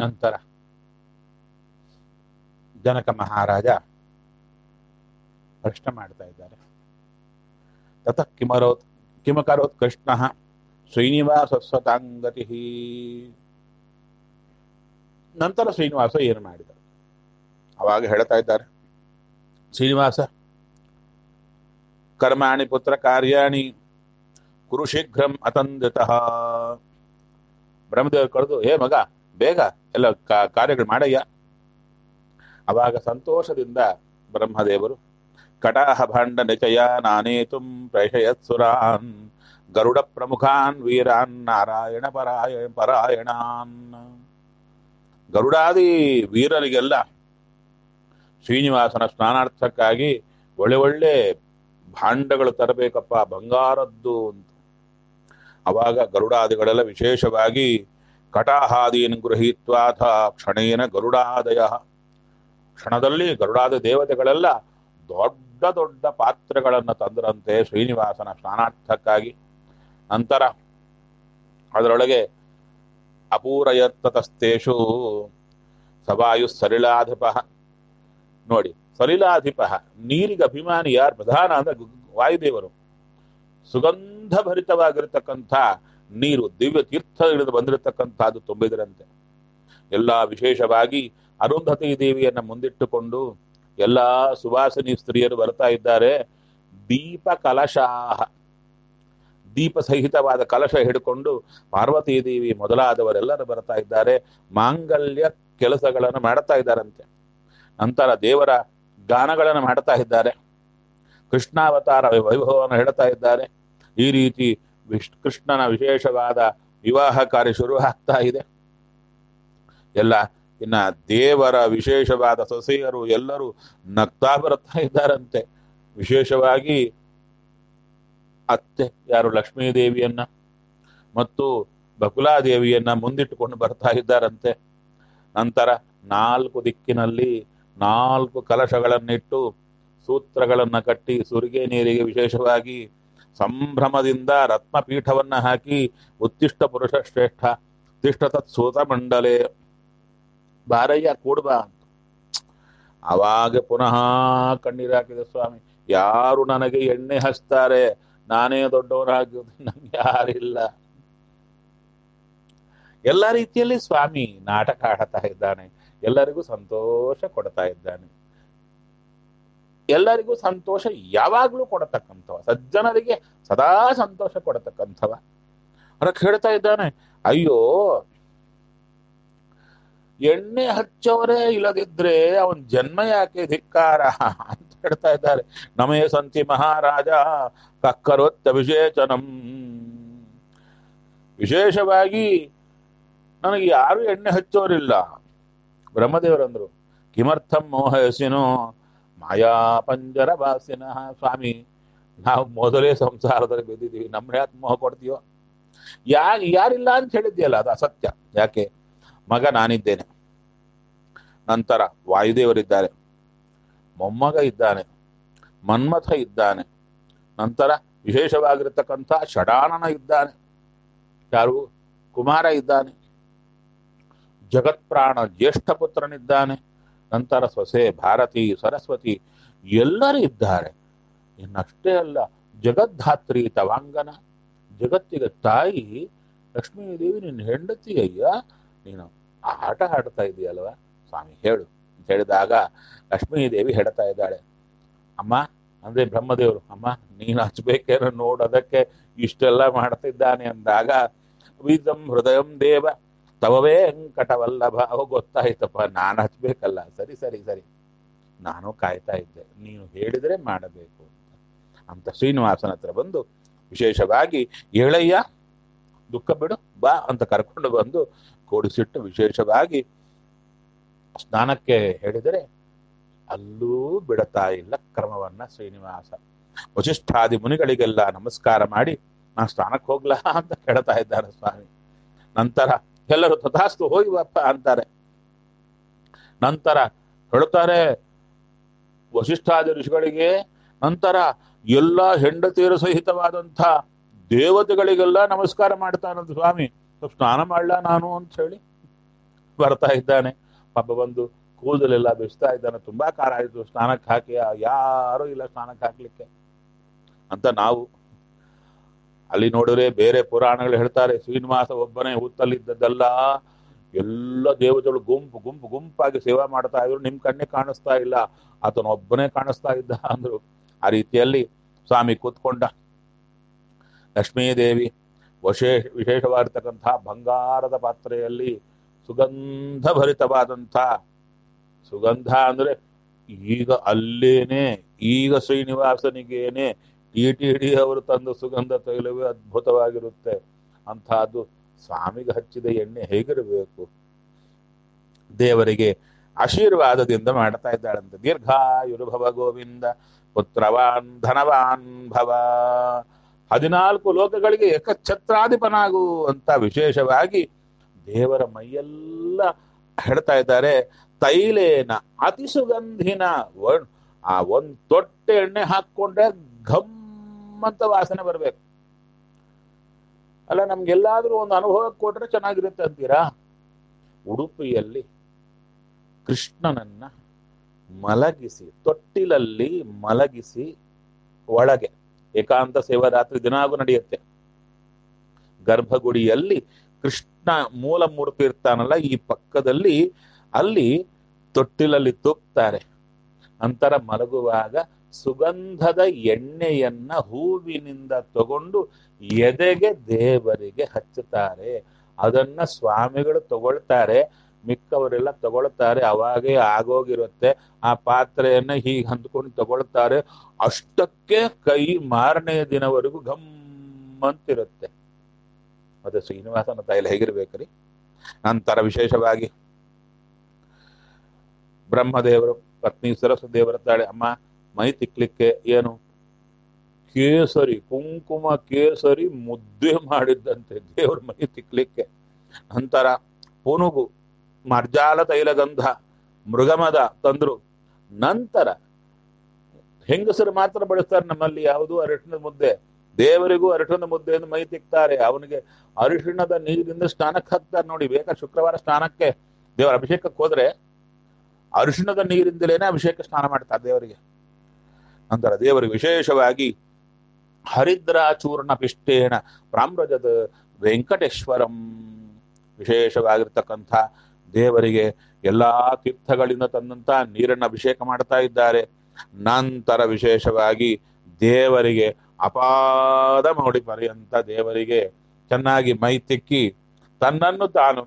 ನಂತರ ಜನಕ ಮಹಾರಾಜ ಪ್ರಶ್ನೆ ಮಾಡ್ತಾ ಇದ್ದಾರೆ ತತಃ ಕಿಮರೋತ್ ಕಿಮಕರೋತ್ ಕೃಷ್ಣ ಶ್ರೀನಿವಾಸ ಸ್ವತಾಂಗತಿ ನಂತರ ಶ್ರೀನಿವಾಸ ಏನು ಮಾಡಿದರು ಅವಾಗ ಹೇಳ್ತಾ ಇದ್ದಾರೆ ಶ್ರೀನಿವಾಸ ಕರ್ಮಾಣಿ ಪುತ್ರ ಕಾರ್ಯಾಣಿ ಕುರು ಶೀಘ್ರಂ ಅತಂದಿತಃ ಬ್ರಹ್ಮದೇವರು ಕರೆದು ಹೇ ಮಗ ಬೇಗ ಎಲ್ಲ ಕಾ- ಕಾರ್ಯಗಳು ಮಾಡಯ್ಯ ಅವಾಗ ಸಂತೋಷದಿಂದ ಬ್ರಹ್ಮದೇವರು ಕಟಾಹ ಭಾಂಡ ನಿಚಯ ನಾನೇತುಂ ಪ್ರೇಷಯತ್ ಸುರಾನ್ ಗರುಡ ಪ್ರಮುಖಾನ್ ವೀರಾನ್ ನಾರಾಯಣ ಪರಾಯ ಪರಾಯಣಾನ್ ಗರುಡಾದಿ ವೀರರಿಗೆಲ್ಲ ಶ್ರೀನಿವಾಸನ ಸ್ನಾನಾರ್ಥಕ್ಕಾಗಿ ಒಳ್ಳೆ ಒಳ್ಳೆ ಭಾಂಡಗಳು ತರಬೇಕಪ್ಪ ಬಂಗಾರದ್ದು ಅಂತ ಅವಾಗ ಗರುಡಾದಿಗಳೆಲ್ಲ ವಿಶೇಷವಾಗಿ ಕಟಾಹಾದೀನ್ ಗೃಹೀತ್ವಾಥ ಕ್ಷಣೇನ ಗರುಡಾದಯ ಕ್ಷಣದಲ್ಲಿ ಗರುಡಾದ ದೇವತೆಗಳೆಲ್ಲ ದೊಡ್ಡ ದೊಡ್ಡ ಪಾತ್ರೆಗಳನ್ನು ತಂದರಂತೆ ಶ್ರೀನಿವಾಸನ ಸ್ನಾನಾರ್ಥಕ್ಕಾಗಿ ನಂತರ ಅದರೊಳಗೆ ಅಪೂರಯತ್ತತಸ್ತೇಷು ಸವಾಯು ಸಲಿಲಾಧಿಪ ನೋಡಿ ಸಲಿಲಾಧಿಪ ನೀರಿಗೆ ಅಭಿಮಾನಿ ಯಾರು ಪ್ರಧಾನ ಅಂದ್ರೆ ಗು- ವಾಯುದೇವರು ಸುಗಂಧ ಭರಿತವಾಗಿರತಕ್ಕಂಥ ನೀರು ದಿವ್ಯ ತೀರ್ಥ ಹಿಡಿದು ಬಂದಿರತಕ್ಕಂಥದ್ದು ತುಂಬಿದರಂತೆ ಎಲ್ಲ ವಿಶೇಷವಾಗಿ ಅರುಂಧತಿ ದೇವಿಯನ್ನ ಮುಂದಿಟ್ಟುಕೊಂಡು ಎಲ್ಲ ಸುವಾಸಿನಿ ಸ್ತ್ರೀಯರು ಬರ್ತಾ ಇದ್ದಾರೆ ದೀಪ ಕಲಶಾಹ ದೀಪ ಸಹಿತವಾದ ಕಲಶ ಹಿಡ್ಕೊಂಡು ಪಾರ್ವತೀ ದೇವಿ ಮೊದಲಾದವರೆಲ್ಲರೂ ಬರ್ತಾ ಇದ್ದಾರೆ ಮಾಂಗಲ್ಯ ಕೆಲಸಗಳನ್ನು ಮಾಡ್ತಾ ಇದ್ದಾರಂತೆ ನಂತರ ದೇವರ ಗಾನಗಳನ್ನು ಮಾಡ್ತಾ ಇದ್ದಾರೆ ಕೃಷ್ಣಾವತಾರ ವೈಭವವನ್ನು ಹೇಳ್ತಾ ಇದ್ದಾರೆ ಈ ರೀತಿ ವಿಶ್ ಕೃಷ್ಣನ ವಿಶೇಷವಾದ ವಿವಾಹ ಕಾರ್ಯ ಶುರು ಆಗ್ತಾ ಇದೆ ಎಲ್ಲ ಇನ್ನ ದೇವರ ವಿಶೇಷವಾದ ಸೊಸೆಯರು ಎಲ್ಲರೂ ನಗ್ತಾ ಬರ್ತಾ ಇದ್ದಾರಂತೆ ವಿಶೇಷವಾಗಿ ಅತ್ತೆ ಯಾರು ಲಕ್ಷ್ಮೀ ದೇವಿಯನ್ನ ಮತ್ತು ಬಕುಲಾದೇವಿಯನ್ನ ಮುಂದಿಟ್ಟುಕೊಂಡು ಬರ್ತಾ ಇದ್ದಾರಂತೆ ನಂತರ ನಾಲ್ಕು ದಿಕ್ಕಿನಲ್ಲಿ ನಾಲ್ಕು ಕಲಶಗಳನ್ನಿಟ್ಟು ಸೂತ್ರಗಳನ್ನ ಕಟ್ಟಿ ಸುರಿಗೆ ನೀರಿಗೆ ವಿಶೇಷವಾಗಿ ಸಂಭ್ರಮದಿಂದ ರತ್ನಪೀಠವನ್ನ ಹಾಕಿ ಉತ್ತಿಷ್ಟ ಪುರುಷ ಶ್ರೇಷ್ಠ ತಿಷ್ಟ ತತ್ ಸೂತ ಮಂಡಲೆ ಬಾರಯ್ಯ ಕೂಡ್ಬಾ ಅಂತ ಅವಾಗ ಪುನಃ ಕಣ್ಣೀರು ಹಾಕಿದೆ ಸ್ವಾಮಿ ಯಾರು ನನಗೆ ಎಣ್ಣೆ ಹಚ್ತಾರೆ ನಾನೇ ದೊಡ್ಡವರಾಗಿದ್ದು ನಂಗೆ ಯಾರಿಲ್ಲ ಎಲ್ಲ ರೀತಿಯಲ್ಲಿ ಸ್ವಾಮಿ ನಾಟಕ ಆಡ್ತಾ ಇದ್ದಾನೆ ಎಲ್ಲರಿಗೂ ಸಂತೋಷ ಕೊಡ್ತಾ ಇದ್ದಾನೆ ಎಲ್ಲರಿಗೂ ಸಂತೋಷ ಯಾವಾಗ್ಲೂ ಕೊಡತಕ್ಕಂಥವ ಸಜ್ಜನರಿಗೆ ಸದಾ ಸಂತೋಷ ಕೊಡತಕ್ಕಂಥವ ಅದಕ್ಕೆ ಹೇಳ್ತಾ ಇದ್ದಾನೆ ಅಯ್ಯೋ ಎಣ್ಣೆ ಹಚ್ಚವರೇ ಇಲ್ಲದಿದ್ರೆ ಅವನ್ ಜನ್ಮ ಯಾಕೆ ಧಿಕ್ಕಾರ ಅಂತ ಹೇಳ್ತಾ ಇದ್ದಾರೆ ನಮೇ ಸಂತಿ ಮಹಾರಾಜ ಕಕ್ಕರೋತ್ತ ವಿಶೇಷನಂ ವಿಶೇಷವಾಗಿ ನನಗೆ ಯಾರು ಎಣ್ಣೆ ಹಚ್ಚೋರಿಲ್ಲ ಬ್ರಹ್ಮದೇವರಂದ್ರು ಕಿಮರ್ಥಂ ಮೋಹಯಸಿನೋ ಮಾಯಾ ಪಂಜರ ವಾಸಿನ ಸ್ವಾಮಿ ನಾವು ಮೊದಲೇ ಸಂಸಾರದಲ್ಲಿ ಬಿದ್ದಿದ್ದೀವಿ ನಮ್ಮ ಯಾಕೆ ಮೋಹ ಕೊಡ್ತೀವೋ ಯಾ ಯಾರಿಲ್ಲ ಅಂತ ಹೇಳಿದ್ಯಲ್ಲ ಅದು ಅಸತ್ಯ ಯಾಕೆ ಮಗ ನಾನಿದ್ದೇನೆ ನಂತರ ವಾಯುದೇವರಿದ್ದಾರೆ ಮೊಮ್ಮಗ ಇದ್ದಾನೆ ಮನ್ಮಥ ಇದ್ದಾನೆ ನಂತರ ವಿಶೇಷವಾಗಿರತಕ್ಕಂಥ ಷಡಾನನ ಇದ್ದಾನೆ ಯಾರು ಕುಮಾರ ಇದ್ದಾನೆ ಜಗತ್ಪ್ರಾಣ ಜ್ಯೇಷ್ಠ ಪುತ್ರನಿದ್ದಾನೆ ನಂತರ ಸೊಸೆ ಭಾರತಿ ಸರಸ್ವತಿ ಎಲ್ಲರೂ ಇದ್ದಾರೆ ಇನ್ನಷ್ಟೇ ಅಲ್ಲ ಜಗದ್ಧಾತ್ರಿ ತವಾಂಗನ ಜಗತ್ತಿಗೆ ತಾಯಿ ಲಕ್ಷ್ಮೀದೇವಿ ನಿನ್ನ ಹೆಂಡತಿ ಅಯ್ಯ ನೀನು ಆಟ ಆಡ್ತಾ ಇದೆಯಲ್ವಾ ಸ್ವಾಮಿ ಹೇಳು ಅಂತ ಹೇಳಿದಾಗ ಲಕ್ಷ್ಮೀದೇವಿ ಹೇಳ್ತಾ ಇದ್ದಾಳೆ ಅಮ್ಮ ಅಂದ್ರೆ ಬ್ರಹ್ಮದೇವರು ಅಮ್ಮ ನೀನು ಹಚ್ಬೇಕೇನೋ ನೋಡೋದಕ್ಕೆ ಇಷ್ಟೆಲ್ಲ ಮಾಡ್ತಿದ್ದಾನೆ ಅಂದಾಗ ವಿದಂ ಹೃದಯಂ ದೇವ ತವವೇ ವೆಂಕಟವಲ್ಲಭ ಅವ ಗೊತ್ತಾಯ್ತಪ್ಪ ನಾನು ಹಚ್ಬೇಕಲ್ಲ ಸರಿ ಸರಿ ಸರಿ ನಾನು ಕಾಯ್ತಾ ಇದ್ದೆ ನೀನು ಹೇಳಿದ್ರೆ ಮಾಡಬೇಕು ಅಂತ ಅಂತ ಶ್ರೀನಿವಾಸನ ಹತ್ರ ಬಂದು ವಿಶೇಷವಾಗಿ ಏಳಯ್ಯ ದುಃಖ ಬಿಡು ಬಾ ಅಂತ ಕರ್ಕೊಂಡು ಬಂದು ಕೂಡಿಸಿಟ್ಟು ವಿಶೇಷವಾಗಿ ಸ್ನಾನಕ್ಕೆ ಹೇಳಿದರೆ ಅಲ್ಲೂ ಬಿಡತಾ ಇಲ್ಲ ಕ್ರಮವನ್ನ ಶ್ರೀನಿವಾಸ ವಶಿಷ್ಠಾದಿ ಮುನಿಗಳಿಗೆಲ್ಲ ನಮಸ್ಕಾರ ಮಾಡಿ ನಾ ಸ್ನಾನಕ್ಕೆ ಹೋಗ್ಲಾ ಅಂತ ಕೇಳ್ತಾ ಇದ್ದಾರೆ ಸ್ವಾಮಿ ನಂತರ ಎಲ್ಲರೂ ತಥಾಸ್ತು ಹೋಗಿ ಬಪ್ಪ ಅಂತಾರೆ ನಂತರ ಹೇಳ್ತಾರೆ ವಶಿಷ್ಠಾದಿ ಋಷಿಗಳಿಗೆ ನಂತರ ಎಲ್ಲ ಹೆಂಡತಿಯರು ಸಹಿತವಾದಂಥ ದೇವತೆಗಳಿಗೆಲ್ಲ ನಮಸ್ಕಾರ ಮಾಡ್ತಾನಂತ ಸ್ವಾಮಿ ಸ್ವಲ್ಪ ಸ್ನಾನ ಮಾಡ್ಲಾ ನಾನು ಅಂತ ಹೇಳಿ ಬರ್ತಾ ಇದ್ದಾನೆ ಪಾಪ ಬಂದು ಕೂದಲೆಲ್ಲ ಬಿಸ್ತಾ ಇದ್ದಾನೆ ತುಂಬಾ ಖಾರ ಆಯ್ತು ಸ್ನಾನಕ್ಕೆ ಹಾಕಿ ಯಾರು ಇಲ್ಲ ಸ್ನಾನಕ್ಕೆ ಹಾಕ್ಲಿಕ್ಕೆ ಅಂತ ನಾವು ಅಲ್ಲಿ ನೋಡಿದ್ರೆ ಬೇರೆ ಪುರಾಣಗಳು ಹೇಳ್ತಾರೆ ಶ್ರೀನಿವಾಸ ಒಬ್ಬನೇ ಹುತ್ತಲ್ಲಿದ್ದದ್ದಲ್ಲ ಎಲ್ಲ ದೇವತೆಗಳು ಗುಂಪು ಗುಂಪು ಗುಂಪಾಗಿ ಸೇವಾ ಮಾಡ್ತಾ ಇದ್ರು ನಿಮ್ ಕಣ್ಣೆ ಕಾಣಿಸ್ತಾ ಇಲ್ಲ ಆತನ ಒಬ್ಬನೇ ಕಾಣಿಸ್ತಾ ಇದ್ದ ಅಂದ್ರು ಆ ರೀತಿಯಲ್ಲಿ ಸ್ವಾಮಿ ಕೂತ್ಕೊಂಡ ಲಕ್ಷ್ಮೀದೇವಿ ವಿಶೇಷ ವಿಶೇಷವಾಗಿರ್ತಕ್ಕಂಥ ಬಂಗಾರದ ಪಾತ್ರೆಯಲ್ಲಿ ಸುಗಂಧ ಭರಿತವಾದಂಥ ಸುಗಂಧ ಅಂದ್ರೆ ಈಗ ಅಲ್ಲೇನೆ ಈಗ ಶ್ರೀನಿವಾಸನಿಗೇನೆ ಟಿ ಟಿ ಡಿ ಅವರು ತಂದ ಸುಗಂಧ ತೈಲವೇ ಅದ್ಭುತವಾಗಿರುತ್ತೆ ಅಂತಹದ್ದು ಸ್ವಾಮಿಗೆ ಹಚ್ಚಿದ ಎಣ್ಣೆ ಹೇಗಿರಬೇಕು ದೇವರಿಗೆ ಆಶೀರ್ವಾದದಿಂದ ಮಾಡ್ತಾ ಇದ್ದಾಳಂತೆ ದೀರ್ಘಾಯುರ್ಭವ ಗೋವಿಂದ ಪುತ್ರವಾನ್ ಧನವಾನ್ ಭವ ಹದಿನಾಲ್ಕು ಲೋಕಗಳಿಗೆ ಏಕಛತ್ರಾಧಿಪನಾಗು ಅಂತ ವಿಶೇಷವಾಗಿ ದೇವರ ಮೈಯೆಲ್ಲ ಹೇಳ್ತಾ ಇದ್ದಾರೆ ತೈಲೇನ ಅತಿ ಸುಗಂಧಿನ ಒ- ಆ ಒಂದ್ ತೊಟ್ಟೆ ಎಣ್ಣೆ ಹಾಕೊಂಡ್ರೆ ಘಮ್ ಅಂತ ವಾಸನೆ ಬರ್ಬೇಕು ಅಲ್ಲ ನಮ್ಗೆಲ್ಲಾದ್ರೂ ಒಂದು ಅನುಭವ ಕೊಟ್ರೆ ಚೆನ್ನಾಗಿರುತ್ತೆ ಅಂತೀರಾ ಉಡುಪಿಯಲ್ಲಿ ಕೃಷ್ಣನನ್ನ ಮಲಗಿಸಿ ತೊಟ್ಟಿಲಲ್ಲಿ ಮಲಗಿಸಿ ಒಳಗೆ ಏಕಾಂತ ಸೇವಾರಾತ್ರಿ ದಿನಾಗೂ ನಡೆಯುತ್ತೆ ಗರ್ಭಗುಡಿಯಲ್ಲಿ ಕೃಷ್ಣ ಮೂಲ ಮೂರ್ತಿ ಇರ್ತಾನಲ್ಲ ಈ ಪಕ್ಕದಲ್ಲಿ ಅಲ್ಲಿ ತೊಟ್ಟಿಲಲ್ಲಿ ತೂಗ್ತಾರೆ ನಂತರ ಮಲಗುವಾಗ ಸುಗಂಧದ ಎಣ್ಣೆಯನ್ನ ಹೂವಿನಿಂದ ತಗೊಂಡು ಎದೆಗೆ ದೇವರಿಗೆ ಹಚ್ಚುತ್ತಾರೆ ಅದನ್ನ ಸ್ವಾಮಿಗಳು ತಗೊಳ್ತಾರೆ ಮಿಕ್ಕವರೆಲ್ಲ ತಗೊಳ್ತಾರೆ ಅವಾಗೇ ಆಗೋಗಿರುತ್ತೆ ಆ ಪಾತ್ರೆಯನ್ನ ಹೀಗೆ ಹಂದ್ಕೊಂಡು ತಗೊಳ್ತಾರೆ ಅಷ್ಟಕ್ಕೆ ಕೈ ಮಾರನೇ ದಿನವರೆಗೂ ಘಮ್ ಅಂತಿರುತ್ತೆ ಮತ್ತೆ ಶ್ರೀನಿವಾಸನ ತೈಲ ಹೇಗಿರ್ಬೇಕ್ರಿ ನಂತರ ವಿಶೇಷವಾಗಿ ಬ್ರಹ್ಮದೇವರು ಪತ್ನಿ ಸರಸ್ವತಿ ದೇವರ ತಾಳೆ ಅಮ್ಮ ಮೈ ತಿಕ್ಲಿಕ್ಕೆ ಏನು ಕೇಸರಿ ಕುಂಕುಮ ಕೇಸರಿ ಮುದ್ದೆ ಮಾಡಿದ್ದಂತೆ ದೇವ್ರ ಮೈ ತಿಕ್ಲಿಕ್ಕೆ ನಂತರ ಪುನುಗು ಮರ್ಜಾಲ ತೈಲಗಂಧ ಮೃಗಮದ ತಂದ್ರು ನಂತರ ಹೆಂಗಸರು ಮಾತ್ರ ಬಳಸ್ತಾರೆ ನಮ್ಮಲ್ಲಿ ಯಾವುದು ಅರಿಶಿಣದ ಮುದ್ದೆ ದೇವರಿಗೂ ಅರಿಶಿಣದ ಮುದ್ದೆಯನ್ನು ಮೈ ತಿಕ್ತಾರೆ ಅವನಿಗೆ ಅರಿಶಿಣದ ನೀರಿನಿಂದ ಸ್ನಾನಕ್ಕೆ ಹಾಕ್ತಾರೆ ನೋಡಿ ಬೇಕಾ ಶುಕ್ರವಾರ ಸ್ನಾನಕ್ಕೆ ದೇವರ ಅಭಿಷೇಕಕ್ಕೆ ಹೋದ್ರೆ ಅರಿಶಿಣದ ನೀರಿಂದಲೇನೆ ಅಭಿಷೇಕ ಸ್ನಾನ ಮಾಡ್ತಾರೆ ದೇವರಿಗೆ ನಂತರ ದೇವರಿಗೆ ವಿಶೇಷವಾಗಿ ಹರಿದ್ರಾಚೂರ್ಣ ಪಿಷ್ಟೇಣ ಪ್ರಾಮ್ರಜದ ವೆಂಕಟೇಶ್ವರಂ ವಿಶೇಷವಾಗಿರ್ತಕ್ಕಂಥ ದೇವರಿಗೆ ಎಲ್ಲಾ ತೀರ್ಥಗಳಿಂದ ತಂದಂತ ನೀರನ್ನು ಅಭಿಷೇಕ ಮಾಡ್ತಾ ಇದ್ದಾರೆ ನಂತರ ವಿಶೇಷವಾಗಿ ದೇವರಿಗೆ ಅಪಾದ ಮೌಡಿ ಪರ್ಯಂತ ದೇವರಿಗೆ ಚೆನ್ನಾಗಿ ಮೈ ತಿಕ್ಕಿ ತನ್ನನ್ನು ತಾನು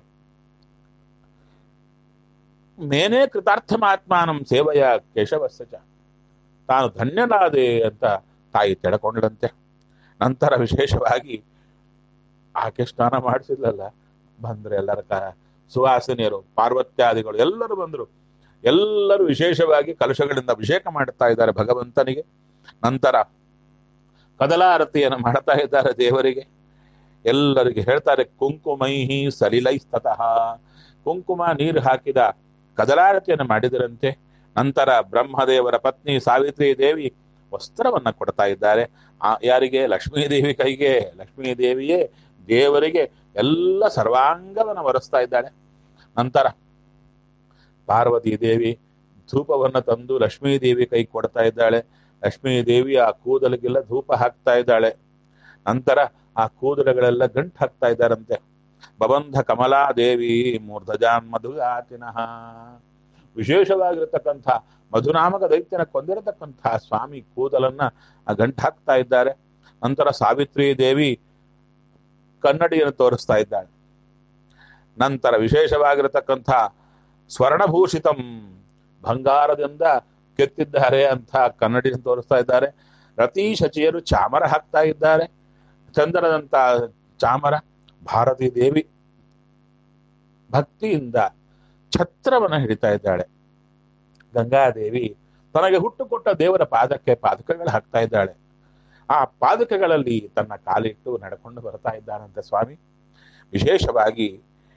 ಮೇನೇ ಕೃತಾರ್ಥಮಾತ್ಮಾನಂ ಸೇವೆಯ ಕೇಶವಸ್ಸ ಚ ತಾನು ಧನ್ಯನಾದೆ ಅಂತ ತಾಯಿ ತೆಳಕೊಂಡಳಂತೆ ನಂತರ ವಿಶೇಷವಾಗಿ ಆಕೆ ಸ್ನಾನ ಮಾಡಿಸಿದ್ಲಲ್ಲ ಬಂದ್ರೆ ಎಲ್ಲರ ಕ ಸುವಾಸನಿಯರು ಪಾರ್ವತ್ಯಾದಿಗಳು ಎಲ್ಲರೂ ಬಂದರು ಎಲ್ಲರೂ ವಿಶೇಷವಾಗಿ ಕಲಶಗಳಿಂದ ಅಭಿಷೇಕ ಮಾಡುತ್ತಾ ಇದ್ದಾರೆ ಭಗವಂತನಿಗೆ ನಂತರ ಕದಲಾರತಿಯನ್ನು ಮಾಡ್ತಾ ಇದ್ದಾರೆ ದೇವರಿಗೆ ಎಲ್ಲರಿಗೆ ಹೇಳ್ತಾರೆ ಕುಂಕುಮೈಹಿ ಸಲಿಲೈಸ್ತತಃ ಕುಂಕುಮ ನೀರು ಹಾಕಿದ ಕದಲಾರತಿಯನ್ನು ಮಾಡಿದರಂತೆ ನಂತರ ಬ್ರಹ್ಮದೇವರ ಪತ್ನಿ ಸಾವಿತ್ರಿ ದೇವಿ ವಸ್ತ್ರವನ್ನ ಕೊಡ್ತಾ ಇದ್ದಾರೆ ಆ ಯಾರಿಗೆ ಲಕ್ಷ್ಮೀ ದೇವಿ ಕೈಗೆ ಲಕ್ಷ್ಮೀ ದೇವಿಯೇ ದೇವರಿಗೆ ಎಲ್ಲ ಸರ್ವಾಂಗವನ್ನು ಒರೆಸ್ತಾ ಇದ್ದಾಳೆ ನಂತರ ಪಾರ್ವತಿ ದೇವಿ ಧೂಪವನ್ನು ತಂದು ಲಕ್ಷ್ಮೀ ದೇವಿ ಕೈ ಕೊಡ್ತಾ ಇದ್ದಾಳೆ ಲಕ್ಷ್ಮೀ ದೇವಿ ಆ ಕೂದಲಿಗೆಲ್ಲ ಧೂಪ ಹಾಕ್ತಾ ಇದ್ದಾಳೆ ನಂತರ ಆ ಕೂದಲುಗಳೆಲ್ಲ ಗಂಟು ಹಾಕ್ತಾ ಇದ್ದಾರಂತೆ ಬಬಂಧ ಕಮಲಾದೇವಿ ಮೂರ್ಧಜಾನ್ ಮಧುಗಾತಿನಃ ವಿಶೇಷವಾಗಿರತಕ್ಕಂಥ ಮಧುನಾಮಕ ದೈತ್ಯನ ಕೊಂದಿರತಕ್ಕಂಥ ಸ್ವಾಮಿ ಕೂದಲನ್ನ ಆ ಗಂಟು ಹಾಕ್ತಾ ಇದ್ದಾರೆ ನಂತರ ಸಾವಿತ್ರಿ ದೇವಿ ಕನ್ನಡಿಯನ್ನು ತೋರಿಸ್ತಾ ಇದ್ದಾಳೆ ನಂತರ ವಿಶೇಷವಾಗಿರತಕ್ಕಂಥ ಸ್ವರ್ಣಭೂಷಿತಂ ಬಂಗಾರದಿಂದ ಕೆತ್ತಿದ್ದಾರೆ ಅಂತ ಕನ್ನಡಿಯನ್ನು ತೋರಿಸ್ತಾ ಇದ್ದಾರೆ ರತಿ ಶಚಿಯರು ಚಾಮರ ಹಾಕ್ತಾ ಇದ್ದಾರೆ ಚಂದ್ರದಂತ ಚಾಮರ ಭಾರತೀ ದೇವಿ ಭಕ್ತಿಯಿಂದ ಛತ್ರವನ್ನು ಹಿಡಿತಾ ಇದ್ದಾಳೆ ಗಂಗಾದೇವಿ ತನಗೆ ಹುಟ್ಟು ಕೊಟ್ಟ ದೇವರ ಪಾದಕ್ಕೆ ಪಾದಕಗಳು ಹಾಕ್ತಾ ಇದ್ದಾಳೆ ಆ ಪಾದಕಗಳಲ್ಲಿ ತನ್ನ ಕಾಲಿಟ್ಟು ನಡ್ಕೊಂಡು ಬರ್ತಾ ಇದ್ದಾನಂತೆ ಸ್ವಾಮಿ ವಿಶೇಷವಾಗಿ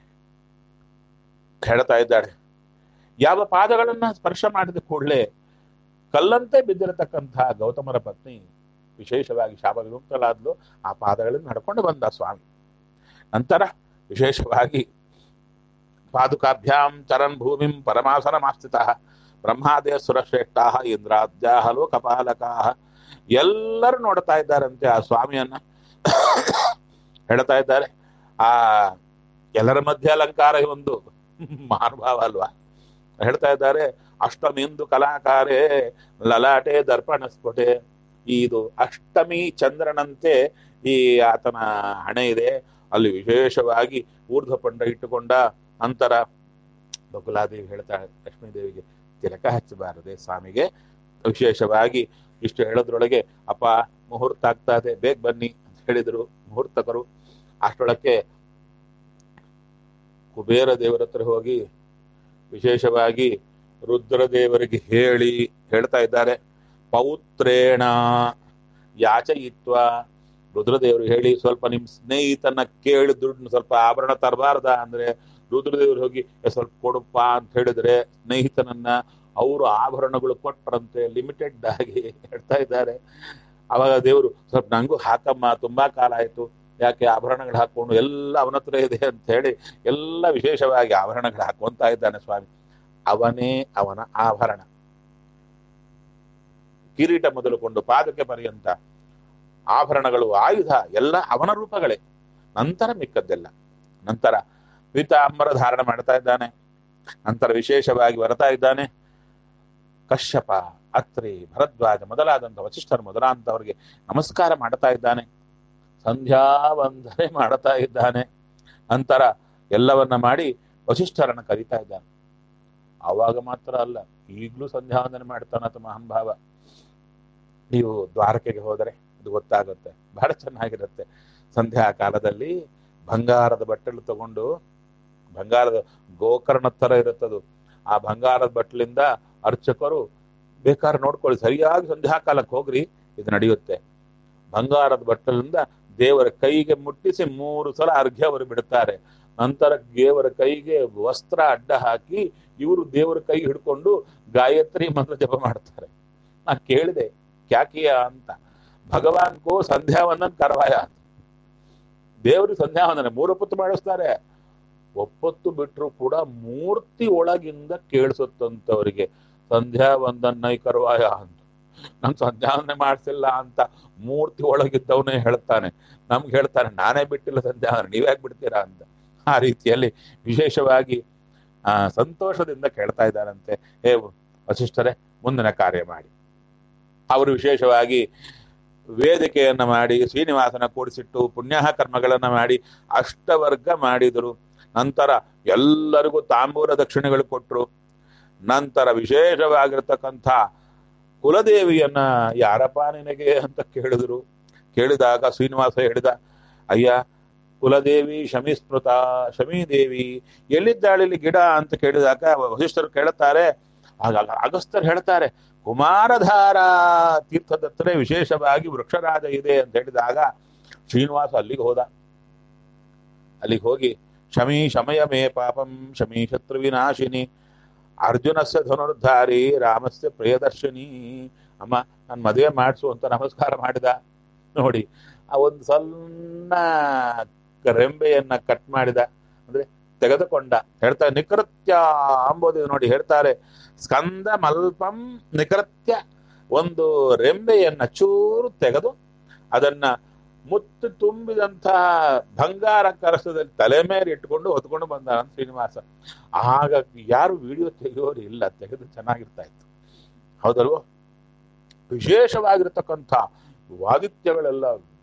ಹೇಳ್ತಾ ಇದ್ದಾಳೆ ಯಾವ ಪಾದಗಳನ್ನ ಸ್ಪರ್ಶ ಮಾಡಿದ ಕೂಡಲೇ ಕಲ್ಲಂತೆ ಬಿದ್ದಿರತಕ್ಕಂಥ ಗೌತಮರ ಪತ್ನಿ ವಿಶೇಷವಾಗಿ ಶಾಪ ವಿಮುಕ್ತಳಾದ್ಲು ಆ ಪಾದಗಳನ್ನು ನಡ್ಕೊಂಡು ಬಂದ ಸ್ವಾಮಿ ನಂತರ ವಿಶೇಷವಾಗಿ ಪಾದುಕಾಭ್ಯಾಂ ಚರನ್ ಭೂಮಿಂ ಪರಮಾಸನಮಾಸ್ಥಿತಃ ಬ್ರಹ್ಮಾದೇ ಸುರಶ್ರೇಷ್ಠಾ ಇಂದ್ರಾದ್ಯಾಹ ಲೋಕಪಾಲಕಾಹ ಎಲ್ಲರೂ ನೋಡ್ತಾ ಇದ್ದಾರಂತೆ ಆ ಸ್ವಾಮಿಯನ್ನ ಹೇಳ್ತಾ ಇದ್ದಾರೆ ಆ ಎಲ್ಲರ ಮಧ್ಯೆ ಅಲಂಕಾರ ಒಂದು ಮಹಾನುಭಾವ ಅಲ್ವಾ ಹೇಳ್ತಾ ಇದ್ದಾರೆ ಅಷ್ಟಮಿಂದು ಕಲಾಕಾರೇ ಲಲಾಟೆ ದರ್ಪಣ ಸ್ಫುಟೆ ಇದು ಅಷ್ಟಮಿ ಚಂದ್ರನಂತೆ ಈ ಆತನ ಹಣೆ ಇದೆ ಅಲ್ಲಿ ವಿಶೇಷವಾಗಿ ಊರ್ಧ್ವಪಂಡ ಇಟ್ಟುಕೊಂಡ ನಂತರ ಬಕುಲಾದೇವಿ ಹೇಳ್ತಾಳೆ ಲಕ್ಷ್ಮೀದೇವಿಗೆ ತಿಲಕ ಹಚ್ಚಬಾರದೆ ಸ್ವಾಮಿಗೆ ವಿಶೇಷವಾಗಿ ಇಷ್ಟು ಹೇಳೋದ್ರೊಳಗೆ ಅಪ್ಪ ಮುಹೂರ್ತ ಆಗ್ತಾ ಇದೆ ಬೇಗ ಬನ್ನಿ ಅಂತ ಹೇಳಿದ್ರು ಮುಹೂರ್ತಕರು ಅಷ್ಟರೊಳಕ್ಕೆ ಕುಬೇರ ದೇವರ ಹತ್ರ ಹೋಗಿ ವಿಶೇಷವಾಗಿ ರುದ್ರದೇವರಿಗೆ ಹೇಳಿ ಹೇಳ್ತಾ ಇದ್ದಾರೆ ಪೌತ್ರೇಣ ಯಾಚಯಿತ್ವ ರುದ್ರದೇವರು ಹೇಳಿ ಸ್ವಲ್ಪ ನಿಮ್ ಸ್ನೇಹಿತನ ಕೇಳಿ ದುಡ್ಡು ಸ್ವಲ್ಪ ಆಭರಣ ತರಬಾರ್ದ ಅಂದ್ರೆ ರುದ್ರದೇವರು ಹೋಗಿ "ಏ, ಸ್ವಲ್ಪ ಕೊಡಪ್ಪ ಅಂತ ಹೇಳಿದ್ರೆ ಸ್ನೇಹಿತನನ್ನ ಅವರು ಆಭರಣಗಳು ಕೊಟ್ಟರಂತೆ ಲಿಮಿಟೆಡ್ ಆಗಿ ಹೇಳ್ತಾ ಇದ್ದಾರೆ ಅವಾಗ ದೇವರು ಸ್ವಲ್ಪ ನಂಗೂ ಹಾಕಮ್ಮ ತುಂಬಾ ಕಾಲ ಆಯ್ತು ಯಾಕೆ ಆಭರಣಗಳು ಹಾಕೊಂಡು ಎಲ್ಲ ಅವನ ಹತ್ರ ಇದೆ ಅಂತ ಹೇಳಿ ಎಲ್ಲ ವಿಶೇಷವಾಗಿ ಆಭರಣಗಳು ಹಾಕೊಂತ ಇದ್ದಾನೆ ಸ್ವಾಮಿ ಅವನೇ ಅವನ ಆಭರಣ ಕಿರೀಟ ಮೊದಲುಕೊಂಡು ಪಾದಕ್ಕೆ ಪರ್ಯಂತ ಆಭರಣಗಳು ಆಯುಧ ಎಲ್ಲ ಅವನ ರೂಪಗಳೇ ನಂತರ ಮಿಕ್ಕದ್ದೆಲ್ಲ ನಂತರ ಪೀತಾಂಬರ ಧಾರಣ ಮಾಡ್ತಾ ಇದ್ದಾನೆ ನಂತರ ವಿಶೇಷವಾಗಿ ಬರ್ತಾ ಇದ್ದಾನೆ ಕಶ್ಯಪ ಅತ್ರಿ ಭರದ್ವಾಜ ಮೊದಲಾದಂಥ ವಸಿಷ್ಠರು ಮೊದಲಾದಂಥವರಿಗೆ ನಮಸ್ಕಾರ ಮಾಡ್ತಾ ಇದ್ದಾನೆ ಸಂಧ್ಯಾ ವಂದನೆ ಮಾಡ್ತಾ ಇದ್ದಾನೆ ನಂತರ ಎಲ್ಲವನ್ನ ಮಾಡಿ ವಸಿಷ್ಠರನ್ನ ಕರೀತಾ ಇದ್ದಾನೆ ಆವಾಗ ಮಾತ್ರ ಅಲ್ಲ ಈಗಲೂ ಸಂಧ್ಯಾ ವಂದನೆ ಮಾಡ್ತಾನತ ಮಹಾನುಭಾವ ನೀವು ದ್ವಾರಕೆಗೆ ಹೋದರೆ ಅದು ಗೊತ್ತಾಗುತ್ತೆ ಬಹಳ ಚೆನ್ನಾಗಿರುತ್ತೆ ಸಂಧ್ಯಾ ಕಾಲದಲ್ಲಿ ಬಂಗಾರದ ಬಟ್ಟಲು ತಗೊಂಡು ಬಂಗಾರದ ಗೋಕರ್ಣ ತರ ಇರುತ್ತದು ಆ ಬಂಗಾರದ ಬಟ್ಟಲಿಂದ ಅರ್ಚಕರು ಬೇಕಾದ್ರೆ ನೋಡ್ಕೊಳ್ಳಿ ಸರಿಯಾಗಿ ಸಂಧ್ಯಾಕಾಲಕ್ಕೆ ಹೋಗ್ರಿ ಇದು ನಡೆಯುತ್ತೆ ಬಂಗಾರದ ಬಟ್ಟಲಿಂದ ದೇವರ ಕೈಗೆ ಮುಟ್ಟಿಸಿ ಮೂರು ಸಲ ಅರ್ಘ್ಯ ಅವರು ಬಿಡುತ್ತಾರೆ ನಂತರ ದೇವರ ಕೈಗೆ ವಸ್ತ್ರ ಅಡ್ಡ ಹಾಕಿ ಇವರು ದೇವರ ಕೈ ಹಿಡ್ಕೊಂಡು ಗಾಯತ್ರಿ ಮಂತ್ರ ಜಪ ಮಾಡ್ತಾರೆ ನಾ ಕೇಳಿದೆ ಕ್ಯಾಕಿಯ ಅಂತ ಭಗವಾನ್ಗೂ ಸಂಧ್ಯಾವಂದನ್ ಕರವಾಯ ದೇವರಿಗೆ ಸಂಧ್ಯಾವಂದನೆ ಮೂರು ಹೊತ್ತು ಮಾಡಿಸ್ತಾರೆ ಒಪ್ಪತ್ತು ಬಿಟ್ರು ಕೂಡ ಮೂರ್ತಿ ಒಳಗಿಂದ ಕೇಳಿಸುತ್ತಂತವರಿಗೆ ಸಂಧ್ಯಾ ವಂದನ್ನೈ ಕರವಾಯ ಅಂತ ನನ್ ಸಂಧ್ಯಾವಂದನೆ ಮಾಡಿಸಿಲ್ಲ ಅಂತ ಮೂರ್ತಿ ಒಳಗಿದ್ದವನೇ ಹೇಳ್ತಾನೆ ನಮ್ಗೆ ಹೇಳ್ತಾನೆ ನಾನೇ ಬಿಟ್ಟಿಲ್ಲ ಸಂಧ್ಯಾವಂದನೆ ನೀವ್ಯಾಕೆ ಬಿಡ್ತೀರಾ ಅಂತ ಆ ರೀತಿಯಲ್ಲಿ ವಿಶೇಷವಾಗಿ ಆ ಸಂತೋಷದಿಂದ ಕೇಳ್ತಾ ಇದ್ದಾರಂತೆ ಹೇ ವಸಿಷ್ಠರೇ ಮುಂದಿನ ಕಾರ್ಯ ಮಾಡಿ ಅವರು ವಿಶೇಷವಾಗಿ ವೇದಿಕೆಯನ್ನ ಮಾಡಿ ಶ್ರೀನಿವಾಸನ ಕೂಡಿಸಿಟ್ಟು ಪುಣ್ಯಾಹ ಕರ್ಮಗಳನ್ನ ಮಾಡಿ ಅಷ್ಟವರ್ಗ ಮಾಡಿದರು ನಂತರ ಎಲ್ಲರಿಗೂ ತಾಂಬೂಲ ದಕ್ಷಿಣೆಗಳು ಕೊಟ್ಟರು ನಂತರ ವಿಶೇಷವಾಗಿರ್ತಕ್ಕಂಥ ಕುಲದೇವಿಯನ್ನ ಯಾರಪ್ಪ ನಿನಗೆ ಅಂತ ಕೇಳಿದ್ರು ಕೇಳಿದಾಗ ಶ್ರೀನಿವಾಸ ಹೇಳಿದ ಅಯ್ಯ ಕುಲದೇವಿ ಶಮಿಸ್ಮೃತ ಶಮೀದೇವಿ ಎಲ್ಲಿದ್ದಾಳಿಲ್ಲಿ ಗಿಡ ಅಂತ ಕೇಳಿದಾಗ ವಸಿಷ್ಠರು ಕೇಳುತ್ತಾರೆ ಆಗ ಅಗಸ್ತರು ಹೇಳ್ತಾರೆ ಕುಮಾರಧಾರ ತೀರ್ಥದ ಹತ್ರ ವಿಶೇಷವಾಗಿ ವೃಕ್ಷರಾಜ ಇದೆ ಅಂತ ಹೇಳಿದಾಗ ಶ್ರೀನಿವಾಸ ಅಲ್ಲಿಗೆ ಹೋದ ಅಲ್ಲಿಗೆ ಹೋಗಿ ಶಮಿ ಶಮಯ ಮೇ ಪಾಪಂ ಶಮಿ ಶತ್ರು ವಿನಾಶಿನಿ ಅರ್ಜುನಸ್ಯ ಧನುರ್ಧಾರಿ ರಾಮಸ್ಯ ಪ್ರಿಯದರ್ಶಿನಿ ಅಮ್ಮ ನಾನು ಮದುವೆ ಮಾಡಿಸು ಅಂತ ನಮಸ್ಕಾರ ಮಾಡಿದ ನೋಡಿ ಆ ಒಂದು ಸಣ್ಣ ರೆಂಬೆಯನ್ನ ಕಟ್ ಮಾಡಿದ ಅಂದ್ರೆ ತೆಗೆದುಕೊಂಡ ಹೇಳ್ತಾರೆ ನಿಕೃತ್ಯ ಅಂಬೋದಿದೆ ನೋಡಿ ಹೇಳ್ತಾರೆ ಸ್ಕಂದ ಮಲ್ಪಂ ನಿಕೃತ್ಯ ಒಂದು ರೆಂಬೆಯನ್ನ ಚೂರು ತೆಗೆದು ಅದನ್ನ ಮುತ್ತು ತುಂಬಿದಂತಹ ಬಂಗಾರ ಕರಸದಲ್ಲಿ ತಲೆ ಮೇಲೆ ಇಟ್ಕೊಂಡು ಹೊತ್ಕೊಂಡು ಬಂದ ಶ್ರೀನಿವಾಸ ಆಗ ಯಾರು ವಿಡಿಯೋ ತೆಗೆಯೋರು ಇಲ್ಲ ತೆಗೆದು ಚೆನ್ನಾಗಿರ್ತಾ ಇತ್ತು ಹೌದಲ್ವೋ ವಿಶೇಷವಾಗಿರ್ತಕ್ಕಂಥ ವಾದಿತ್ಯಗಳೆಲ್ಲ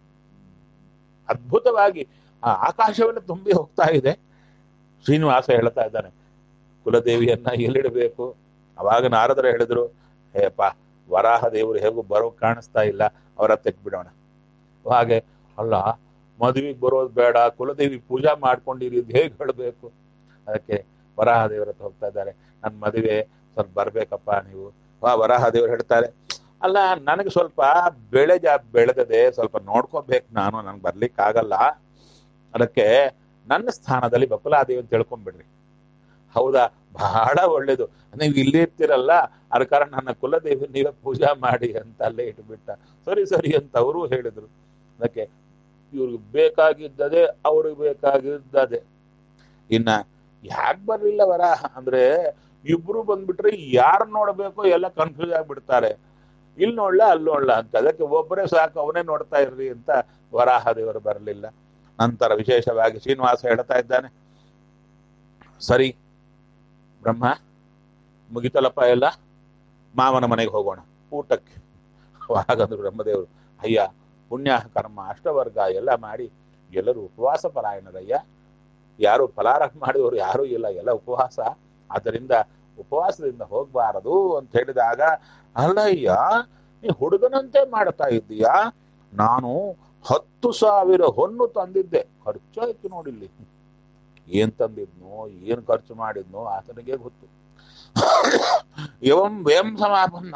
ಅದ್ಭುತವಾಗಿ ಆ ಆಕಾಶವನ್ನು ತುಂಬಿ ಹೋಗ್ತಾ ಇದೆ ಶ್ರೀನಿವಾಸ ಹೇಳ್ತಾ ಇದ್ದಾನೆ ಕುಲದೇವಿಯನ್ನ ಎಲ್ಲಿಡಬೇಕು ಅವಾಗ ನಾರದರು ಹೇಳಿದ್ರು ಹೇಪ್ಪ ವರಾಹ ದೇವರು ಹೇಗೂ ಬರೋ ಕಾಣಿಸ್ತಾ ಇಲ್ಲ ಅವರ ತೆಗ್ಬಿಡೋಣ ಹಾಗೆ ಅಲ್ಲ ಮದುವೆಗೆ ಬರೋದು ಬೇಡ ಕುಲದೇವಿ ಪೂಜಾ ಮಾಡ್ಕೊಂಡಿರಿ ಇದು ಹೇಗೆ ಹೇಳಬೇಕು ಅದಕ್ಕೆ ವರಾಹ ದೇವರ ಹತ್ರ ಹೋಗ್ತಾ ಇದ್ದಾರೆ ನನ್ನ ಮದುವೆ ಸ್ವಲ್ಪ ಬರ್ಬೇಕಪ್ಪ ನೀವು ವಾ ವರಾಹ ದೇವರು ಹೇಳ್ತಾರೆ ಅಲ್ಲ ನನಗೆ ಸ್ವಲ್ಪ ಬೆಳೆ ಜಾ ಬೆಳೆದದೆ ಸ್ವಲ್ಪ ನೋಡ್ಕೋಬೇಕು ನಾನು ನಂಗೆ ಬರ್ಲಿಕ್ಕೆ ಆಗಲ್ಲ ಅದಕ್ಕೆ ನನ್ನ ಸ್ಥಾನದಲ್ಲಿ ಬಕುಲಾದೇವಿ ಅಂತ ತಿಳ್ಕೊಂಡ್ಬಿಡ್ರಿ ಹೌದಾ ಬಹಳ ಒಳ್ಳೇದು ನೀವು ಇಲ್ಲಿ ಇರ್ತೀರಲ್ಲ ಅದ ಕಾರಣ ನನ್ನ ಕುಲದೇವಿ ನೀವೇ ಪೂಜಾ ಮಾಡಿ ಅಂತ ಅಲ್ಲೇ ಇಟ್ಬಿಟ್ಟ ಸರಿ ಸರಿ ಅಂತ ಅವರು ಹೇಳಿದ್ರು ಅದಕ್ಕೆ ಇವ್ರಿಗೆ ಬೇಕಾಗಿದ್ದದೆ ಅವ್ರಿಗೆ ಬೇಕಾಗಿದ್ದದೆ ಇನ್ನ ಯಾಕೆ ಬರ್ಲಿಲ್ಲ ವರಾಹ ಅಂದ್ರೆ ಇಬ್ರು ಬಂದ್ಬಿಟ್ರೆ ಯಾರು ನೋಡ್ಬೇಕು ಎಲ್ಲ ಕನ್ಫ್ಯೂಸ್ ಆಗ್ಬಿಡ್ತಾರೆ ಇಲ್ಲಿ ನೋಡ್ಲ ಅಲ್ಲಿ ನೋಡ್ಲ ಅಂತ ಅದಕ್ಕೆ ಒಬ್ಬರೇ ಸಾಕು ಅವನೇ ನೋಡ್ತಾ ಇರ್ರಿ ಅಂತ ವರಾಹ ದೇವರು ಬರಲಿಲ್ಲ ನಂತರ ವಿಶೇಷವಾಗಿ ಶ್ರೀನಿವಾಸ ಹೇಳ್ತಾ ಇದ್ದಾನೆ ಸರಿ ಬ್ರಹ್ಮ ಮುಗಿತಲಪ್ಪ ಎಲ್ಲ ಮಾವನ ಮನೆಗೆ ಹೋಗೋಣ ಊಟಕ್ಕೆ ಹಾಗಂದ್ರು ಬ್ರಹ್ಮದೇವರು ಅಯ್ಯ ಪುಣ್ಯ ಕರ್ಮ ಅಷ್ಟವರ್ಗ ಎಲ್ಲ ಮಾಡಿ ಎಲ್ಲರೂ ಉಪವಾಸ ಪರಾಯಣರಯ್ಯ ಯಾರು ಫಲಾರ ಮಾಡಿದವರು ಯಾರೂ ಇಲ್ಲ ಎಲ್ಲ ಉಪವಾಸ ಆದ್ದರಿಂದ ಉಪವಾಸದಿಂದ ಹೋಗ್ಬಾರದು ಅಂತ ಹೇಳಿದಾಗ ಅಲ್ಲಯ್ಯ ನೀ ಹುಡುಗನಂತೆ ಮಾಡ್ತಾ ಇದ್ದೀಯಾ ನಾನು ಹತ್ತು ಸಾವಿರ ಹೊನ್ನು ತಂದಿದ್ದೆ ಖರ್ಚಾಯ್ತು ನೋಡಿಲ್ಲಿ ಏನ್ ತಂದಿದ್ನೋ ಏನ್ ಖರ್ಚು ಮಾಡಿದ್ನೋ ಆತನಿಗೆ ಗೊತ್ತು ಎವಂ ವ್ಯಂ ಸಮಾಪನ್ನ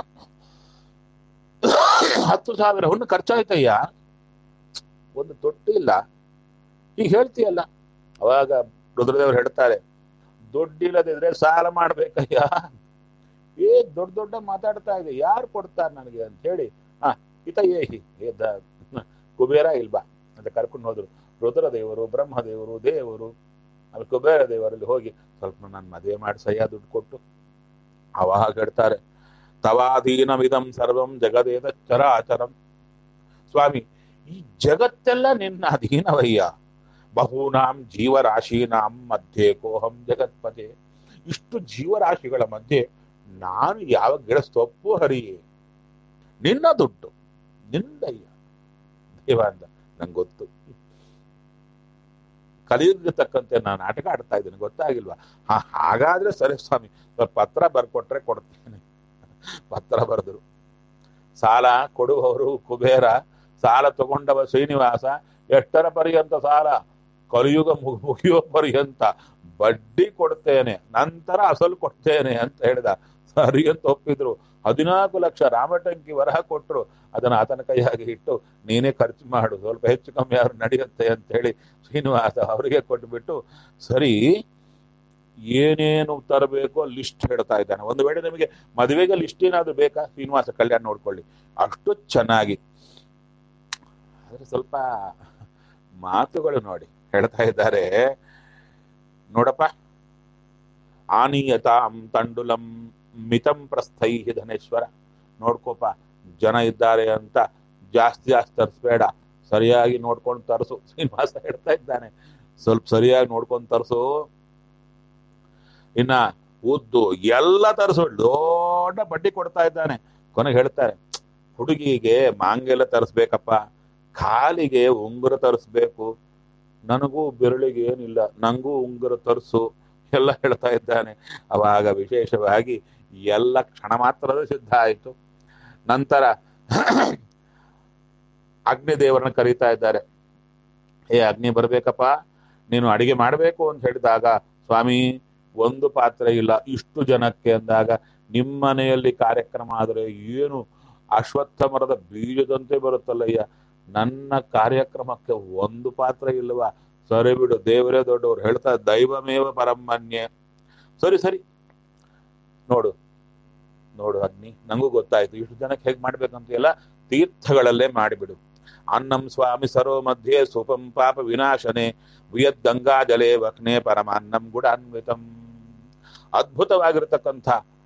ಹತ್ತು ಸಾವಿರ ಹೊನ್ನು ಖರ್ಚಾಯ್ತಯ್ಯ ಒಂದು ತೊಟ್ಟಿ ಇಲ್ಲ ಈಗ ಹೇಳ್ತೀಯಲ್ಲ ಅವಾಗ ರುದ್ರದೇವರು ಹೇಳ್ತಾರೆ ದುಡ್ಡಿಲ್ಲದಿದ್ರೆ ಸಾಲ ಮಾಡ್ಬೇಕಯ್ಯ ಏ ದೊಡ್ಡ ದೊಡ್ಡ ಮಾತಾಡ್ತಾ ಇದೆ ಯಾರು ಕೊಡ್ತಾರೆ ನನಗೆ ಅಂತ ಹೇಳಿ ಹಾ ಇತ ಏಹಿ ಏ ದ ಕುಬೇರ ಇಲ್ಬಾ ಅಂತ ಕರ್ಕೊಂಡು ಹೋದ್ರು ರುದ್ರದೇವರು ಬ್ರಹ್ಮದೇವರು ದೇವರು ಅಲ್ಲಿ ಕುಬೇರ ದೇವರಲ್ಲಿ ಹೋಗಿ ಸ್ವಲ್ಪ ನನ್ನ ಮದುವೆ ಮಾಡಿಸಯ್ಯ ದುಡ್ಡು ಕೊಟ್ಟು ಅವಾಗ ಹೇಳ್ತಾರೆ ತವಾಧೀನಮಿದಂ ಸರ್ವಂ ಜಗದೇದ ಚರಾಚರಂ ಸ್ವಾಮಿ ಈ ಜಗತ್ತೆಲ್ಲ ನಿನ್ನ ಅಧೀನವಯ್ಯ ಬಹೂನಾಂ ಜೀವರಾಶೀನಾಂ ಮಧ್ಯೆ ಕೋಹಂ ಜಗತ್ಪತೆ ಇಷ್ಟು ಜೀವರಾಶಿಗಳ ಮಧ್ಯೆ ನಾನು ಯಾವ ಗಿಡ ಸೊಪ್ಪು ಹರಿಯೇ ನಿನ್ನ ದುಡ್ಡು ನಿಂದಯ್ಯ ದೇವ ಅಂದ ನಂಗೆ ಗೊತ್ತು ಕಲಿಯುಗಕ್ಕೆ ತಕ್ಕಂತೆ ನಾನು ನಾಟಕ ಆಡ್ತಾ ಇದ್ದೀನಿ ಗೊತ್ತಾಗಿಲ್ವಾ ಹಾ ಹಾಗಾದ್ರೆ ಸರಿ ಸ್ವಾಮಿ ಸ್ವಲ್ಪ ಪತ್ರ ಬರ್ಕೊಟ್ರೆ ಕೊಡ್ತೇನೆ ಪತ್ರ ಬರೆದ್ರು ಸಾಲ ಕೊಡುವವರು ಕುಬೇರ ಸಾಲ ತಗೊಂಡವ ಶ್ರೀನಿವಾಸ ಎಷ್ಟರ ಪರ್ಯಂತ ಸಾಲ ಕಲಿಯುಗ ಮುಗ್- ಮುಗಿಯೋ ಪರ್ಯಂತ ಬಡ್ಡಿ ಕೊಡ್ತೇನೆ ನಂತರ ಅಸಲು ಕೊಡ್ತೇನೆ ಅಂತ ಹೇಳಿದ ಸರಿ ಅಂತ ಒಪ್ಪಿದ್ರು ಹದಿನಾಲ್ಕು ಲಕ್ಷ ರಾಮಟಂಕಿ ವರಹ ಕೊಟ್ರು ಅದನ್ನ ಆತನ ಕೈಯಾಗಿ ಇಟ್ಟು ನೀನೇ ಖರ್ಚು ಮಾಡು ಸ್ವಲ್ಪ ಹೆಚ್ಚು ಕಮ್ಮಿ ಆದ್ರೂ ನಡೆಯುತ್ತೆ ಅಂತ ಹೇಳಿ ಶ್ರೀನಿವಾಸ ಅವರಿಗೆ ಕೊಟ್ಬಿಟ್ಟು ಸರಿ ಏನೇನು ತರಬೇಕೋ ಲಿಸ್ಟ್ ಹೇಳ್ತಾ ಇದ್ದಾನೆ ಒಂದು ವೇಳೆ ನಿಮಗೆ ಮದುವೆಗೆ ಲಿಸ್ಟ್ ಏನಾದ್ರು ಬೇಕಾ ಶ್ರೀನಿವಾಸ ಕಲ್ಯಾಣ ನೋಡ್ಕೊಳ್ಳಿ ಅಷ್ಟು ಚೆನ್ನಾಗಿ ಆದ್ರೆ ಸ್ವಲ್ಪ ಮಾತುಗಳು ನೋಡಿ ಹೇಳ್ತಾ ಇದ್ದಾರೆ ನೋಡಪ್ಪ ಆನೀಯತಾಂ ತಂಡುಲಂ ಮಿತಂ ಪ್ರಸ್ಥೈ ಧನೇಶ್ವರ ನೋಡ್ಕೋಪ ಜನ ಇದ್ದಾರೆ ಅಂತ ಜಾಸ್ತಿ ಜಾಸ್ತಿ ತರಿಸ್ಬೇಡ ಸರಿಯಾಗಿ ನೋಡ್ಕೊಂಡು ತರಿಸು ಶ್ರೀನಿವಾಸ ಹೇಳ್ತಾ ಇದ್ದಾನೆ ಸ್ವಲ್ಪ ಸರಿಯಾಗಿ ನೋಡ್ಕೊಂಡು ತರಿಸು ಇನ್ನ ಉದ್ದು ಎಲ್ಲ ತರಿಸು ದೊಡ್ಡ ಬಡ್ಡಿ ಕೊಡ್ತಾ ಇದ್ದಾನೆ ಕೊನೆಗೆ ಹೇಳ್ತಾರೆ ಹುಡುಗಿಗೆ ಮಾಂಗೆಲ್ಲ ತರಿಸ್ಬೇಕಪ್ಪ ಕಾಲಿಗೆ ಉಂಗುರ ತರಿಸ್ಬೇಕು ನನಗೂ ಬೆರಳಿಗೆ ಏನಿಲ್ಲ ನಂಗೂ ಉಂಗುರ ತರಿಸು ಎಲ್ಲ ಹೇಳ್ತಾ ಇದ್ದಾನೆ ಅವಾಗ ವಿಶೇಷವಾಗಿ ಎಲ್ಲ ಕ್ಷಣ ಮಾತ್ರದ ಸಿದ್ಧ ಆಯಿತು ನಂತರ ಅಗ್ನಿದೇವರನ್ನ ಕರೀತಾ ಇದ್ದಾರೆ ಏ ಅಗ್ನಿ ಬರ್ಬೇಕಪ್ಪ ನೀನು ಅಡಿಗೆ ಮಾಡಬೇಕು ಅಂತ ಹೇಳಿದಾಗ ಸ್ವಾಮಿ ಒಂದು ಪಾತ್ರೆ ಇಲ್ಲ ಇಷ್ಟು ಜನಕ್ಕೆ ಅಂದಾಗ ನಿಮ್ಮ ಮನೆಯಲ್ಲಿ ಕಾರ್ಯಕ್ರಮ ಆದರೆ ಏನು ಅಶ್ವತ್ಥ ಮರದ ಬೀಜದಂತೆ ಬರುತ್ತಲ್ಲಯ್ಯ ನನ್ನ ಕಾರ್ಯಕ್ರಮಕ್ಕೆ ಒಂದು ಪಾತ್ರೆ ಇಲ್ವಾ ಸರಿ ಬಿಡು ದೇವರೇ ದೊಡ್ಡವರು ಹೇಳ್ತಾ ದೈವಮೇವ ಪರಮನ್ಯ ಸರಿ ಸರಿ ನೋಡು ನೋಡು ಅಗ್ನಿ ನಂಗೂ ಗೊತ್ತಾಯ್ತು ಇಷ್ಟು ಜನಕ್ಕೆ ಹೇಗೆ ಮಾಡ್ಬೇಕಂತ ಎಲ್ಲ ತೀರ್ಥಗಳಲ್ಲೇ ಮಾಡಿಬಿಡು ಅನ್ನಂ ಸ್ವಾಮಿ ಸರೋ ಮಧ್ಯೆ ಸುಪಂ ಪಾಪ ವಿನಾಶನೆ ವಿಯದ್ ಗಂಗಾ ಜಲೇ ವಕ್ನೆ ಪರಮಾನ್ನಂ ಗುಡಾನ್ವಿತಂ ಅದ್ಭುತವಾಗಿರತಕ್ಕಂಥ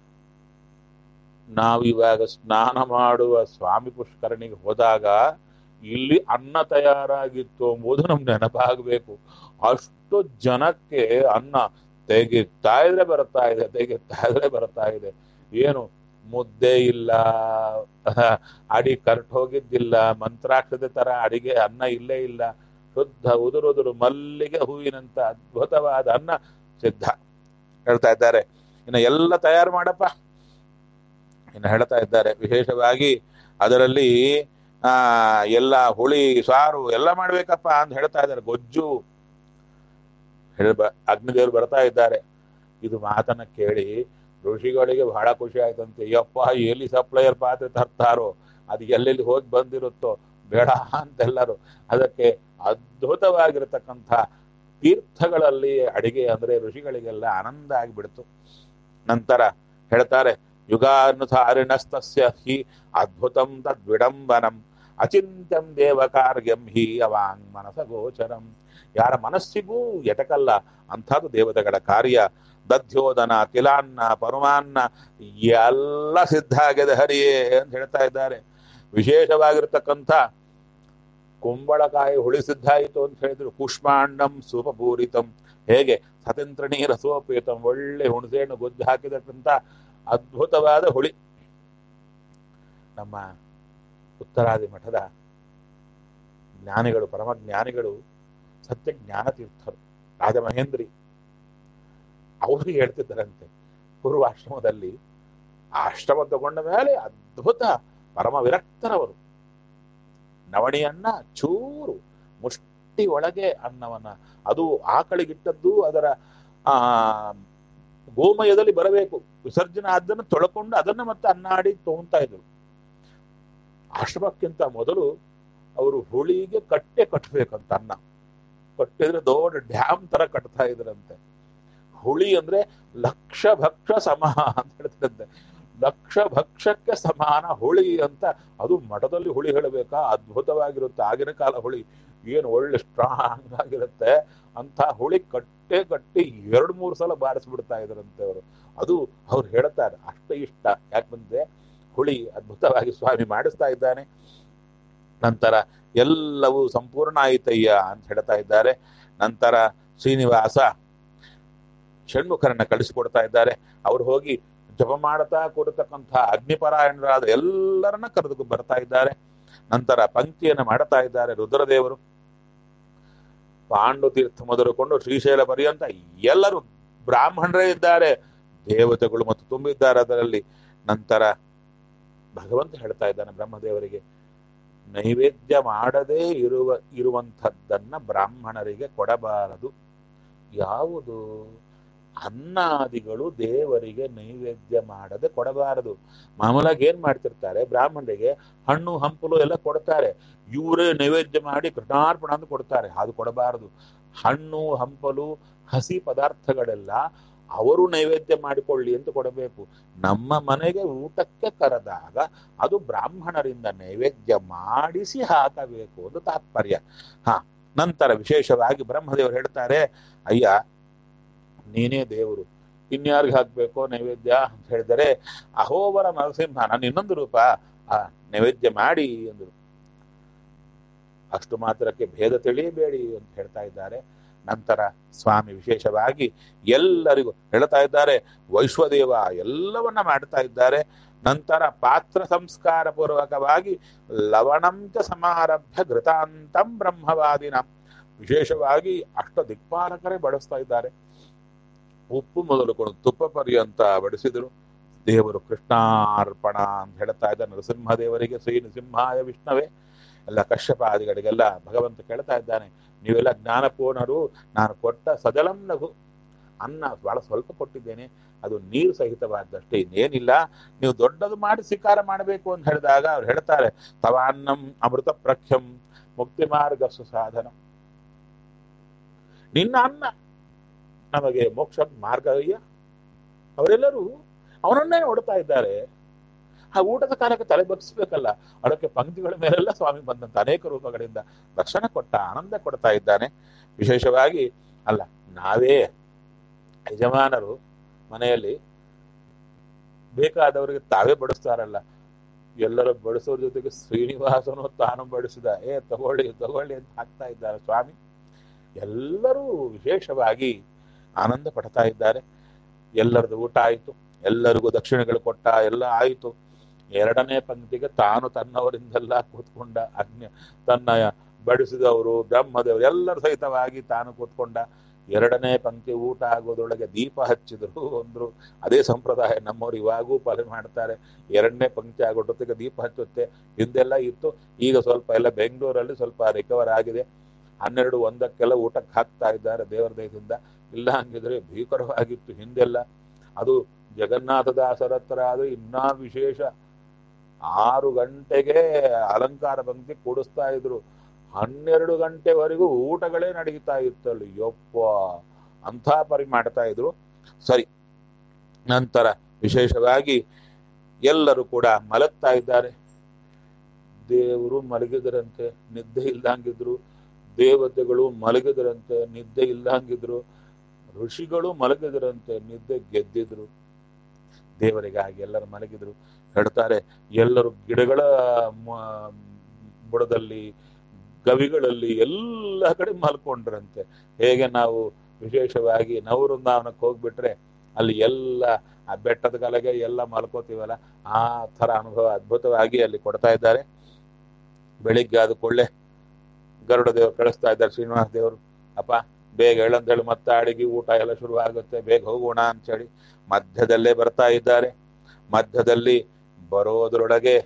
ನಾವು ಇವಾಗ ಸ್ನಾನ ಮಾಡುವ ಸ್ವಾಮಿ ಪುಷ್ಕರಣಿಗೆ ಹೋದಾಗ ಇಲ್ಲಿ ಅನ್ನ ತಯಾರಾಗಿತ್ತು ಎಂಬುದು ನಮ್ಗೆ ನೆನಪಾಗಬೇಕು ಅಷ್ಟು ಜನಕ್ಕೆ ಅನ್ನ ತೆಗಿತಾ ಇದ್ರೆ ಬರ್ತಾ ಇದೆ ತೆಗಿತಾ ಇದ್ರೆ ಬರ್ತಾ ಇದೆ ಏನು ಮುದ್ದೆ ಇಲ್ಲ ಅಡಿ ಕರ್ಟ್ ಹೋಗಿದ್ದಿಲ್ಲ ಮಂತ್ರಾಕ್ಷತೆ ತರ ಅಡಿಗೆ ಅನ್ನ ಇಲ್ಲೇ ಇಲ್ಲ ಶುದ್ಧ ಉದುರುದುರು ಮಲ್ಲಿಗೆ ಹೂವಿನಂತ ಅದ್ಭುತವಾದ ಅನ್ನ ಸಿದ್ಧ ಹೇಳ್ತಾ ಇದ್ದಾರೆ ಇನ್ನು ಎಲ್ಲ ತಯಾರು ಮಾಡಪ್ಪ ಇನ್ನು ಹೇಳ್ತಾ ಇದ್ದಾರೆ ವಿಶೇಷವಾಗಿ ಅದರಲ್ಲಿ ಆ ಎಲ್ಲ ಹುಳಿ ಸಾರು ಎಲ್ಲ ಮಾಡ್ಬೇಕಪ್ಪ ಅಂತ ಹೇಳ್ತಾ ಇದ್ದಾರೆ ಗೊಜ್ಜು ಹೇಳ್ಬ ಅಗ್ನಿದೇವರು ಬರ್ತಾ ಇದ್ದಾರೆ ಇದು ಮಾತನ್ನ ಕೇಳಿ ಋಷಿಗಳಿಗೆ ಬಹಳ ಖುಷಿ ಆಯ್ತಂತೆ ಯಪ್ಪ ಎಲ್ಲಿ ಸಪ್ಲೈಯರ್ ಪಾತ್ರೆ ತರ್ತಾರೋ ಅದು ಎಲ್ಲೆಲ್ಲಿ ಹೋಗಿ ಬಂದಿರುತ್ತೋ ಬೇಡ ಅಂತೆಲ್ಲರೂ ಅದಕ್ಕೆ ಅದ್ಭುತವಾಗಿರತಕ್ಕಂಥ ತೀರ್ಥಗಳಲ್ಲಿ ಅಡಿಗೆ ಅಂದ್ರೆ ಋಷಿಗಳಿಗೆಲ್ಲ ಆನಂದ ಆಗಿಬಿಡ್ತು ನಂತರ ಹೇಳ್ತಾರೆ ಯುಗಾನುಸಾರಿಣಸ್ತಸ್ಯ ಹಿ ಅದ್ಭುತಂ ತದ್ವಿಡಂಬನಂ ಅಚಿಂತ್ಯಂ ದೇವ ಕಾರ್ಯಂ ಹಿ ಅವಾಂಗ್ ಮನಸ ಗೋಚರಂ ಯಾರ ಮನಸ್ಸಿಗೂ ಎಟಕಲ್ಲ ಅಂಥದ್ದು ದೇವತೆಗಳ ಕಾರ್ಯ ದಧ್ಯೋದನ ತಿಲಾನ್ನ ಪರಮಾನ್ನ ಎಲ್ಲ ಸಿದ್ಧ ಆಗಿದೆ ಹರಿಯೇ ಅಂತ ಹೇಳ್ತಾ ಇದ್ದಾರೆ ವಿಶೇಷವಾಗಿರ್ತಕ್ಕಂಥ ಕುಂಬಳಕಾಯಿ ಹುಳಿ ಸಿದ್ಧ ಆಯಿತು ಅಂತ ಹೇಳಿದ್ರು ಕುಷ್ಮಾಂಡಂ ಸೂಪಪೂರಿತಂ ಹೇಗೆ ಸತಂತ್ರ ನೀರ ಸೋಪೇತಂ ಒಳ್ಳೆ ಹುಣಸೆಹಣ್ಣು ಗೊಜ್ಜು ಹಾಕಿದಕ್ಕಂಥ ಅದ್ಭುತವಾದ ಹುಳಿ ನಮ್ಮ ಉತ್ತರಾದಿ ಮಠದ ಜ್ಞಾನಿಗಳು ಪರಮ ಜ್ಞಾನಿಗಳು ಸತ್ಯ ಜ್ಞಾನತೀರ್ಥರು ರಾಜಮಹೇಂದ್ರಿ ಅವರು ಹೇಳ್ತಿದ್ದರಂತೆ ಪೂರ್ವಾಶ್ರಮದಲ್ಲಿ ಆಶ್ರಮ ತಗೊಂಡ ಮೇಲೆ ಅದ್ಭುತ ಪರಮ ವಿರಕ್ತರವರು ನವಣಿಯನ್ನ ಚೂರು ಮುಷ್ಟಿ ಒಳಗೆ ಅನ್ನವನ್ನ ಅದು ಆಕಳಿಗಿಟ್ಟದ್ದು ಅದರ ಆ ಗೋಮಯದಲ್ಲಿ ಬರಬೇಕು ವಿಸರ್ಜನೆ ಅದನ್ನು ತೊಳ್ಕೊಂಡು ಅದನ್ನ ಮತ್ತೆ ಅನ್ನಾಡಿ ತಗೊಂತಾ ಇದ್ರು ಆಶ್ರಮಕ್ಕಿಂತ ಮೊದಲು ಅವರು ಹುಳಿಗೆ ಕಟ್ಟೆ ಕಟ್ಟಬೇಕಂತ ಅನ್ನ ಕಟ್ಟಿದ್ರೆ ದೊಡ್ಡ ಡ್ಯಾಮ್ ತರ ಕಟ್ತಾ ಇದ್ರಂತೆ ಹುಳಿ ಅಂದ್ರೆ ಲಕ್ಷ ಭಕ್ಷ ಸಮ ಅಂತ ಹೇಳ್ತಿರಂತೆ ಲಕ್ಷ ಭಕ್ಷಕ್ಕೆ ಸಮಾನ ಹುಳಿ ಅಂತ ಅದು ಮಠದಲ್ಲಿ ಹುಳಿ ಹೇಳಬೇಕಾ ಅದ್ಭುತವಾಗಿರುತ್ತೆ ಆಗಿನ ಕಾಲ ಹುಳಿ ಏನು ಒಳ್ಳೆ ಸ್ಟ್ರಾಂಗ್ ಆಗಿರುತ್ತೆ ಅಂತ ಹುಳಿ ಕಟ್ಟೆ ಕಟ್ಟಿ ಎರಡು ಮೂರು ಸಲ ಬಾರಿಸ್ಬಿಡ್ತಾ ಇದ್ರಂತೆ ಅವರು ಅದು ಅವ್ರು ಹೇಳ್ತಾರೆ ಅಷ್ಟೇ ಇಷ್ಟ ಯಾಕಂದ್ರೆ ಹುಳಿ ಅದ್ಭುತವಾಗಿ ಸ್ವಾಮಿ ಮಾಡಿಸ್ತಾ ಇದ್ದಾನೆ ನಂತರ ಎಲ್ಲವೂ ಸಂಪೂರ್ಣ ಆಯಿತಯ್ಯ ಅಂತ ಹೇಳ್ತಾ ಇದ್ದಾರೆ ನಂತರ ಶ್ರೀನಿವಾಸ ಷಣ್ಮುಖರನ್ನ ಕಳಿಸಿಕೊಡ್ತಾ ಇದ್ದಾರೆ ಅವ್ರು ಹೋಗಿ ಜಪ ಮಾಡ್ತಾ ಕೂರತಕ್ಕಂಥ ಅಗ್ನಿಪರಾಯಣರಾದ ಎಲ್ಲರನ್ನ ಕರೆದು ಬರ್ತಾ ಇದ್ದಾರೆ ನಂತರ ಪಂಕ್ತಿಯನ್ನು ಮಾಡ್ತಾ ಇದ್ದಾರೆ ರುದ್ರದೇವರು ಪಾಂಡು ತೀರ್ಥ ಮೊದಲುಕೊಂಡು ಶ್ರೀಶೈಲ ಪರ್ಯಂತ ಎಲ್ಲರೂ ಬ್ರಾಹ್ಮಣರೇ ಇದ್ದಾರೆ ದೇವತೆಗಳು ಮತ್ತು ತುಂಬಿದ್ದಾರೆ ಅದರಲ್ಲಿ ನಂತರ ಭಗವಂತ ಹೇಳ್ತಾ ಇದ್ದಾನೆ ಬ್ರಹ್ಮದೇವರಿಗೆ ನೈವೇದ್ಯ ಮಾಡದೇ ಇರುವ ಇರುವಂಥದ್ದನ್ನ ಬ್ರಾಹ್ಮಣರಿಗೆ ಕೊಡಬಾರದು ಯಾವುದು ಅನ್ನಾದಿಗಳು ದೇವರಿಗೆ ನೈವೇದ್ಯ ಮಾಡದೆ ಕೊಡಬಾರದು ಮಾಮೂಲಾಗಿ ಏನ್ ಮಾಡ್ತಿರ್ತಾರೆ ಬ್ರಾಹ್ಮಣರಿಗೆ ಹಣ್ಣು ಹಂಪಲು ಎಲ್ಲ ಕೊಡ್ತಾರೆ ಇವರೇ ನೈವೇದ್ಯ ಮಾಡಿ ಕೃಷ್ಣಾರ್ಪಣ ಅಂತ ಕೊಡ್ತಾರೆ ಅದು ಕೊಡಬಾರದು ಹಣ್ಣು ಹಂಪಲು ಹಸಿ ಪದಾರ್ಥಗಳೆಲ್ಲ ಅವರು ನೈವೇದ್ಯ ಮಾಡಿಕೊಳ್ಳಿ ಅಂತ ಕೊಡಬೇಕು ನಮ್ಮ ಮನೆಗೆ ಊಟಕ್ಕೆ ಕರೆದಾಗ ಅದು ಬ್ರಾಹ್ಮಣರಿಂದ ನೈವೇದ್ಯ ಮಾಡಿಸಿ ಹಾಕಬೇಕು ಅಂತ ತಾತ್ಪರ್ಯ ಹಾ ನಂತರ ವಿಶೇಷವಾಗಿ ಬ್ರಹ್ಮದೇವರು ಹೇಳ್ತಾರೆ ಅಯ್ಯ ನೀನೇ ದೇವರು ಇನ್ಯಾರಿಗೆ ಹಾಕ್ಬೇಕು ನೈವೇದ್ಯ ಅಂತ ಹೇಳಿದರೆ ಅಹೋವರ ನರಸಿಂಹ ನನ್ನ ಇನ್ನೊಂದು ರೂಪ ಆ ನೈವೇದ್ಯ ಮಾಡಿ ಅಂದರು ಅಷ್ಟು ಮಾತ್ರಕ್ಕೆ ಭೇದ ತಿಳಿಯಬೇಡಿ ಅಂತ ಹೇಳ್ತಾ ಇದ್ದಾರೆ ನಂತರ ಸ್ವಾಮಿ ವಿಶೇಷವಾಗಿ ಎಲ್ಲರಿಗೂ ಹೇಳ್ತಾ ಇದ್ದಾರೆ ವೈಶ್ವದೇವ ಎಲ್ಲವನ್ನ ಮಾಡ್ತಾ ಇದ್ದಾರೆ ನಂತರ ಪಾತ್ರ ಸಂಸ್ಕಾರ ಪೂರ್ವಕವಾಗಿ ಲವಣಂಚ ಸಮಾರಭ್ಯ ಘೃತಾಂತಂ ಬ್ರಹ್ಮವಾದಿನ ವಿಶೇಷವಾಗಿ ಅಷ್ಟ ದಿಕ್ಪಾಲಕರೇ ಬಡಿಸ್ತಾ ಇದ್ದಾರೆ ಉಪ್ಪು ಮೊದಲುಕೊಂಡು ತುಪ್ಪ ಪರ್ಯಂತ ಬಡಿಸಿದರು ದೇವರು ಕೃಷ್ಣಾರ್ಪಣ ಅಂತ ಹೇಳ್ತಾ ಇದ್ದ ನರಸಿಂಹದೇವರಿಗೆ ಶ್ರೀ ನೃಸಿಂಹಾಯ ವಿಷ್ಣವೇ ಎಲ್ಲ ಕಶ್ಯಪಾದಿಗಳಿಗೆಲ್ಲ ಭಗವಂತ ಕೇಳ್ತಾ ಇದ್ದಾನೆ ನೀವೆಲ್ಲ ಜ್ಞಾನಪೂರ್ಣರು ನಾನು ಕೊಟ್ಟ ಸಜಲಂ ಲಘು ಅನ್ನ ಬಹಳ ಸ್ವಲ್ಪ ಕೊಟ್ಟಿದ್ದೇನೆ ಅದು ನೀರು ಸಹಿತವಾದಷ್ಟೇ ಇನ್ನೇನಿಲ್ಲ ನೀವು ದೊಡ್ಡದು ಮಾಡಿ ಸ್ವೀಕಾರ ಮಾಡಬೇಕು ಅಂತ ಹೇಳಿದಾಗ ಅವ್ರು ಹೇಳ್ತಾರೆ ತವಾನ್ನಂ ಅಮೃತ ಪ್ರಖ್ಯಂ ಮುಕ್ತಿ ಮಾರ್ಗ ಸುಸಾಧನ ನಿನ್ನ ಅನ್ನ ನಮಗೆ ಮೋಕ್ಷ ಮಾರ್ಗ ಅಯ್ಯ ಅವರೆಲ್ಲರೂ ಅವನನ್ನೇ ನೋಡ್ತಾ ಇದ್ದಾರೆ ಆ ಊಟದ ಕಾಲಕ್ಕೆ ತಲೆ ಬಗ್ಸ್ಬೇಕಲ್ಲ ಅದಕ್ಕೆ ಪಂಕ್ತಿಗಳ ಮೇಲೆಲ್ಲ ಸ್ವಾಮಿ ಬಂದಂತ ಅನೇಕ ರೂಪಗಳಿಂದ ದರ್ಶನ ಕೊಟ್ಟ ಆನಂದ ಕೊಡ್ತಾ ಇದ್ದಾನೆ ವಿಶೇಷವಾಗಿ ಅಲ್ಲ ನಾವೇ ಯಜಮಾನರು ಮನೆಯಲ್ಲಿ ಬೇಕಾದವರಿಗೆ ತಾವೇ ಬಡಿಸ್ತಾರಲ್ಲ ಎಲ್ಲರೂ ಬಡಿಸೋರ ಜೊತೆಗೆ ಶ್ರೀನಿವಾಸನು ತಾನು ಬಡಿಸಿದ ಏ ತಗೊಳ್ಳಿ ತಗೊಳ್ಳಿ ಅಂತ ಹಾಕ್ತಾ ಇದ್ದಾರೆ ಸ್ವಾಮಿ ಎಲ್ಲರೂ ವಿಶೇಷವಾಗಿ ಆನಂದ ಪಡ್ತಾ ಇದ್ದಾರೆ ಎಲ್ಲರದು ಊಟ ಆಯಿತು ಎಲ್ಲರಿಗೂ ದಕ್ಷಿಣೆಗಳು ಕೊಟ್ಟ ಎಲ್ಲ ಆಯಿತು ಎರಡನೇ ಪಂಕ್ತಿಗೆ ತಾನು ತನ್ನವರಿಂದೆಲ್ಲ ಕೂತ್ಕೊಂಡ ಅಗ್ನಿ ತನ್ನ ಬಡಿಸಿದವರು ಬ್ರಹ್ಮದೇವರು ಎಲ್ಲರ ಸಹಿತವಾಗಿ ತಾನು ಕೂತ್ಕೊಂಡ ಎರಡನೇ ಪಂಕ್ತಿ ಊಟ ಆಗೋದ್ರೊಳಗೆ ದೀಪ ಹಚ್ಚಿದ್ರು ಅಂದ್ರು ಅದೇ ಸಂಪ್ರದಾಯ ನಮ್ಮವ್ರು ಇವಾಗೂ ಪಾಲನೆ ಮಾಡ್ತಾರೆ ಎರಡನೇ ಪಂಕ್ತಿ ಆಗೋಟೊತ್ತಿಗೆ ದೀಪ ಹಚ್ಚುತ್ತೆ ಹಿಂದೆಲ್ಲ ಇತ್ತು ಈಗ ಸ್ವಲ್ಪ ಎಲ್ಲ ಬೆಂಗಳೂರಲ್ಲಿ ಸ್ವಲ್ಪ ರಿಕವರ್ ಆಗಿದೆ ಹನ್ನೆರಡು ಒಂದಕ್ಕೆಲ್ಲ ಊಟಕ್ಕೆ ಹಾಕ್ತಾ ಇದ್ದಾರೆ ದೇವರ ದಯದಿಂದ ಇಲ್ಲ ಹಂಗಿದ್ರೆ ಭೀಕರವಾಗಿತ್ತು ಹಿಂದೆಲ್ಲ ಅದು ಜಗನ್ನಾಥದಾಸರ ಹತ್ರ ಆದ್ರೆ ಇನ್ನೂ ವಿಶೇಷ ಆರು ಗಂಟೆಗೆ ಅಲಂಕಾರ ಪಂಕ್ತಿ ಕೂಡಿಸ್ತಾ ಇದ್ರು ಹನ್ನೆರಡು ಗಂಟೆವರೆಗೂ ಊಟಗಳೇ ನಡೀತಾ ಇತ್ತಲ್ಲಿ ಯಪ್ಪ ಅಂಥ ಪರಿ ಮಾಡ್ತಾ ಇದ್ರು ಸರಿ ನಂತರ ವಿಶೇಷವಾಗಿ ಎಲ್ಲರೂ ಕೂಡ ಮಲಗ್ತಾ ಇದ್ದಾರೆ ದೇವರು ಮಲಗಿದರಂತೆ ನಿದ್ದೆ ಇಲ್ದಂಗಿದ್ರು ದೇವತೆಗಳು ಮಲಗಿದರಂತೆ ನಿದ್ದೆ ಇಲ್ದಂಗಿದ್ರು ಋಷಿಗಳು ಮಲಗಿದರಂತೆ ನಿದ್ದೆ ಗೆದ್ದಿದ್ರು ದೇವರಿಗಾಗಿ ಎಲ್ಲರೂ ಮಲಗಿದ್ರು ಹೇಳ್ತಾರೆ ಎಲ್ಲರೂ ಗಿಡಗಳ ಮ- ಬುಡದಲ್ಲಿ ಗವಿಗಳಲ್ಲಿ ಎಲ್ಲ ಕಡೆ ಮಲ್ಕೊಂಡ್ರಂತೆ ಹೇಗೆ ನಾವು ವಿಶೇಷವಾಗಿ ನವವೃಂದಾವನಕ್ಕೆ ಹೋಗ್ಬಿಟ್ರೆ ಅಲ್ಲಿ ಎಲ್ಲ ಆ ಬೆಟ್ಟದ ಕಲೆಗೆ ಎಲ್ಲ ಮಲ್ಕೋತೀವಲ್ಲ ಆ ಥರ ಅನುಭವ ಅದ್ಭುತವಾಗಿ ಅಲ್ಲಿ ಕೊಡ್ತಾ ಇದ್ದಾರೆ ಬೆಳಿಗ್ಗೆ ಆದ ಕೊಳ್ಳೆ ಗರುಡ ದೇವರು ಕಳಿಸ್ತಾ ಇದ್ದಾರೆ ಶ್ರೀನಿವಾಸ ದೇವರು ಅಪ್ಪ ಬೇಗ ಹೇಳಂತ ಹೇಳಿ ಮತ್ತೆ ಅಡಿಗೆ ಊಟ ಎಲ್ಲ ಶುರು ಆಗುತ್ತೆ ಬೇಗ ಹೋಗೋಣ ಅಂತೇಳಿ ಮಧ್ಯದಲ್ಲೇ ಬರ್ತಾ ಇದ್ದಾರೆ ಮಧ್ಯದಲ್ಲಿ ಬರೋದ್ರೊಳಗೆ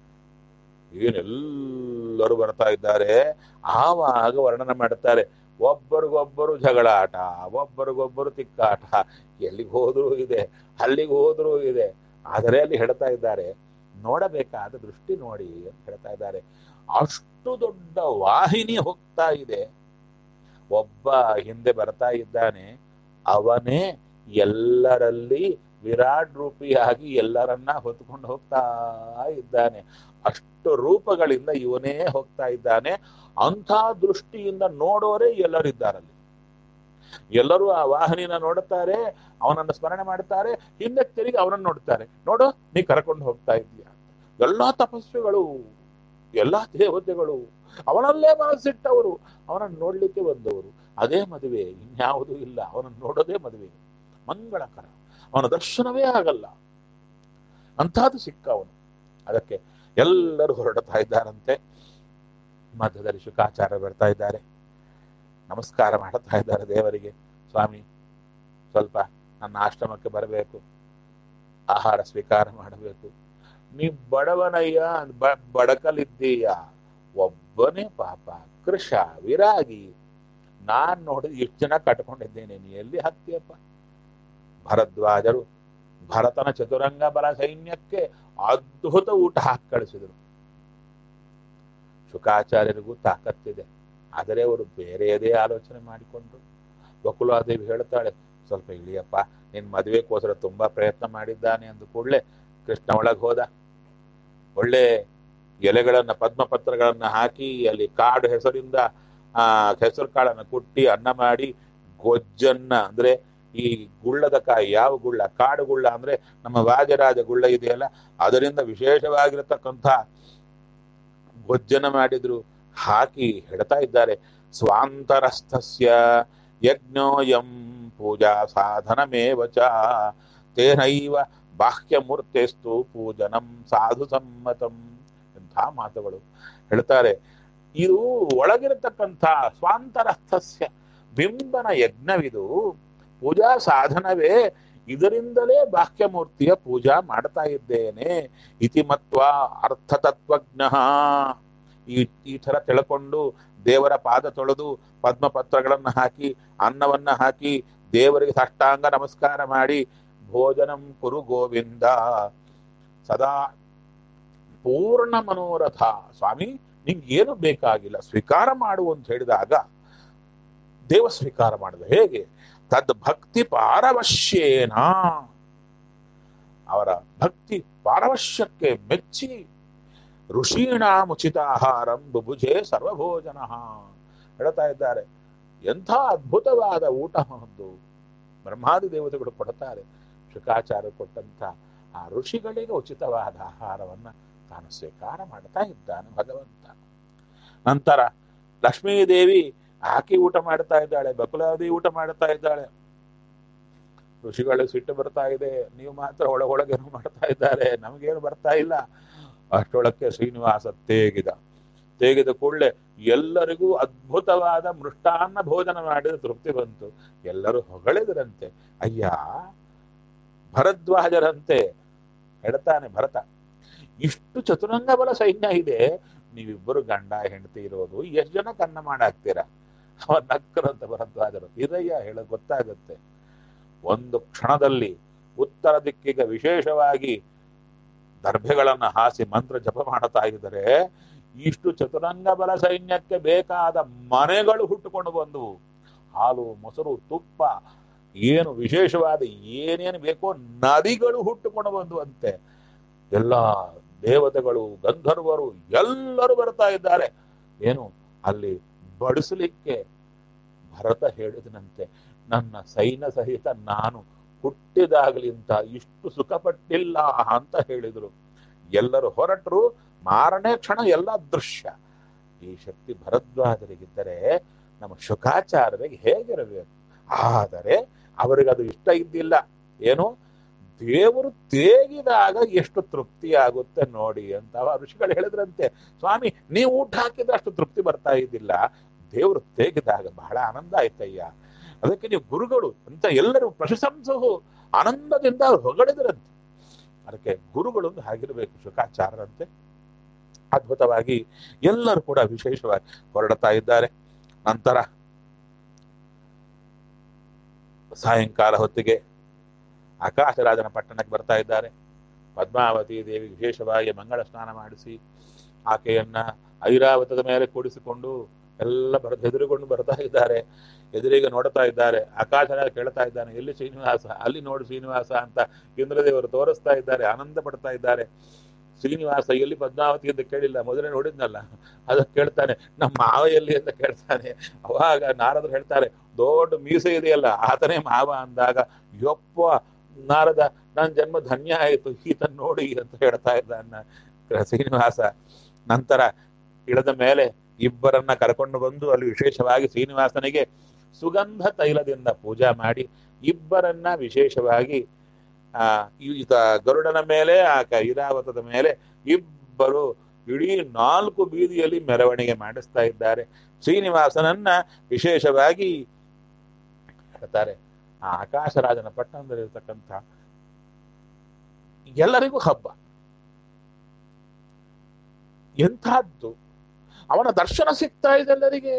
ಏನೆಲ್ಲರೂ ಬರ್ತಾ ಇದ್ದಾರೆ ಆವಾಗ ವರ್ಣನೆ ಮಾಡ್ತಾರೆ ಒಬ್ಬರಿಗೊಬ್ಬರು ಜಗಳಾಟ ಒಬ್ಬರಿಗೊಬ್ಬರು ತಿಕ್ಕಾಟ ಎಲ್ಲಿಗೆ ಹೋದ್ರೂ ಇದೆ ಅಲ್ಲಿಗೆ ಹೋದ್ರೂ ಇದೆ ಆದರೆ ಅಲ್ಲಿ ಹೇಳ್ತಾ ಇದ್ದಾರೆ ನೋಡಬೇಕಾದ ದೃಷ್ಟಿ ನೋಡಿ ಅಂತ ಹೇಳ್ತಾ ಇದ್ದಾರೆ ಅಷ್ಟು ದೊಡ್ಡ ವಾಹಿನಿ ಹೋಗ್ತಾ ಇದೆ ಒಬ್ಬ ಹಿಂದೆ ಬರ್ತಾ ಇದ್ದಾನೆ ಅವನೇ ಎಲ್ಲರಲ್ಲಿ ವಿರಾಟ್ ರೂಪಿಯಾಗಿ ಎಲ್ಲರನ್ನ ಹೊತ್ಕೊಂಡು ಹೋಗ್ತಾ ಇದ್ದಾನೆ ಅಷ್ಟು ರೂಪಗಳಿಂದ ಇವನೇ ಹೋಗ್ತಾ ಇದ್ದಾನೆ ಅಂಥ ದೃಷ್ಟಿಯಿಂದ ನೋಡೋರೇ ಎಲ್ಲರಿದ್ದಾರಲ್ಲಿ ಎಲ್ಲರೂ ಆ ವಾಹನಿನ ನೋಡುತ್ತಾರೆ ಅವನನ್ನು ಸ್ಮರಣೆ ಮಾಡುತ್ತಾರೆ ಹಿಂದೆ ತಿರುಗಿ ಅವನನ್ನು ನೋಡ್ತಾರೆ ನೋಡು ನೀ ಕರ್ಕೊಂಡು ಹೋಗ್ತಾ ಇದೀಯ ಎಲ್ಲಾ ತಪಸ್ವಿಗಳು ಎಲ್ಲಾ ದೇವತೆಗಳು ಅವನಲ್ಲೇ ಮನಸ್ಸಿಟ್ಟವರು ಅವನನ್ನು ನೋಡ್ಲಿಕ್ಕೆ ಬಂದವರು ಅದೇ ಮದುವೆ ಇನ್ಯಾವುದೂ ಇಲ್ಲ ಅವನನ್ನು ನೋಡೋದೇ ಮದುವೆ ಮಂಗಳಕರ ಅವನ ದರ್ಶನವೇ ಆಗಲ್ಲ ಅಂಥದ್ದು ಸಿಕ್ಕ ಅವನು ಅದಕ್ಕೆ ಎಲ್ಲರೂ ಹೊರಡ್ತಾ ಇದ್ದಾರಂತೆ ಮಧ್ಯದಲ್ಲಿ ಶುಕಾಚಾರ ಬರ್ತಾ ಇದ್ದಾರೆ ನಮಸ್ಕಾರ ಮಾಡ್ತಾ ಇದ್ದಾರೆ ದೇವರಿಗೆ ಸ್ವಾಮಿ ಸ್ವಲ್ಪ ನನ್ನ ಆಶ್ರಮಕ್ಕೆ ಬರಬೇಕು ಆಹಾರ ಸ್ವೀಕಾರ ಮಾಡಬೇಕು ನೀ ಬಡವನಯ್ಯ ಬ- ಬಡಕಲಿದ್ದೀಯ ಒಬ್ಬನೇ ಪಾಪ ಕೃಷ ವಿರಾಗಿ ನಾನ್ ನೋಡಿದ ಇಷ್ಟು ಜನ ಕಟ್ಕೊಂಡಿದ್ದೇನೆ ನೀ ಎಲ್ಲಿ ಹತ್ತಿಯಪ್ಪ ಭರದ್ವಾಜರು ಭರತನ ಚತುರಂಗ ಬಲ ಸೈನ್ಯಕ್ಕೆ ಅದ್ಭುತ ಊಟ ಹಾಕಿ ಕಳಿಸಿದರು ಶುಕಾಚಾರ್ಯರಿಗೂ ತಾಕತ್ತಿದೆ ಆದರೆ ಅವರು ಬೇರೆಯದೇ ಆಲೋಚನೆ ಮಾಡಿಕೊಂಡ್ರು ಬಕುಲಾದೇವಿ ಹೇಳ್ತಾಳೆ ಸ್ವಲ್ಪ ಇಳಿಯಪ್ಪ ನಿನ್ ಮದುವೆಗೋಸ್ಕರ ತುಂಬಾ ಪ್ರಯತ್ನ ಮಾಡಿದ್ದಾನೆ ಅಂದ ಕೂಡಲೇ ಕೃಷ್ಣ ಒಳಗೆ ಹೋದ ಒಳ್ಳೆ ಎಲೆಗಳನ್ನ ಪದ್ಮಪತ್ರಗಳನ್ನ ಹಾಕಿ ಅಲ್ಲಿ ಕಾಡು ಹೆಸರಿಂದ ಆ ಹೆಸರು ಕಾಳನ್ನ ಕುಟ್ಟಿ ಅನ್ನ ಮಾಡಿ ಗೊಜ್ಜನ್ನ ಅಂದ್ರೆ ಈ ಗುಳ್ಳದ ಕಾಯಿ ಯಾವ ಗುಳ್ಳ ಕಾಡು ಗುಳ್ಳ ಅಂದ್ರೆ ನಮ್ಮ ವಾಜರಾಜ ಗುಳ್ಳ ಇದೆಯಲ್ಲ ಅದರಿಂದ ವಿಶೇಷವಾಗಿರತಕ್ಕಂಥ ಗೊಜ್ಜನ ಮಾಡಿದ್ರು ಹಾಕಿ ಹೆಡ್ತಾ ಇದ್ದಾರೆ ಸ್ವಾಂತರಸ್ಥಸ್ಯ ಯಜ್ಞೋಯಂ ಪೂಜಾ ಸಾಧನಮೇವ ಚ ತೇನೈವ ಬಾಹ್ಯಮೂರ್ತೆಸ್ತು ಪೂಜನಂ ಸಾಧು ಸಮ್ಮತಂ ಎಂಥ ಮಾತುಗಳು ಹೇಳ್ತಾರೆ ಇದು ಒಳಗಿರತಕ್ಕಂಥ ಸ್ವಾಂತರಸ್ಥಸ್ಯ ಬಿಂಬನ ಯಜ್ಞವಿದು ಪೂಜಾ ಸಾಧನವೇ ಇದರಿಂದಲೇ ಬಾಹ್ಯಮೂರ್ತಿಯ ಪೂಜಾ ಮಾಡ್ತಾ ಇದ್ದೇನೆ ಇತಿಮತ್ವ ಅರ್ಥತತ್ವಜ್ಞ ಈ ಈ ತರ ತಿಳ್ಕೊಂಡು ದೇವರ ಪಾದ ತೊಳೆದು ಪದ್ಮಪತ್ರಗಳನ್ನ ಹಾಕಿ ಅನ್ನವನ್ನ ಹಾಕಿ ದೇವರಿಗೆ ಸಾಷ್ಟಾಂಗ ನಮಸ್ಕಾರ ಮಾಡಿ ಭೋಜನಂ ಕುರು ಗೋವಿಂದ ಸದಾ ಪೂರ್ಣ ಮನೋರಥ ಸ್ವಾಮಿ ನಿಂಗೆ ಏನು ಬೇಕಾಗಿಲ್ಲ ಸ್ವೀಕಾರ ಮಾಡು ಅಂತ ಹೇಳಿದಾಗ ದೇವ ಸ್ವೀಕಾರ ಮಾಡಿದ ಹೇಗೆ ತದ್ ಭಕ್ತಿ ಪಾರವಶ್ಯೇನ ಅವರ ಭಕ್ತಿ ಪಾರವಶ್ಯಕ್ಕೆ ಮೆಚ್ಚಿ ಋಷೀಣಾಂ ಉಚಿತ ಆಹಾರಂ ಬುಭುಜೆ ಸರ್ವಭೋಜನ ಹೇಳ್ತಾ ಇದ್ದಾರೆ ಎಂಥ ಅದ್ಭುತವಾದ ಊಟ ಒಂದು ಬ್ರಹ್ಮಾದಿ ದೇವತೆಗಳು ಕೊಡ್ತಾರೆ ಶುಕಾಚಾರ ಕೊಟ್ಟಂತ ಆ ಋಷಿಗಳಿಗೆ ಉಚಿತವಾದ ಆಹಾರವನ್ನ ತಾನು ಸ್ವೀಕಾರ ಮಾಡ್ತಾ ಇದ್ದಾನೆ ಭಗವಂತ ನಂತರ ಲಕ್ಷ್ಮೀದೇವಿ ಆಕೆ ಊಟ ಮಾಡ್ತಾ ಇದ್ದಾಳೆ ಬಕುಲಾದಿ ಊಟ ಮಾಡ್ತಾ ಇದ್ದಾಳೆ ಋಷಿಗಳಿಗೆ ಸಿಟ್ಟು ಬರ್ತಾ ಇದೆ ನೀವು ಮಾತ್ರ ಒಳಗೊಳಗೇನು ಮಾಡ್ತಾ ಇದ್ದಾರೆ ನಮಗೇನು ಬರ್ತಾ ಇಲ್ಲ ಅಷ್ಟೊಳಕ್ಕೆ ಶ್ರೀನಿವಾಸ ತೇಗಿದ ತೇಗಿದ ಕೂಡಲೇ ಎಲ್ಲರಿಗೂ ಅದ್ಭುತವಾದ ಮೃಷ್ಟಾನ್ನ ಭೋಜನ ಮಾಡಿದ ತೃಪ್ತಿ ಬಂತು ಎಲ್ಲರೂ ಹೊಗಳಿದ್ರಂತೆ ಅಯ್ಯ ಭರದ್ವಾಜರಂತೆ ಹೇಳ್ತಾನೆ ಭರತ ಇಷ್ಟು ಚತುರಂಗ ಬಲ ಸೈನ್ಯ ಇದೆ ನೀವಿಬ್ಬರು ಗಂಡ ಹೆಂಡತಿ ಇರೋದು ಎಷ್ಟು ಜನ ಕನ್ನ ಮಾಡಾಕ್ತೀರಾ ಅವ ನಕ್ಕರಂತ ಭರದ್ವಾಜರು ಇದಯ್ಯ ಹೇಳ ಗೊತ್ತಾಗುತ್ತೆ ಒಂದು ಕ್ಷಣದಲ್ಲಿ ಉತ್ತರ ದಿಕ್ಕಿಗೆ ವಿಶೇಷವಾಗಿ ದರ್ಭೆಗಳನ್ನ ಹಾಸಿ ಮಂತ್ರ ಜಪ ಮಾಡ್ತಾ ಇದ್ದರೆ ಇಷ್ಟು ಚತುರಂಗ ಬಲ ಸೈನ್ಯಕ್ಕೆ ಬೇಕಾದ ಮನೆಗಳು ಹುಟ್ಟುಕೊಂಡು ಬಂದವು ಹಾಲು ಮೊಸರು ತುಪ್ಪ ಏನು ವಿಶೇಷವಾದ ಏನೇನು ಬೇಕೋ ನದಿಗಳು ಹುಟ್ಟುಕೊಂಡು ಬಂದುವಂತೆ ಎಲ್ಲ ದೇವತೆಗಳು ಗಂಧರ್ವರು ಎಲ್ಲರೂ ಬರ್ತಾ ಇದ್ದಾರೆ ಏನು ಅಲ್ಲಿ ಬಡಿಸಲಿಕ್ಕೆ ಭರತ ಹೇಳಿದನಂತೆ ನನ್ನ ಸೈನ್ಯ ಸಹಿತ ನಾನು ಹುಟ್ಟಿದಾಗಲಿಂತ ಇಷ್ಟು ಸುಖಪಟ್ಟಿಲ್ಲ ಅಂತ ಹೇಳಿದರು ಎಲ್ಲರೂ ಹೊರಟರು ಮಾರನೇ ಕ್ಷಣ ಎಲ್ಲ ದೃಶ್ಯ ಈ ಶಕ್ತಿ ಭರದ್ವಾಜರಿಗಿದ್ದರೆ ನಮ್ಮ ಶುಕಾಚಾರ್ಯರಿಗೆ ಹೇಗಿರಬೇಕು ಆದರೆ ಅವರಿಗೆ ಅದು ಇಷ್ಟ ಇದ್ದಿಲ್ಲ ಏನು ದೇವರು ತೇಗಿದಾಗ ಎಷ್ಟು ತೃಪ್ತಿ ಆಗುತ್ತೆ ನೋಡಿ ಅಂತ ಅವ ಋಷಿಗಳು ಹೇಳಿದ್ರಂತೆ ಸ್ವಾಮಿ ನೀವು ಊಟ ಹಾಕಿದ್ರೆ ಅಷ್ಟು ತೃಪ್ತಿ ಬರ್ತಾ ಇದ್ದಿಲ್ಲ ದೇವರು ತೇಗಿದಾಗ ಬಹಳ ಆನಂದ ಆಯ್ತಯ್ಯ ಅದಕ್ಕೆ ನೀವು ಗುರುಗಳು ಅಂತ ಎಲ್ಲರೂ ಪ್ರಶಂಸು ಆನಂದದಿಂದ ಅವ್ರು ಹೊಗಳಿದ್ರಂತೆ ಅದಕ್ಕೆ ಗುರುಗಳು ಹಾಗಿರಬೇಕು ಶುಕಾಚಾರ್ಯರಂತೆ ಅದ್ಭುತವಾಗಿ ಎಲ್ಲರೂ ಕೂಡ ವಿಶೇಷವಾಗಿ ಹೊರಡ್ತಾ ಇದ್ದಾರೆ ನಂತರ ಸಾಯಂಕಾಲ ಹೊತ್ತಿಗೆ ಆಕಾಶರಾಜನ ಪಟ್ಟಣಕ್ಕೆ ಬರ್ತಾ ಇದ್ದಾರೆ ಪದ್ಮಾವತಿ ದೇವಿ ವಿಶೇಷವಾಗಿ ಮಂಗಳ ಸ್ನಾನ ಮಾಡಿಸಿ ಆಕೆಯನ್ನ ಐರಾವತದ ಮೇಲೆ ಕೂಡಿಸಿಕೊಂಡು ಎಲ್ಲ ಬರ ಹೆದರಿಕೊಂಡು ಬರ್ತಾ ಇದ್ದಾರೆ ಎದುರಿಗೆ ನೋಡ್ತಾ ಇದ್ದಾರೆ ಆಕಾಶರಾಜ ಕೇಳ್ತಾ ಇದ್ದಾನೆ ಎಲ್ಲಿ ಶ್ರೀನಿವಾಸ ಅಲ್ಲಿ ನೋಡು ಶ್ರೀನಿವಾಸ ಅಂತ ಇಂದ್ರದೇವರು ತೋರಿಸ್ತಾ ಇದ್ದಾರೆ ಆನಂದ ಪಡ್ತಾ ಇದ್ದಾರೆ ಶ್ರೀನಿವಾಸ ಎಲ್ಲಿ ಪದ್ಮಾವತಿ ಅಂತ ಕೇಳಿಲ್ಲ ಮೊದಲೇ ನೋಡಿದ್ನಲ್ಲ ಅದಕ್ಕೆ ಕೇಳ್ತಾನೆ ನಮ್ಮ ಮಾವ ಎಲ್ಲಿ ಅಂತ ಕೇಳ್ತಾನೆ ಅವಾಗ ನಾರದರು ಹೇಳ್ತಾರೆ ದೊಡ್ಡ ಮೀಸೆ ಇದೆಯಲ್ಲ ಆತನೇ ಮಾವ ಅಂದಾಗ ಯೊಪ್ಪ ನಾರದ ನನ್ನ ಜನ್ಮ ಧನ್ಯ ಆಯಿತು ಈತನ್ ನೋಡಿ ಅಂತ ಹೇಳ್ತಾ ಇದ್ದಾನ ಶ್ರೀನಿವಾಸ ನಂತರ ಇಳಿದ ಮೇಲೆ ಇಬ್ಬರನ್ನ ಕರ್ಕೊಂಡು ಬಂದು ಅಲ್ಲಿ ವಿಶೇಷವಾಗಿ ಶ್ರೀನಿವಾಸನಿಗೆ ಸುಗಂಧ ತೈಲದಿಂದ ಪೂಜಾ ಮಾಡಿ ಇಬ್ಬರನ್ನ ವಿಶೇಷವಾಗಿ ಆ ಈತ ಗರುಡನ ಮೇಲೆ ಆ ಐರಾವತದ ಮೇಲೆ ಇಬ್ಬರು ಇಡೀ ನಾಲ್ಕು ಬೀದಿಯಲ್ಲಿ ಮೆರವಣಿಗೆ ಮಾಡಿಸ್ತಾ ಇದ್ದಾರೆ ಶ್ರೀನಿವಾಸನನ್ನ ವಿಶೇಷವಾಗಿ ಹೇಳ್ತಾರೆ ಆ ಆಕಾಶರಾಜನ ಪಟ್ಟಣದಲ್ಲಿರ್ತಕ್ಕಂಥ ಎಲ್ಲರಿಗೂ ಹಬ್ಬ ಎಂಥದ್ದು ಅವನ ದರ್ಶನ ಸಿಗ್ತಾ ಇದೆ ಎಲ್ಲರಿಗೆ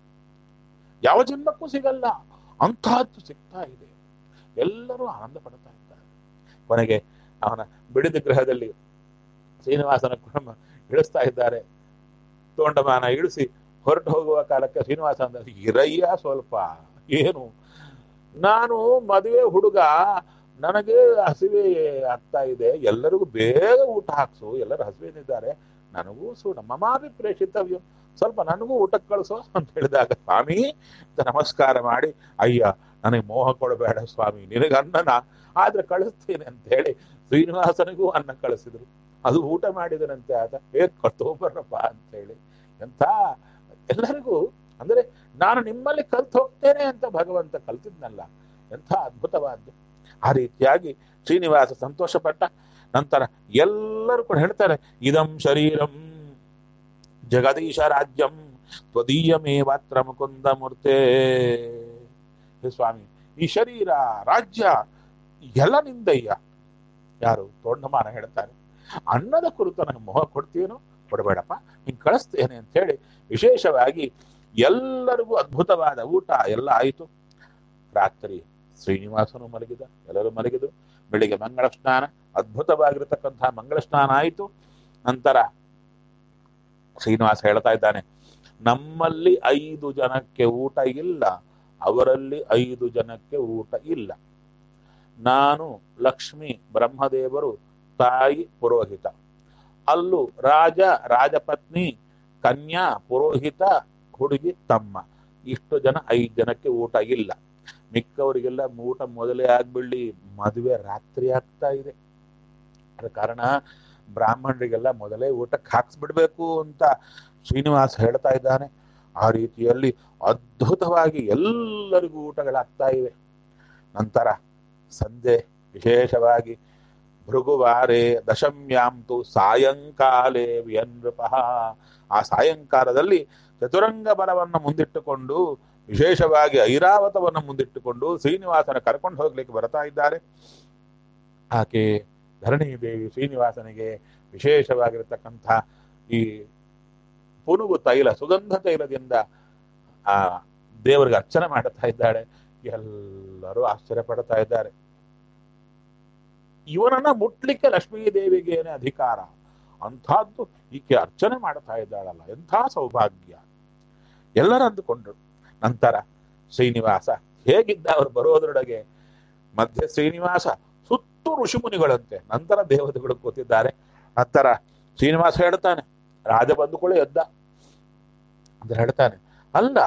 ಯಾವ ಜನ್ಮಕ್ಕೂ ಸಿಗಲ್ಲ ಅಂಥದ್ದು ಸಿಗ್ತಾ ಇದೆ ಎಲ್ಲರೂ ಆನಂದ ಪಡ್ತಾ ಇದ್ದಾರೆ ಕೊನೆಗೆ ಅವನ ಬಿಡಿದ ಗೃಹದಲ್ಲಿ ಶ್ರೀನಿವಾಸನ ಕುಟುಂಬ ಇಳಿಸ್ತಾ ಇದ್ದಾರೆ ತೋಂಡಮಾನ ಇಳಿಸಿ ಹೊರಟು ಹೋಗುವ ಕಾಲಕ್ಕೆ ಶ್ರೀನಿವಾಸ ಅಂದ ಇರಯ್ಯ ಸ್ವಲ್ಪ ಏನು ನಾನು ಮದುವೆ ಹುಡುಗ ನನಗೆ ಹಸಿವೆ ಆಗ್ತಾ ಇದೆ ಎಲ್ಲರಿಗೂ ಬೇಗ ಊಟ ಹಾಕ್ಸು ಎಲ್ಲರೂ ಹಸಿವೆನಿದ್ದಾರೆ ನನಗೂ ಸು ಮಮಾಪಿ ಪ್ರೇಷಿತವ್ಯ ಸ್ವಲ್ಪ ನನಗೂ ಊಟಕ್ಕೆ ಕಳಿಸೋ ಅಂತ ಹೇಳಿದಾಗ ಸ್ವಾಮಿ ಅಂತ ನಮಸ್ಕಾರ ಮಾಡಿ ಅಯ್ಯ ನನಗೆ ಮೋಹ ಕೊಡಬೇಡ ಸ್ವಾಮಿ ನಿನಗೆ ಅನ್ನನ ಆದ್ರೆ ಕಳಿಸ್ತೀನಿ ಅಂತ ಹೇಳಿ ಶ್ರೀನಿವಾಸನಿಗೂ ಅನ್ನ ಕಳಿಸಿದ್ರು ಅದು ಊಟ ಮಾಡಿದನಂತೆ ಆತ ಏ ಕರ್ತೋಬರ್ರಪ್ಪ ಅಂತ ಹೇಳಿ ಎಂಥ ಎಲ್ಲರಿಗೂ ಅಂದ್ರೆ ನಾನು ನಿಮ್ಮಲ್ಲಿ ಕಲ್ತು ಹೋಗ್ತೇನೆ ಅಂತ ಭಗವಂತ ಕಲ್ತಿದ್ನಲ್ಲ ಎಂಥ ಅದ್ಭುತವಾದ್ದು ಆ ರೀತಿಯಾಗಿ ಶ್ರೀನಿವಾಸ ಸಂತೋಷಪಟ್ಟ ನಂತರ ಎಲ್ಲರೂ ಕೂಡ ಹೇಳ್ತಾರೆ ಇದಂ ಶರೀರಂ ಜಗದೀಶ ರಾಜ್ಯಂ ತ್ವದೀಯಮೇವಾತ್ರ ಮುಕುಂದ ಮೂರ್ತೆ ಹೇ ಸ್ವಾಮಿ ಈ ಶರೀರ ರಾಜ್ಯ ಎಲ್ಲ ನಿಂದಯ್ಯ ಯಾರು ತೋಂಡಮಾನ ಹೇಳ್ತಾರೆ ಅನ್ನದ ಕುರಿತು ನನಗೆ ಮೊಹ ಕೊಡ್ತೀನೋ ಕೊಡಬೇಡಪ್ಪ ಹಿಂಗೆ ಕಳಿಸ್ತೇನೆ ಅಂತ ಹೇಳಿ ವಿಶೇಷವಾಗಿ ಎಲ್ಲರಿಗೂ ಅದ್ಭುತವಾದ ಊಟ ಎಲ್ಲ ಆಯಿತು ರಾತ್ರಿ ಶ್ರೀನಿವಾಸನು ಮಲಗಿದ ಎಲ್ಲರೂ ಮಲಗಿದ್ರು ಬೆಳಿಗ್ಗೆ ಮಂಗಳ ಸ್ನಾನ ಅದ್ಭುತವಾಗಿರತಕ್ಕಂತಹ ಮಂಗಳ ಸ್ನಾನ ಆಯಿತು ನಂತರ ಶ್ರೀನಿವಾಸ ಹೇಳ್ತಾ ಇದ್ದಾನೆ ನಮ್ಮಲ್ಲಿ ಐದು ಜನಕ್ಕೆ ಊಟ ಇಲ್ಲ ಅವರಲ್ಲಿ ಐದು ಜನಕ್ಕೆ ಊಟ ಇಲ್ಲ ನಾನು ಲಕ್ಷ್ಮಿ ಬ್ರಹ್ಮದೇವರು ತಾಯಿ ಪುರೋಹಿತ ಅಲ್ಲೂ ರಾಜ ರಾಜಪತ್ನಿ ಕನ್ಯಾ ಪುರೋಹಿತ ಹುಡುಗಿ ತಮ್ಮ ಇಷ್ಟು ಜನ ಐದು ಜನಕ್ಕೆ ಊಟ ಇಲ್ಲ ಮಿಕ್ಕವರಿಗೆಲ್ಲ ಊಟ ಮೊದಲೇ ಆಗ್ಬಿಡ್ಲಿ ಮದುವೆ ರಾತ್ರಿ ಆಗ್ತಾ ಇದೆ ಅದ ಕಾರಣ ಬ್ರಾಹ್ಮಣರಿಗೆಲ್ಲ ಮೊದಲೇ ಊಟಕ್ಕೆ ಹಾಕ್ಸ್ಬಿಡ್ಬೇಕು ಅಂತ ಶ್ರೀನಿವಾಸ ಹೇಳ್ತಾ ಇದ್ದಾನೆ ಆ ರೀತಿಯಲ್ಲಿ ಅದ್ಭುತವಾಗಿ ಎಲ್ಲರಿಗೂ ಊಟಗಳಾಗ್ತಾ ಇವೆ ನಂತರ ಸಂಜೆ ವಿಶೇಷವಾಗಿ ಭೃಗುವಾರೆ ದಶಮ್ಯಾಂತು ಸಾಯಂಕಾಲೇ ವಿಯನೃಪ ಆ ಸಾಯಂಕಾಲದಲ್ಲಿ ಚತುರಂಗ ಬಲವನ್ನು ಮುಂದಿಟ್ಟುಕೊಂಡು ವಿಶೇಷವಾಗಿ ಐರಾವತವನ್ನು ಮುಂದಿಟ್ಟುಕೊಂಡು ಶ್ರೀನಿವಾಸನ ಕರ್ಕೊಂಡು ಹೋಗ್ಲಿಕ್ಕೆ ಬರ್ತಾ ಇದ್ದಾರೆ ಆಕೆ ಧರಣಿ ದೇವಿ ಶ್ರೀನಿವಾಸನಿಗೆ ವಿಶೇಷವಾಗಿರತಕ್ಕಂಥ ಈ ಪುನುಗು ತೈಲ ಸುಗಂಧ ತೈಲದಿಂದ ಆ ದೇವರಿಗೆ ಅರ್ಚನೆ ಮಾಡುತ್ತಾ ಇದ್ದಾಳೆ ಎಲ್ಲರೂ ಆಶ್ಚರ್ಯ ಪಡ್ತಾ ಇದ್ದಾರೆ ಇವನನ್ನ ಮುಟ್ಲಿಕ್ಕೆ ಲಕ್ಷ್ಮೀ ದೇವಿಗೇನೆ ಅಧಿಕಾರ ಅಂಥದ್ದು ಈಕೆ ಅರ್ಚನೆ ಮಾಡ್ತಾ ಇದ್ದಾಳಲ್ಲ ಎಂಥ ಸೌಭಾಗ್ಯ ಎಲ್ಲರೂ ಅಂದುಕೊಂಡ್ರು ನಂತರ ಶ್ರೀನಿವಾಸ ಹೇಗಿದ್ದ ಅವರು ಬರೋದ್ರೊಳಗೆ ಮಧ್ಯೆ ಶ್ರೀನಿವಾಸ ಸುತ್ತು ಋಷಿಮುನಿಗಳಂತೆ ನಂತರ ದೇವತೆಗಳು ಕೂತಿದ್ದಾರೆ ನಂತರ ಶ್ರೀನಿವಾಸ ಹೇಳ್ತಾನೆ ರಾಜ ಬಂದುಕೊಳ್ಳಿ ಎದ್ದ ಅಂತ ಹೇಳ್ತಾನೆ ಅಲ್ಲ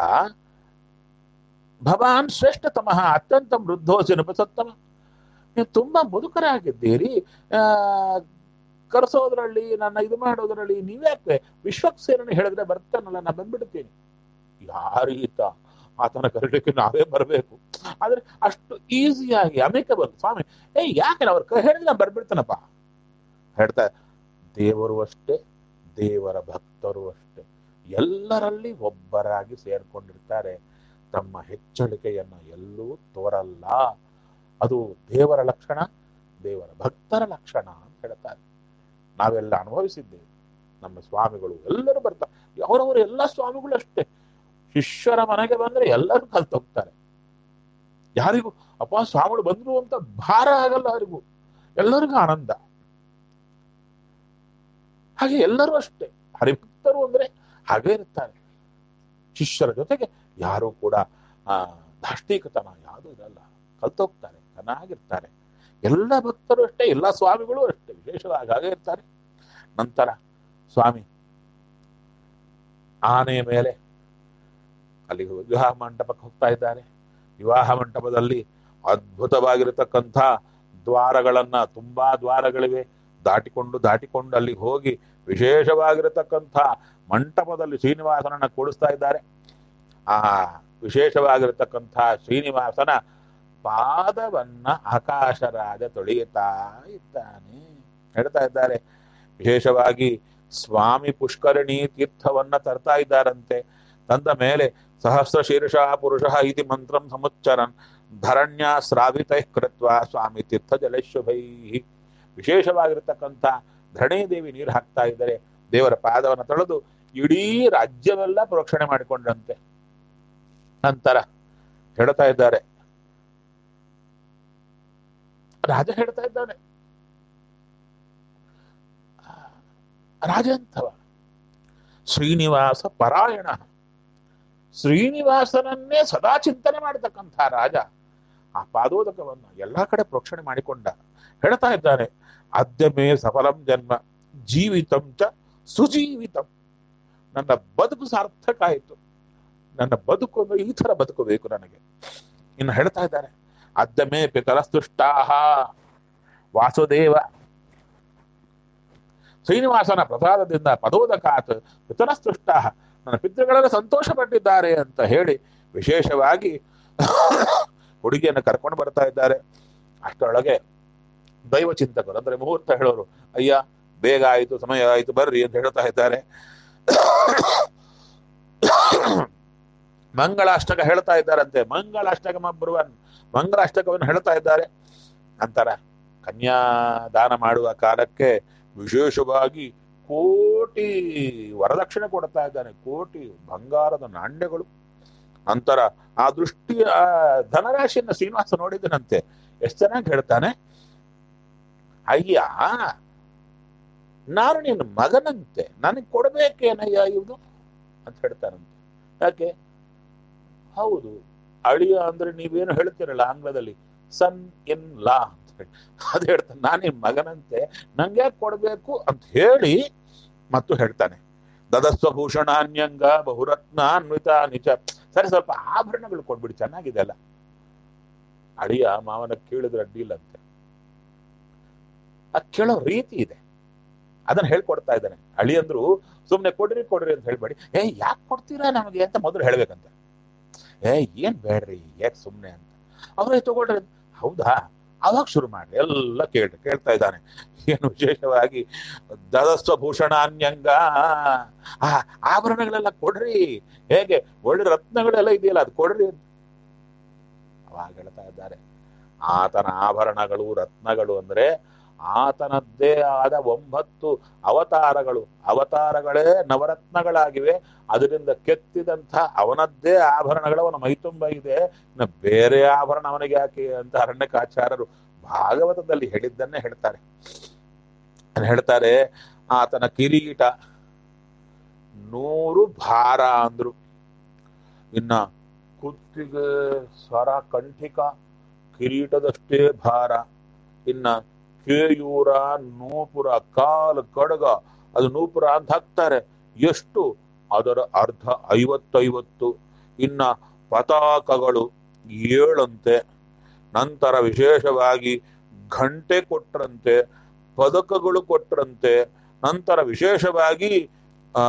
ಭವಾನ್ ಶ್ರೇಷ್ಠತಮಃ ಅತ್ಯಂತ ವೃದ್ಧೋಸಿ ನೃಪಸತ್ತಮ ನೀವು ತುಂಬಾ ಮುದುಕರಾಗಿದ್ದೀರಿ ಆ ಕರೆಸೋದ್ರಲ್ಲಿ ನನ್ನ ಇದು ಮಾಡೋದ್ರಲ್ಲಿ ನೀವ್ಯಾಕೆ ವಿಶ್ವಕ್ಸೇನನ್ನು ಹೇಳಿದ್ರೆ ಬರ್ತಾನಲ್ಲ ನಾ ಬಂದ್ಬಿಡ್ತೀನಿ ಯಾರೀತ ಆತನ ಕರೀಲಿಕ್ಕೆ ನಾವೇ ಬರಬೇಕು ಆದ್ರೆ ಅಷ್ಟು ಈಸಿಯಾಗಿ ಅಮೇಕಬಲ್ ಸ್ವಾಮಿ ಏ ಯಾಕೆ ಅವ್ರ ಕೈ ಹೇಳಿದ್ರೆ ನಾನು ಬರ್ಬಿಡ್ತಾನಪ್ಪ ಹೇಳ್ತಾ ದೇವರು ಅಷ್ಟೇ ದೇವರ ಭಕ್ತರು ಅಷ್ಟೇ ಎಲ್ಲರಲ್ಲಿ ಒಬ್ಬರಾಗಿ ಸೇರ್ಕೊಂಡಿರ್ತಾರೆ ತಮ್ಮ ಹೆಚ್ಚಳಿಕೆಯನ್ನ ಎಲ್ಲೂ ತೋರಲ್ಲ ಅದು ದೇವರ ಲಕ್ಷಣ ದೇವರ ಭಕ್ತರ ಲಕ್ಷಣ ಅಂತ ಹೇಳ್ತಾರೆ ನಾವೆಲ್ಲ ಅನುಭವಿಸಿದ್ದೇವೆ ನಮ್ಮ ಸ್ವಾಮಿಗಳು ಎಲ್ಲರೂ ಬರ್ತಾರೆ ಅವರವರು ಎಲ್ಲ ಸ್ವಾಮಿಗಳು ಅಷ್ಟೇ ಶಿಷ್ಯರ ಮನೆಗೆ ಬಂದ್ರೆ ಎಲ್ಲರೂ ಕಲ್ತೋಗ್ತಾರೆ ಯಾರಿಗೂ ಅಪ್ಪ ಸ್ವಾಮಿಗಳು ಬಂದ್ರು ಅಂತ ಭಾರ ಆಗಲ್ಲ ಯಾರಿಗೂ ಎಲ್ಲರಿಗೂ ಆನಂದ ಹಾಗೆ ಎಲ್ಲರೂ ಅಷ್ಟೇ ಹರಿಭಕ್ತರು ಅಂದ್ರೆ ಹಾಗೆ ಇರ್ತಾರೆ ಶಿಷ್ಯರ ಜೊತೆಗೆ ಯಾರು ಕೂಡ ಆ ದಾಷ್ಟಿಕತನ ಯಾವುದೂ ಇರಲ್ಲ ಕಲ್ತೋಗ್ತಾರೆ ಚೆನ್ನಾಗಿರ್ತಾರೆ ಎಲ್ಲ ಭಕ್ತರು ಅಷ್ಟೇ ಎಲ್ಲ ಸ್ವಾಮಿಗಳು ಅಷ್ಟೇ ವಿಶೇಷವಾಗಿ ಹಾಗೆ ಇರ್ತಾರೆ ನಂತರ ಸ್ವಾಮಿ ಆನೆ ಮೇಲೆ ಅಲ್ಲಿ ವಿವಾಹ ಮಂಟಪಕ್ಕೆ ಹೋಗ್ತಾ ಇದ್ದಾರೆ ವಿವಾಹ ಮಂಟಪದಲ್ಲಿ ಅದ್ಭುತವಾಗಿರತಕ್ಕಂಥ ದ್ವಾರಗಳನ್ನ ತುಂಬಾ ದ್ವಾರಗಳಿವೆ ದಾಟಿಕೊಂಡು ದಾಟಿಕೊಂಡು ಅಲ್ಲಿಗೆ ಹೋಗಿ ವಿಶೇಷವಾಗಿರತಕ್ಕಂಥ ಮಂಟಪದಲ್ಲಿ ಶ್ರೀನಿವಾಸನನ್ನ ಕೂಡಿಸ್ತಾ ಇದ್ದಾರೆ ಆ ವಿಶೇಷವಾಗಿರತಕ್ಕಂಥ ಶ್ರೀನಿವಾಸನ ಪಾದವನ್ನ ಆಕಾಶರಾಜ ತೊಳೆಯುತ್ತಾ ಇದ್ದಾನೆ ಹೇಳ್ತಾ ಇದ್ದಾರೆ ವಿಶೇಷವಾಗಿ ಸ್ವಾಮಿ ಪುಷ್ಕರಣಿ ತೀರ್ಥವನ್ನ ತರ್ತಾ ಇದ್ದಾರಂತೆ ತಂದ ಮೇಲೆ ಸಹಸ್ರ ಶೀರ್ಷ ಪುರುಷ ಇತಿ ಮಂತ್ರಂ ಸಮುಚ್ಚರನ್ ಧರಣ್ಯ ಸ್ರಾವಿತೈ ಕೃತ್ವ ಸ್ವಾಮಿ ತೀರ್ಥ ಜಲಶುಭೈ ವಿಶೇಷವಾಗಿರ್ತಕ್ಕಂಥ ಧರಣೀದೇವಿ ನೀರು ಹಾಕ್ತಾ ಇದ್ದಾರೆ ದೇವರ ಪಾದವನ್ನು ತೊಳೆದು ಇಡೀ ರಾಜ್ಯವೆಲ್ಲ ಪ್ರೋಕ್ಷಣೆ ಮಾಡಿಕೊಂಡಂತೆ ನಂತರ ಹೇಳ್ತಾ ಇದ್ದಾರೆ ರಾಜ ಹೇಳ್ತಾ ಇದ್ದಾನೆ ರಾಜ ಅಂತವ ಶ್ರೀನಿವಾಸ ಪರಾಯಣ ಶ್ರೀನಿವಾಸನನ್ನೇ ಸದಾ ಚಿಂತನೆ ಮಾಡತಕ್ಕಂಥ ರಾಜ ಆ ಪಾದೋದಕವನ್ನ ಎಲ್ಲಾ ಕಡೆ ಪ್ರೋಕ್ಷಣೆ ಮಾಡಿಕೊಂಡ ಹೇಳ್ತಾ ಇದ್ದಾನೆ ಅದ್ಯಮೇ ಸಫಲಂ ಜನ್ಮ ಜೀವಿತಂ ಚ ಸುಜೀವಿತಂ ನನ್ನ ಬದುಕು ಸಾರ್ಥಕ ಆಯಿತು ನನ್ನ ಬದುಕು ಅಂದ್ರೆ ಈ ತರ ಬದುಕಬೇಕು ನನಗೆ ಇನ್ನು ಹೇಳ್ತಾ ಇದ್ದಾರೆ ಅದ್ಯಮೇ ಪಿತರಸ್ತುಷ್ಟಾಹ ವಾಸುದೇವ ಶ್ರೀನಿವಾಸನ ಪ್ರಸಾದದಿಂದ ಪದೋದಕಾತ್ ಪಿತರಸ್ತುಷ್ಟಾಹ ನನ್ನ ಪಿತೃಗಳೆಲ್ಲ ಸಂತೋಷ ಪಟ್ಟಿದ್ದಾರೆ ಅಂತ ಹೇಳಿ ವಿಶೇಷವಾಗಿ ಹುಡುಗಿಯನ್ನು ಕರ್ಕೊಂಡು ಬರ್ತಾ ಇದ್ದಾರೆ ಅಷ್ಟರೊಳಗೆ ದೈವ ಚಿಂತಕರು ಅಂದ್ರೆ ಮುಹೂರ್ತ ಹೇಳೋರು ಅಯ್ಯ ಬೇಗ ಆಯ್ತು ಸಮಯ ಆಯ್ತು ಬರ್ರಿ ಅಂತ ಹೇಳ್ತಾ ಇದ್ದಾರೆ ಮಂಗಳಾಷ್ಟಕ ಹೇಳ್ತಾ ಇದ್ದಾರಂತೆ ಮಂಗಳಾಷ್ಟಕ ಬರುವನ್ ಮಂಗಳಾಷ್ಟಕವನ್ನು ಹೇಳ್ತಾ ಇದ್ದಾರೆ ನಂತರ ಕನ್ಯಾದಾನ ಮಾಡುವ ಕಾಲಕ್ಕೆ ವಿಶೇಷವಾಗಿ ಕೋಟಿ ವರದಕ್ಷಿಣೆ ಕೊಡ್ತಾ ಇದ್ದಾನೆ ಕೋಟಿ ಬಂಗಾರದ ನಾಣ್ಯಗಳು ನಂತರ ಆ ದೃಷ್ಟಿ ಆ ಧನರಾಶಿಯನ್ನ ಶ್ರೀನಿವಾಸ ನೋಡಿದನಂತೆ ಎಷ್ಟು ಚೆನ್ನಾಗಿ ಹೇಳ್ತಾನೆ ಅಯ್ಯ ನಾನು ನಿನ್ನ ಮಗನಂತೆ ನನಗೆ ಕೊಡ್ಬೇಕೇನಯ್ಯ ಇದು ಅಂತ ಹೇಳ್ತಾನಂತೆ ಯಾಕೆ ಹೌದು ಅಳಿಯ ಅಂದ್ರೆ ನೀವೇನು ಹೇಳ್ತೀರಲ್ಲ ಆಂಗ್ಲದಲ್ಲಿ ಸನ್ ಇನ್ ಲಾ ಅಂತ ಹೇಳಿ ಅದು ಹೇಳ್ತಾನೆ ನಾನು ನಿನ್ ಮಗನಂತೆ ನಂಗೆ ಕೊಡ್ಬೇಕು ಅಂತ ಹೇಳಿ ಮತ್ತು ಹೇಳ್ತಾನೆ ದದಸ್ವಭೂಷಣಾನ್ಯಂಗ ಬಹುರತ್ನ ಅನ್ವಿತ ನಿಚ ಸರಿ ಸ್ವಲ್ಪ ಆಭರಣಗಳು ಕೊಡ್ಬಿಡಿ ಚೆನ್ನಾಗಿದೆ ಅಲ್ಲ ಅಳಿಯ ಮಾವನ ಕೇಳಿದ್ರೆ ಅಡ್ಡಿಲ್ಲ ಅಂತೆ ಆ ಕೇಳೋ ರೀತಿ ಇದೆ ಅದನ್ನ ಹೇಳ್ಕೊಡ್ತಾ ಇದ್ದಾನೆ ಅಳಿ ಅಂದ್ರು ಸುಮ್ನೆ ಕೊಡ್ರಿ ಕೊಡ್ರಿ ಅಂತ ಹೇಳ್ಬೇಡಿ ಏ ಯಾಕೆ ಕೊಡ್ತೀರಾ ನಮಗೆ ಅಂತ ಮೊದಲು ಹೇಳ್ಬೇಕಂತ ಏ ಏನ್ ಬೇಡ್ರಿ ಯಾಕೆ ಸುಮ್ನೆ ಅಂತ ಅವ್ರೇ ತಗೊಳ್ರಿ ಅಂತ. ಹೌದಾ ಅವಾಗ ಶುರು ಮಾಡ್ರಿ ಎಲ್ಲ ಕೇಳ್ರಿ ಕೇಳ್ತಾ ಇದ್ದಾನೆ ಏನು ವಿಶೇಷವಾಗಿ ದದಸ್ವಭೂಷಣಾನ್ಯಂಗ ಆ ಆಭರಣಗಳೆಲ್ಲ ಕೊಡ್ರಿ ಹೇಗೆ ಒಳ್ಳೆ ರತ್ನಗಳೆಲ್ಲ ಇದೆಯಲ್ಲ ಅದು ಕೊಡ್ರಿ ಅಂತ ಅವಾಗ ಹೇಳ್ತಾ ಇದ್ದಾರೆ ಆತನ ಆಭರಣಗಳು ರತ್ನಗಳು ಅಂದ್ರೆ ಆತನದ್ದೇ ಆದ ಒಂಬತ್ತು ಅವತಾರಗಳು ಅವತಾರಗಳೇ ನವರತ್ನಗಳಾಗಿವೆ ಅದರಿಂದ ಕೆತ್ತಿದಂಥ ಅವನದ್ದೇ ಆಭರಣಗಳು ಅವನ ಮೈತುಂಬ ಇದೆ ಇನ್ನು ಬೇರೆ ಆಭರಣ ಅವನಿಗೆ ಯಾಕೆ ಅಂತ ಅರಣ್ಯಕಾಚಾರ್ಯರು ಭಾಗವತದಲ್ಲಿ ಹೇಳಿದ್ದನ್ನೇ ಹೇಳ್ತಾರೆ ಏನ್ ಹೇಳ್ತಾರೆ ಆತನ ಕಿರೀಟ ನೂರು ಭಾರ ಅಂದ್ರು ಇನ್ನ ಕುತ್ತಿಗೆ ಸ್ವರ ಕಂಠಿಕ ಕಿರೀಟದಷ್ಟೇ ಭಾರ ಇನ್ನ ಕೇಯೂರ ನೂಪುರ ಕಾಲು ಕಡಗ ಅದು ನೂಪುರ ಅಂತ ಹಾಕ್ತಾರೆ ಎಷ್ಟು ಅದರ ಅರ್ಧ ಐವತ್ತೈವತ್ತು ಇನ್ನ ಪತಾಕಗಳು ಏಳಂತೆ ನಂತರ ವಿಶೇಷವಾಗಿ ಘಂಟೆ ಕೊಟ್ರಂತೆ ಪದಕಗಳು ಕೊಟ್ರಂತೆ ನಂತರ ವಿಶೇಷವಾಗಿ ಆ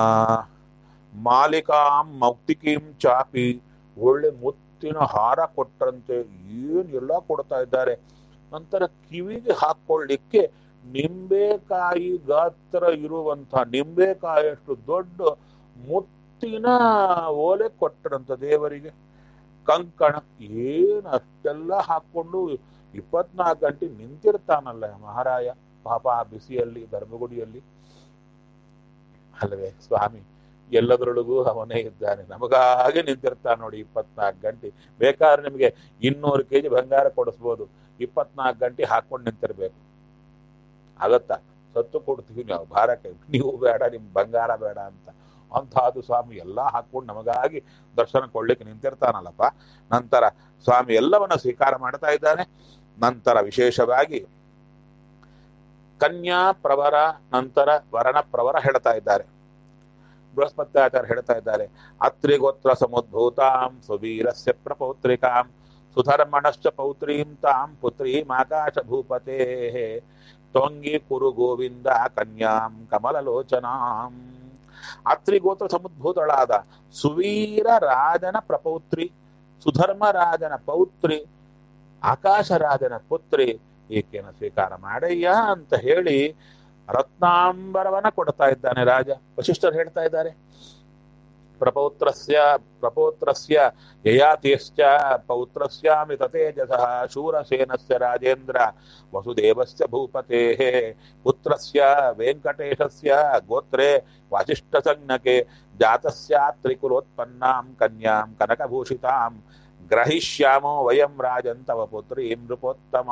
ಮಾಲಿಕಾಂ ಮೌಕ್ತಿಕೀಂ ಚಾಪಿ ಒಳ್ಳೆ ಮುತ್ತಿನ ಹಾರ ಕೊಟ್ರಂತೆ ಏನ್ ಎಲ್ಲ ಕೊಡ್ತಾ ಇದ್ದಾರೆ ನಂತರ ಕಿವಿಗೆ ಹಾಕೊಳ್ಳಿಕ್ಕೆ ನಿಂಬೆಕಾಯಿ ಗಾತ್ರ ಇರುವಂತ ನಿಂಬೆಕಾಯಿಯಷ್ಟು ದೊಡ್ಡ ಮುತ್ತಿನ ಓಲೆ ಕೊಟ್ಟರಂತ ದೇವರಿಗೆ ಕಂಕಣ ಏನ್ ಅಷ್ಟೆಲ್ಲ ಹಾಕೊಂಡು ಇಪ್ಪತ್ನಾಲ್ಕು ಗಂಟೆ ನಿಂತಿರ್ತಾನಲ್ಲ ಮಹಾರಾಯ ಪಾಪ ಆ ಬಿಸಿಯಲ್ಲಿ ಗರ್ಭಗುಡಿಯಲ್ಲಿ ಅಲ್ವೇ ಸ್ವಾಮಿ ಎಲ್ಲದರೊಳಗೂ ಅವನೇ ಇದ್ದಾನೆ ನಮಗಾಗಿ ನಿಂತಿರ್ತಾನೆ ನೋಡಿ ಇಪ್ಪತ್ನಾಲ್ಕು ಗಂಟೆ ಬೇಕಾದ್ರೆ ನಿಮಗೆ ಇನ್ನೂರು ಕೆಜಿ ಬಂಗಾರ ಕೊಡಿಸ್ಬೋದು ಇಪ್ಪತ್ನಾಲ್ಕು ಗಂಟೆ ಹಾಕೊಂಡು ನಿಂತಿರ್ಬೇಕು ಆಗತ್ತಾ ಸತ್ತು ಕೊಡ್ತೀವಿ ನಾವು ಭಾರಕ್ಕೆ ನೀವು ಬೇಡ ನಿಮ್ ಬಂಗಾರ ಬೇಡ ಅಂತ ಅಂತಹದ್ದು ಸ್ವಾಮಿ ಎಲ್ಲ ಹಾಕೊಂಡು ನಮಗಾಗಿ ದರ್ಶನ ಕೊಡ್ಲಿಕ್ಕೆ ನಿಂತಿರ್ತಾನಲ್ಲಪ್ಪ ನಂತರ ಸ್ವಾಮಿ ಎಲ್ಲವನ್ನ ಸ್ವೀಕಾರ ಮಾಡ್ತಾ ಇದ್ದಾನೆ ನಂತರ ವಿಶೇಷವಾಗಿ ಕನ್ಯಾ ಪ್ರವರ ನಂತರ ವರಣ ಪ್ರವರ ಹೇಳ್ತಾ ಇದ್ದಾರೆ ಬೃಹಸ್ಪತ್ಯಾಚಾರ್ಯ ಹೇಳ್ತಾ ಇದ್ದಾರೆ ಅತ್ರಿಗೋತ್ರ ಸಮುದ್ಭೂತಾಂ ಸುವೀರಸ್ಯ ಪ್ರಪೌತ್ರಿಕಾಂ ಸುಧರ್ಮಣಶ್ಚ ಪೌತ್ರೀಂ ತಾಂ ಪುತ್ರೀಂ ಆಕಾಶ ಭೂಪತೆ ತ್ವಂಗಿ ಕುರು ಗೋವಿಂದ ಕನ್ಯಾಂ ಕಮಲಲೋಚನಾಂ ಅತ್ರಿಗೋತ್ರ ಸಮುದ್ಭೂತಳಾದ ಸುವೀರ ರಾಜನ ಪ್ರಪೌತ್ರಿ ಸುಧರ್ಮ ರಾಜನ ಪೌತ್ರಿ ಆಕಾಶ ರಾಜನ ಪುತ್ರಿ ಈಕೆನ ಸ್ವೀಕಾರ ಮಾಡಯ್ಯ ಅಂತ ಹೇಳಿ ರತ್ನಾಂಬರವನ್ನ ಕೊಡ್ತಾ ಇದ್ದಾನೆ ರಾಜ ವಶಿಷ್ಠರು ಹೇಳ್ತಾ ಇದ್ದಾರೆ ಪ್ರಪೌತ್ರಸ್ಯ ಪ್ರಪೌತ್ರಸ್ಯ ಯಯಾತಿಯಶ್ಚ ಪೌತ್ರಸ್ಯಾಮಿ ತತೇಜಸಃ ಶೂರಸೇನಸ್ಯ ರಾಜೇಂದ್ರ ವಸುದೇವಸ್ಯ ಭೂಪತೇಃ ಪುತ್ರಸ್ಯ ವೆಂಕಟೇಶಸ್ಯ ಗೋತ್ರೆ ವಾಸಿಷ್ಠಸಂಜ್ಞಕೆ ಜಾತಸ್ಯಾತ್ರಿಕುಲೋತ್ಪನ್ನಾಂ ಕನ್ಯಾಂ ಕನಕಭೂಷಿತಾಂ ಗ್ರಹಿಷ್ಯಾಮೋ ವಯಂ ರಾಜನ್ ತವ ಪುತ್ರಿ ನೃಪೋತ್ತಮ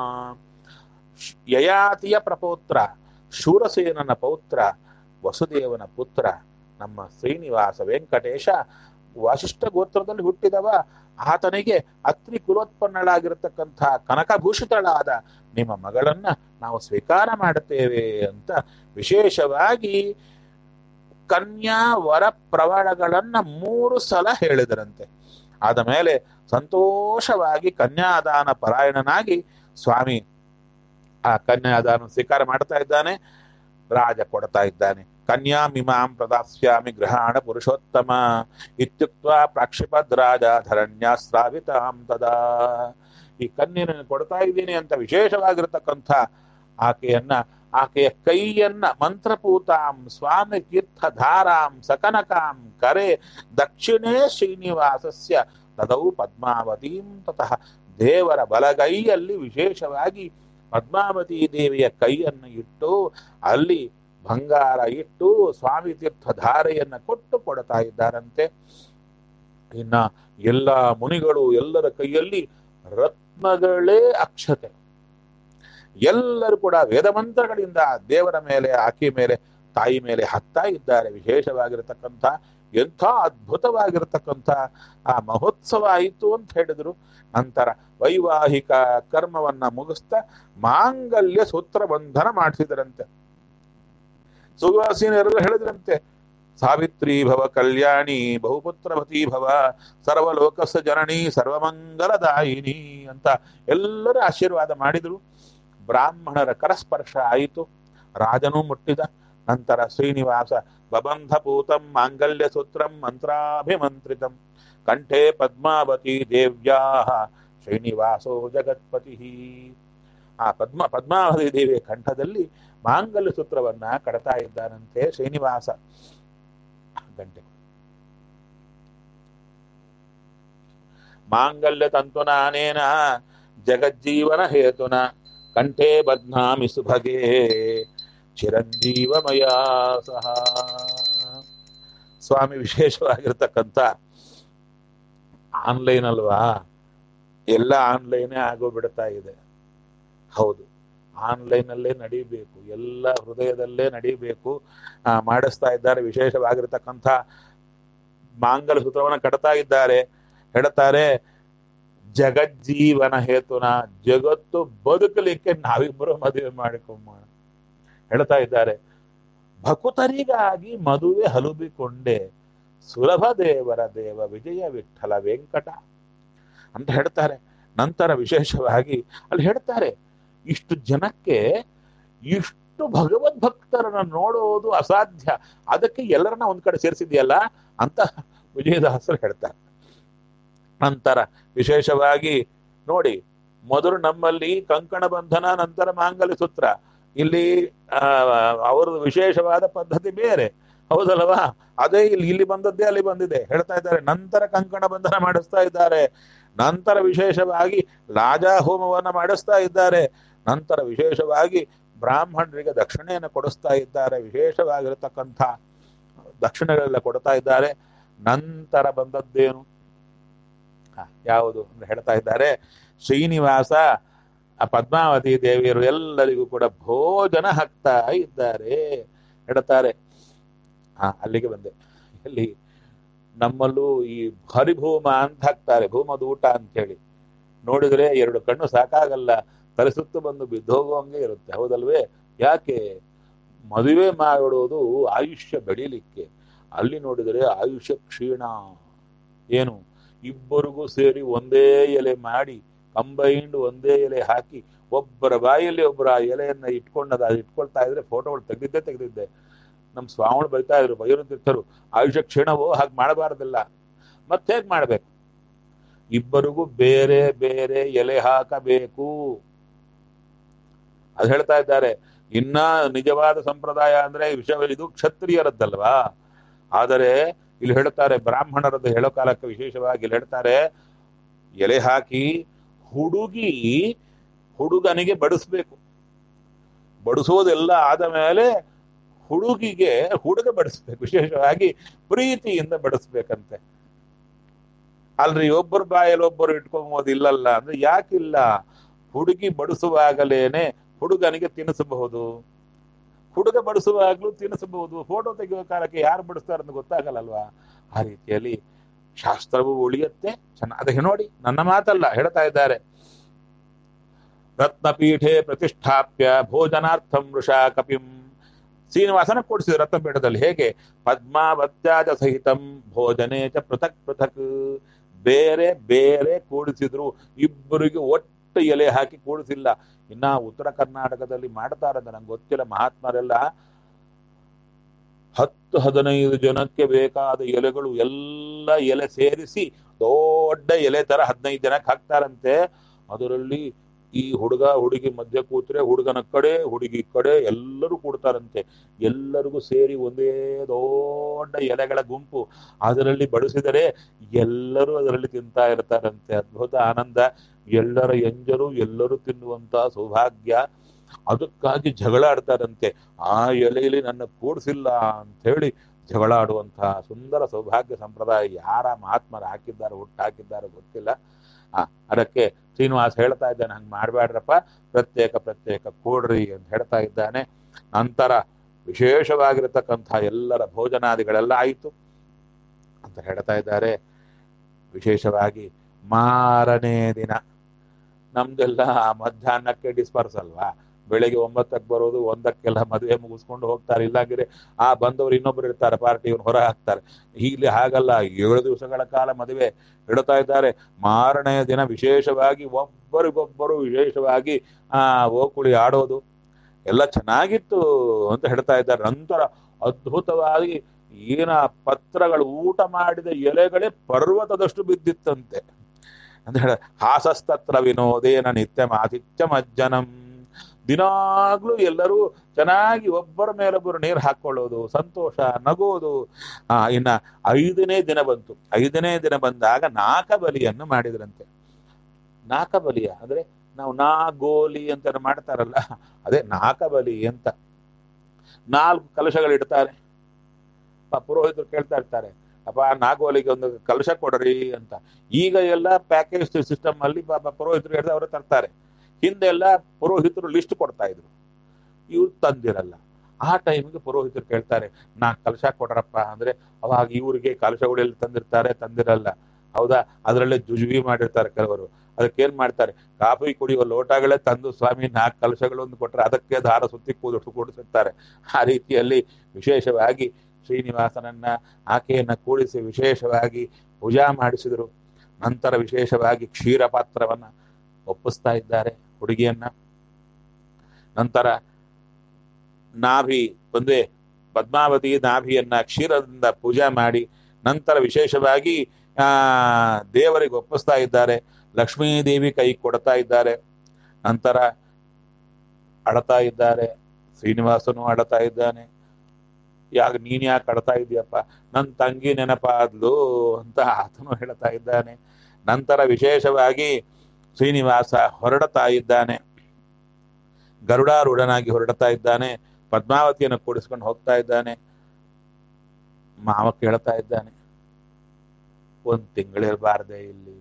ಯಯಾತಿಯ ಪ್ರಪೌತ್ರ ಶೂರಸೇನನ ಪೌತ್ರ ವಸುದೇವನ ಪುತ್ರ ನಮ್ಮ ಶ್ರೀನಿವಾಸ ವೆಂಕಟೇಶ ವಾಸಿಷ್ಠ ಗೋತ್ರದಲ್ಲಿ ಹುಟ್ಟಿದವ ಆತನಿಗೆ ಅತ್ರಿ ಕುಲೋತ್ಪನ್ನಳಾಗಿರತಕ್ಕಂಥ ಕನಕಭೂಷಿತಳಾದ ನಿಮ್ಮ ಮಗಳನ್ನ ನಾವು ಸ್ವೀಕಾರ ಮಾಡುತ್ತೇವೆ ಅಂತ ವಿಶೇಷವಾಗಿ ಕನ್ಯಾ ವರ ಪ್ರವರಗಳನ್ನ ಮೂರು ಸಲ ಹೇಳಿದರಂತೆ ಆದ ಮೇಲೆ ಸಂತೋಷವಾಗಿ ಕನ್ಯಾದಾನ ಪರಾಯಣನಾಗಿ ಸ್ವಾಮಿ ಆ ಕನ್ಯಾದಾನ ಸ್ವೀಕಾರ ಮಾಡ್ತಾ ಇದ್ದಾನೆ ರಾಜ ಕೊಡ್ತಾ ಇದ್ದಾನೆ ಕನ್ಯಾಮಿಮಾಂ ಪ್ರದಾಸ್ಯಾಮಿ ಗೃಹಾಣ ಪುರುಷೋತ್ತಮ ಇತ್ಯುಕ್ತ ಪ್ರಾಕ್ಷಿಪದ್ ರಾಜ ಧರಣ್ಯಾಸ್ರಾವಿತಾಂ ತದಾ ಈ ಕನ್ಯೆಯನ್ನು ಕೊಡ್ತಾ ಇದ್ದೀನಿ ಅಂತ ವಿಶೇಷವಾಗಿರತಕ್ಕಂಥ ಆಕೆಯನ್ನ ಆಕೆಯ ಕೈಯನ್ನ ಮಂತ್ರಪೂತಾಂ ಸ್ವಾಮಿ ತೀರ್ಥಧಾರಾಂ ಸಕನಕಾಂ ಕರೆ ದಕ್ಷಿಣೇ ಶ್ರೀನಿವಾಸಸ್ಯ ತದೌ ಪದ್ಮಾವತೀಂ ತತಃ ದೇವರ ಬಲಗೈಯಲ್ಲಿ ವಿಶೇಷವಾಗಿ ಪದ್ಮಾವತಿ ದೇವಿಯ ಕೈಯನ್ನು ಇಟ್ಟು ಅಲ್ಲಿ ಬಂಗಾರ ಇಟ್ಟು ಸ್ವಾಮಿ ತೀರ್ಥ ಧಾರೆಯನ್ನ ಕೊಟ್ಟು ಕೊಡ್ತಾ ಇದ್ದಾರಂತೆ ಇನ್ನ ಎಲ್ಲ ಮುನಿಗಳು ಎಲ್ಲರ ಕೈಯಲ್ಲಿ ರತ್ನಗಳೇ ಅಕ್ಷತೆ ಎಲ್ಲರೂ ಕೂಡ ವೇದಮಂತ್ರಗಳಿಂದ ದೇವರ ಮೇಲೆ ಆಕೆ ಮೇಲೆ ತಾಯಿ ಮೇಲೆ ಹತ್ತಾ ಇದ್ದಾರೆ ವಿಶೇಷವಾಗಿರತಕ್ಕಂಥ ಎಂಥ ಅದ್ಭುತವಾಗಿರತಕ್ಕಂಥ ಆ ಮಹೋತ್ಸವ ಆಯಿತು ಅಂತ ಹೇಳಿದ್ರು ನಂತರ ವೈವಾಹಿಕ ಕರ್ಮವನ್ನ ಮುಗಿಸ್ತಾ ಮಾಂಗಲ್ಯ ಸೂತ್ರ ಬಂಧನ ಮಾಡಿಸಿದರಂತೆ ಸುವಾಸೀನರೆಲ್ಲ ಹೇಳಿದ್ರಂತೆ ಸಾವಿತ್ರಿ ಭವ ಕಲ್ಯಾಣಿ ಬಹುಪುತ್ರವತಿ ಭವ ಸರ್ವಲೋಕಸ ಜನನಿ ಸರ್ವಮಂಗಲದಾಯಿನಿ ಅಂತ ಎಲ್ಲರೂ ಆಶೀರ್ವಾದ ಮಾಡಿದ್ರು ಬ್ರಾಹ್ಮಣರ ಕರಸ್ಪರ್ಶ ಆಯಿತು ರಾಜನೂ ಮುಟ್ಟಿದ ನಂತರ ಶ್ರೀನಿವಾಸ ಬಬಂಧಪೂತಂ ಮಾಂಗಲ್ಯ ಸೂತ್ರಂ ಮಂತ್ರಾಭಿಮಂತ್ರಿತಂ ಕಂಠೆ ಪದ್ಮಾವತಿ ದೇವ್ಯಾ ಶ್ರೀನಿವಾಸೋ ಜಗತ್ಪತಿ ಆ ಪದ್ಮ ಪದ್ಮಾವತಿ ದೇವಿಯ ಕಂಠದಲ್ಲಿ ಮಾಂಗಲ್ಯ ಸೂತ್ರವನ್ನ ಕಡ್ತಾ ಇದ್ದಾನಂತೆ ಶ್ರೀನಿವಾಸ ಗಂಟೆ ಮಾಂಗಲ್ಯ ತಂತುನಾನೇನ ಜಗಜ್ಜೀವನ ಹೇತುನ ಕಂಠೆ ಬದ್ನಾಮಿ ಸುಭಗೆ ಚಿರಂಜೀವಮಯ ಸಹ ಸ್ವಾಮಿ ವಿಶೇಷವಾಗಿರ್ತಕ್ಕಂಥ ಆನ್ಲೈನ್ ಅಲ್ವಾ ಎಲ್ಲ ಆನ್ಲೈನೇ ಆಗೋಗ್ಬಿಡ್ತಾ ಇದೆ ಹೌದು ಆನ್ಲೈನ್ ಅಲ್ಲೇ ನಡೀಬೇಕು ಎಲ್ಲ ಹೃದಯದಲ್ಲೇ ನಡೀಬೇಕು ಆ, ಮಾಡಿಸ್ತಾ ಇದ್ದಾರೆ ವಿಶೇಷವಾಗಿರ್ತಕ್ಕಂಥ ಮಾಂಗಲ ಸೂತ್ರವನ್ನ ಕಟ್ತಾ ಇದ್ದಾರೆ ಹೇಳ್ತಾರೆ ಜಗಜ್ಜೀವನ ಹೇತುನ ಜಗತ್ತು ಬದುಕಲಿಕ್ಕೆ ನಾವಿಬ್ಬರು ಮದುವೆ ಮಾಡಿಕೊಂಬೋಣ ಹೇಳ್ತಾ ಇದ್ದಾರೆ ಭಕುತರಿಗಾಗಿ ಮದುವೆ ಹಲುಬಿಕೊಂಡೆ ಸುಲಭ ದೇವರ ದೇವ ವಿಜಯ ವಿಠಲ ವೆಂಕಟ ಅಂತ ಹೇಳ್ತಾರೆ ನಂತರ ವಿಶೇಷವಾಗಿ ಅಲ್ಲಿ ಹೇಳ್ತಾರೆ ಇಷ್ಟು ಜನಕ್ಕೆ ಇಷ್ಟು ಭಗವದ್ ಭಕ್ತರನ್ನ ನೋಡೋದು ಅಸಾಧ್ಯ ಅದಕ್ಕೆ ಎಲ್ಲರನ್ನ ಒಂದ್ ಕಡೆ ಸೇರಿಸಿದೆಯಲ್ಲ ಅಂತ ವಿಜಯದಾಸರು ಹೇಳ್ತಾರೆ ನಂತರ ವಿಶೇಷವಾಗಿ ನೋಡಿ ಮೊದಲು ನಮ್ಮಲ್ಲಿ ಕಂಕಣ ಬಂಧನ ನಂತರ ಮಾಂಗಲ್ಯ ಸೂತ್ರ ಇಲ್ಲಿ ಆ ಅವ್ರದ್ದು ವಿಶೇಷವಾದ ಪದ್ಧತಿ ಬೇರೆ ಹೌದಲ್ವಾ ಅದೇ ಇಲ್ಲಿ ಇಲ್ಲಿ ಬಂದದ್ದೇ ಅಲ್ಲಿ ಬಂದಿದೆ ಹೇಳ್ತಾ ಇದ್ದಾರೆ ನಂತರ ಕಂಕಣ ಬಂಧನ ಮಾಡಿಸ್ತಾ ಇದ್ದಾರೆ ನಂತರ ವಿಶೇಷವಾಗಿ ರಾಜಾ ಹೋಮವನ್ನ ಮಾಡಿಸ್ತಾ ಇದ್ದಾರೆ ನಂತರ ವಿಶೇಷವಾಗಿ ಬ್ರಾಹ್ಮಣರಿಗೆ ದಕ್ಷಿಣೆಯನ್ನು ಕೊಡಿಸ್ತಾ ಇದ್ದಾರೆ ವಿಶೇಷವಾಗಿರತಕ್ಕಂಥ ದಕ್ಷಿಣೆಗಳೆಲ್ಲ ಕೊಡ್ತಾ ಇದ್ದಾರೆ ನಂತರ ಬಂದದ್ದೇನು ಹ, ಯಾವುದು ಅಂತ ಹೇಳ್ತಾ ಇದ್ದಾರೆ ಶ್ರೀನಿವಾಸ ಆ ಪದ್ಮಾವತಿ ದೇವಿಯರು ಎಲ್ಲರಿಗೂ ಕೂಡ ಭೋಜನ ಹಾಕ್ತಾ ಇದ್ದಾರೆ ಹೇಳ್ತಾರೆ ಹಾ ಅಲ್ಲಿಗೆ ಬಂದೆ ಎಲ್ಲಿ ನಮ್ಮಲ್ಲೂ ಈ ಹರಿಭೂಮ ಅಂತ ಹಾಕ್ತಾರೆ ಭೂಮದ ಊಟ ಅಂತ ಹೇಳಿ ನೋಡಿದ್ರೆ ಎರಡು ಕಣ್ಣು ಸಾಕಾಗಲ್ಲ ತಲೆಸುತ್ತು ಬಂದು ಬಿದ್ದೋಗುವಂಗೆ ಇರುತ್ತೆ ಹೌದಲ್ವೇ ಯಾಕೆ ಮದುವೆ ಮಾಡಿಡೋದು ಆಯುಷ್ಯ ಬೆಳೀಲಿಕ್ಕೆ ಅಲ್ಲಿ ನೋಡಿದರೆ ಆಯುಷ್ಯ ಕ್ಷೀಣ ಏನು ಇಬ್ಬರಿಗೂ ಸೇರಿ ಒಂದೇ ಎಲೆ ಮಾಡಿ ಕಂಬೈಂಡ್ ಒಂದೇ ಎಲೆ ಹಾಕಿ ಒಬ್ಬರ ಬಾಯಲ್ಲಿ ಒಬ್ಬರ ಆ ಎಲೆಯನ್ನ ಇಟ್ಕೊಂಡು ಅದು ಇಟ್ಕೊಳ್ತಾ ಇದ್ರೆ ಫೋಟೋಗಳು ತೆಗೆದಿದ್ದೆ ತೆಗೆದಿದ್ದೆ ನಮ್ಮ ಸ್ವಾಮಿಗಳು ಬೈತಾ ಇದ್ರು ಬೈರು ತಿರ್ತಾರೆ ಆಯುಷ್ಯ ಕ್ಷೀಣವೋ ಹಾಗೆ ಮಾಡಬಾರ್ದಿಲ್ಲ ಮತ್ತೆ ಹೇಗ್ ಮಾಡ್ಬೇಕು ಇಬ್ಬರಿಗೂ ಬೇರೆ ಬೇರೆ ಎಲೆ ಹಾಕಬೇಕು ಅದು ಹೇಳ್ತಾ ಇದ್ದಾರೆ ಇನ್ನ ನಿಜವಾದ ಸಂಪ್ರದಾಯ ಅಂದ್ರೆ ವಿಷಯ ಇದು ಕ್ಷತ್ರಿಯರದ್ದಲ್ವಾ ಆದರೆ ಇಲ್ಲಿ ಹೇಳ್ತಾರೆ ಬ್ರಾಹ್ಮಣರದ್ದು ಹೇಳೋ ಕಾಲಕ್ಕೆ ವಿಶೇಷವಾಗಿ ಇಲ್ಲಿ ಹೇಳ್ತಾರೆ ಎಲೆ ಹಾಕಿ ಹುಡುಗಿ ಹುಡುಗನಿಗೆ ಬಡಿಸ್ಬೇಕು ಬಡಿಸೋದೆಲ್ಲ ಆದ ಮೇಲೆ ಹುಡುಗಿಗೆ ಹುಡುಗ ಬಡಿಸ್ಬೇಕು ವಿಶೇಷವಾಗಿ ಪ್ರೀತಿಯಿಂದ ಬಡಿಸ್ಬೇಕಂತೆ ಅಲ್ರಿ ಒಬ್ಬರು ಬಾಯಲ್ಲಿ ಒಬ್ಬರು ಇಟ್ಕೊಂಬೋದು ಇಲ್ಲಲ್ಲ ಅಂದ್ರೆ ಯಾಕಿಲ್ಲ ಹುಡುಗಿ ಬಡಿಸುವಾಗಲೇನೆ ಹುಡುಗನಿಗೆ ತಿನ್ನಿಸಬಹುದು ಹುಡುಗ ಬಡಿಸುವಾಗ್ಲೂ ತಿನ್ನಿಸಬಹುದು ಫೋಟೋ ತೆಗೆಯುವ ಕಾಲಕ್ಕೆ ಯಾರು ಬಡಿಸ್ತಾರೆ ಅಂತ ಗೊತ್ತಾಗಲ್ಲಲ್ವಾ ಆ ರೀತಿಯಲ್ಲಿ ಶಾಸ್ತ್ರವು ಉಳಿಯುತ್ತೆ ಚೆನ್ನ ಅದಕ್ಕೆ ನೋಡಿ ನನ್ನ ಮಾತಲ್ಲ ಹೇಳ್ತಾ ಇದ್ದಾರೆ ರತ್ನಪೀಠೆ ಪ್ರತಿಷ್ಠಾಪ್ಯ ಭೋಜನಾರ್ಥಂ ವೃಷಾ ಕಪಿಂ ಶ್ರೀನಿವಾಸನ ಕೊಡಿಸಿದ್ರು ರತ್ನಪೀಠದಲ್ಲಿ ಹೇಗೆ ಪದ್ಮಾವತ್ಯಾಜ ಸಹಿತಂ ಭೋಜನೆ ಚ ಪೃಥಕ್ ಪೃಥಕ್ ಬೇರೆ ಬೇರೆ ಕೂಡಿಸಿದ್ರು ಇಬ್ಬರಿಗೆ ಒಟ್ಟು ಎಲೆ ಹಾಕಿ ಕೂಡಿಸಿಲ್ಲ ಇನ್ನ ಉತ್ತರ ಕರ್ನಾಟಕದಲ್ಲಿ ಮಾಡ್ತಾರಂತ ನಂಗೆ ಗೊತ್ತಿಲ್ಲ ಮಹಾತ್ಮರೆಲ್ಲ ಹತ್ತು ಹದಿನೈದು ಜನಕ್ಕೆ ಬೇಕಾದ ಎಲೆಗಳು ಎಲ್ಲ ಎಲೆ ಸೇರಿಸಿ ದೊಡ್ಡ ಎಲೆ ತರ ಹದಿನೈದು ಜನಕ್ಕೆ ಹಾಕ್ತಾರಂತೆ ಅದರಲ್ಲಿ ಈ ಹುಡುಗ ಹುಡುಗಿ ಮಧ್ಯ ಕೂತ್ರೆ ಹುಡುಗನ ಕಡೆ ಹುಡುಗಿ ಕಡೆ ಎಲ್ಲರೂ ಕೂಡ್ತಾರಂತೆ ಎಲ್ಲರಿಗೂ ಸೇರಿ ಒಂದೇ ದೊಡ್ಡ ಎಲೆಗಳ ಗುಂಪು ಅದರಲ್ಲಿ ಬಡಿಸಿದರೆ ಎಲ್ಲರೂ ಅದರಲ್ಲಿ ತಿಂತಾ ಇರ್ತಾರಂತೆ ಅದ್ಭುತ ಆನಂದ ಎಲ್ಲರ ಎಂಜರು ಎಲ್ಲರೂ ತಿನ್ನುವಂತ ಸೌಭಾಗ್ಯ ಅದಕ್ಕಾಗಿ ಜಗಳ ಆಡ್ತಾರಂತೆ ಆ ಎಲೆಯಲ್ಲಿ ನನ್ನ ಕೂಡಿಸಿಲ್ಲ ಅಂತ ಹೇಳಿ ಜಗಳ ಆಡುವಂತಹ ಸುಂದರ ಸೌಭಾಗ್ಯ ಸಂಪ್ರದಾಯ ಯಾರ ಮಹಾತ್ಮರು ಹಾಕಿದ್ದಾರೆ ಹುಟ್ಟು ಹಾಕಿದ್ದಾರೆ ಗೊತ್ತಿಲ್ಲ ಆ ಅದಕ್ಕೆ ಶ್ರೀನಿವಾಸ ಹೇಳ್ತಾ ಇದ್ದಾನೆ ಹಂಗೆ ಮಾಡಬೇಡ್ರಪ್ಪ ಪ್ರತ್ಯೇಕ ಪ್ರತ್ಯೇಕ ಕೂಡ್ರಿ ಅಂತ ಹೇಳ್ತಾ ಇದ್ದಾನೆ ನಂತರ ವಿಶೇಷವಾಗಿರತಕ್ಕಂಥ ಎಲ್ಲರ ಭೋಜನಾದಿಗಳೆಲ್ಲ ಆಯಿತು ಅಂತ ಹೇಳ್ತಾ ಇದ್ದಾರೆ ವಿಶೇಷವಾಗಿ ಮಾರನೇ ದಿನ ನಮ್ದೆಲ್ಲ ಮಧ್ಯಾಹ್ನಕ್ಕೆ ಡಿಸ್ಪರ್ಸ್ ಅಲ್ವಾ ಬೆಳಿಗ್ಗೆ ಒಂಬತ್ತಕ್ಕೆ ಬರೋದು ಒಂದಕ್ಕೆಲ್ಲ ಮದುವೆ ಮುಗಿಸ್ಕೊಂಡು ಹೋಗ್ತಾರೆ ಇಲ್ಲಾಂದ್ರೆ ಆ ಬಂದವರು ಇನ್ನೊಬ್ರು ಇರ್ತಾರೆ ಪಾರ್ಟಿ ಇವ್ರು ಹೊರ ಹಾಕ್ತಾರೆ ಇಲ್ಲಿ ಹಾಗಲ್ಲ ಏಳು ದಿವಸಗಳ ಕಾಲ ಮದುವೆ ಇಡ್ತಾ ಇದ್ದಾರೆ ಮಾರನೆಯ ದಿನ ವಿಶೇಷವಾಗಿ ಒಬ್ಬರಿಗೊಬ್ಬರು ವಿಶೇಷವಾಗಿ ಆ ಓಕುಳಿ ಆಡೋದು ಎಲ್ಲ ಚೆನ್ನಾಗಿತ್ತು ಅಂತ ಹೇಳ್ತಾ ಇದ್ದಾರೆ ನಂತರ ಅದ್ಭುತವಾಗಿ ಏನ ಪತ್ರಗಳು ಊಟ ಮಾಡಿದ ಎಲೆಗಳೇ ಪರ್ವತದಷ್ಟು ಬಿದ್ದಿತ್ತಂತೆ ಅಂತ ಹೇಳ ಹಾಸಸ್ತತ್ರ ವಿನೋದೇನ ನಿತ್ಯ ಆತಿಥ್ಯ ಮಜ್ಜನಂ ದಿನಾಗ್ಲೂ ಎಲ್ಲರೂ ಚೆನ್ನಾಗಿ ಒಬ್ಬರ ಮೇಲೊಬ್ಬರು ನೀರು ಹಾಕೊಳ್ಳೋದು ಸಂತೋಷ ನಗೋದು ಆ ಇನ್ನ ಐದನೇ ದಿನ ಬಂತು ಐದನೇ ದಿನ ಬಂದಾಗ ನಾಕಬಲಿಯನ್ನು ಮಾಡಿದ್ರಂತೆ ನಾಕಬಲಿಯ ಅಂದ್ರೆ ನಾವು ನಾಗೋಲಿ ಅಂತ ಮಾಡ್ತಾರಲ್ಲ ಅದೇ ನಾಕಬಲಿ ಅಂತ ನಾಲ್ಕು ಕಲಶಗಳು ಇಡ್ತಾರೆ ಪುರೋಹಿತರು ಕೇಳ್ತಾ ಇರ್ತಾರೆ ಅಪ್ಪ ನಾಗೋಲಿಗೆ ಒಂದು ಕಲಶ ಕೊಡ್ರಿ ಅಂತ ಈಗ ಎಲ್ಲ ಪ್ಯಾಕೇಜ್ ಸಿಸ್ಟಮ್ ಅಲ್ಲಿ ಪಾಪ ಪುರೋಹಿತರು ಹೇಳಿದ್ರೆ ಅವರು ತರ್ತಾರೆ ಹಿಂದೆ ಎಲ್ಲ ಪುರೋಹಿತರು ಲಿಸ್ಟ್ ಕೊಡ್ತಾ ಇದ್ರು ಇವ್ರು ತಂದಿರಲ್ಲ ಆ ಟೈಮ್ಗೆ ಪುರೋಹಿತರು ಕೇಳ್ತಾರೆ ನಾ ಕಲಶ ಕೊಡ್ರಪ್ಪ ಅಂದ್ರೆ ಅವಾಗ ಇವ್ರಿಗೆ ಕಲಶಗಳು ಎಲ್ಲಿ ತಂದಿರ್ತಾರೆ ತಂದಿರಲ್ಲ ಹೌದಾ ಅದರಲ್ಲೇ ಜುಜುವಿ ಮಾಡಿರ್ತಾರೆ ಕೆಲವರು ಅದಕ್ಕೇನ್ ಮಾಡ್ತಾರೆ ಕಾಫಿ ಕುಡಿಯುವ ಲೋಟಗಳೇ ತಂದು ಸ್ವಾಮಿ ನಾಲ್ಕು ಕಲಶಗಳೊಂದು ಕೊಟ್ಟರೆ ಅದಕ್ಕೆ ದಾರ ಸುತ್ತಿ ಕೂದು ಕೂಡಿಸುತ್ತಾರೆ ಆ ರೀತಿಯಲ್ಲಿ ವಿಶೇಷವಾಗಿ ಶ್ರೀನಿವಾಸನನ್ನ ಆಕೆಯನ್ನ ಕೂಡಿಸಿ ವಿಶೇಷವಾಗಿ ಪೂಜಾ ಮಾಡಿಸಿದರು ನಂತರ ವಿಶೇಷವಾಗಿ ಕ್ಷೀರ ಪಾತ್ರವನ್ನ ಒಪ್ಪಿಸ್ತಾ ಇದ್ದಾರೆ ಹುಡುಗಿಯನ್ನ ನಂತರ ನಾಭಿ ಒಂದೇ ಪದ್ಮಾವತಿ ನಾಭಿಯನ್ನ ಕ್ಷೀರದಿಂದ ಪೂಜಾ ಮಾಡಿ ನಂತರ ವಿಶೇಷವಾಗಿ ಆ ದೇವರಿಗೆ ಒಪ್ಪಿಸ್ತಾ ಇದ್ದಾರೆ ಲಕ್ಷ್ಮೀದೇವಿ ಕೈ ಕೊಡ್ತಾ ಇದ್ದಾರೆ ನಂತರ ಅಳತಾ ಇದ್ದಾರೆ ಶ್ರೀನಿವಾಸನು ಅಳತಾ ಇದ್ದಾನೆ ಯಾಕೆ ನೀನ್ ಯಾಕೆ ಅಳ್ತಾ ಇದೀಯಪ್ಪ ನನ್ನ ತಂಗಿ ನೆನಪಾದ್ಲು ಅಂತ ಆತನು ಹೇಳ್ತಾ ಇದ್ದಾನೆ ನಂತರ ವಿಶೇಷವಾಗಿ ಶ್ರೀನಿವಾಸ ಹೊರಡ್ತಾ ಇದ್ದಾನೆ ಗರುಡಾರೂಢನಾಗಿ ಹೊರಡ್ತಾ ಇದ್ದಾನೆ ಪದ್ಮಾವತಿಯನ್ನು ಕೂಡಿಸ್ಕೊಂಡು ಹೋಗ್ತಾ ಇದ್ದಾನೆ ಮಾವ ಕೇಳ್ತಾ ಇದ್ದಾನೆ ಒಂದ್ ತಿಂಗಳಿರಬಾರ್ದೆ ಇಲ್ಲಿ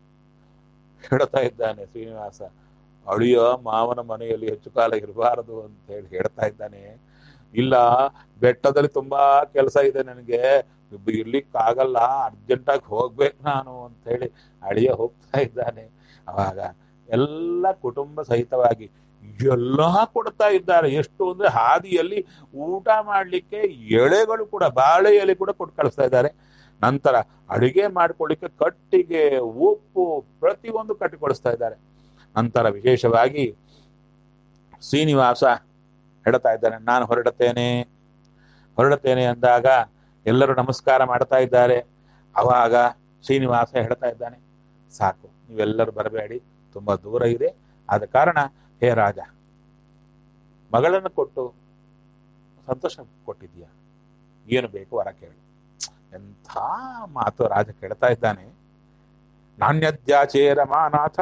ಹೇಳ್ತಾ ಇದ್ದಾನೆ ಶ್ರೀನಿವಾಸ ಅಳಿಯ ಮಾವನ ಮನೆಯಲ್ಲಿ ಹೆಚ್ಚು ಕಾಲ ಇರಬಾರದು ಅಂತ ಹೇಳಿ ಹೇಳ್ತಾ ಇದ್ದಾನೆ ಇಲ್ಲ ಬೆಟ್ಟದಲ್ಲಿ ತುಂಬಾ ಕೆಲಸ ಇದೆ ನನಗೆ ಇರ್ಲಿಕ್ಕಾಗಲ್ಲ ಅರ್ಜೆಂಟಾಗಿ ಹೋಗ್ಬೇಕು ನಾನು ಅಂತ ಹೇಳಿ ಅಳಿಯ ಹೋಗ್ತಾ ಇದ್ದಾನೆ ಅವಾಗ ಎಲ್ಲ ಕುಟುಂಬ ಸಹಿತವಾಗಿ ಎಲ್ಲ ಕೊಡ್ತಾ ಇದ್ದಾರೆ ಎಷ್ಟು ಅಂದ್ರೆ ಹಾದಿಯಲ್ಲಿ ಊಟ ಮಾಡ್ಲಿಕ್ಕೆ ಎಳೆಗಳು ಕೂಡ ಬಾಳೆ ಎಲೆ ಕೂಡ ಕೊಟ್ಟು ಕಳಿಸ್ತಾ ಇದ್ದಾರೆ ನಂತರ ಅಡಿಗೆ ಮಾಡ್ಕೊಳ್ಳಿಕ್ಕೆ ಕಟ್ಟಿಗೆ ಉಪ್ಪು ಪ್ರತಿಯೊಂದು ಕಟ್ಟಿಕೊಡಿಸ್ತಾ ಇದ್ದಾರೆ ನಂತರ ವಿಶೇಷವಾಗಿ ಶ್ರೀನಿವಾಸ ಹೇಳ್ತಾ ಇದ್ದಾನೆ ನಾನು ಹೊರಡುತ್ತೇನೆ ಹೊರಡುತ್ತೇನೆ ಅಂದಾಗ ಎಲ್ಲರೂ ನಮಸ್ಕಾರ ಮಾಡ್ತಾ ಇದ್ದಾರೆ ಅವಾಗ ಶ್ರೀನಿವಾಸ ಹೇಳ್ತಾ ಇದ್ದಾನೆ ಸಾಕು ನೀವೆಲ್ಲರೂ ಬರಬೇಡಿ ತುಂಬಾ ದೂರ ಇದೆ ಆದ ಕಾರಣ ಹೇ ರಾಜ ಮಗಳನ್ನು ಕೊಟ್ಟು ಸಂತೋಷ ಕೊಟ್ಟಿದ್ಯಾ ಏನು ಬೇಕು ವರ ಕೇಳು ಎಂಥ ಮಾತು ರಾಜ ಕೇಳ್ತಾ ಇದ್ದಾನೆ ನಾಣ್ಯದ್ಯಾಚೇರ ಮಾನಾಥ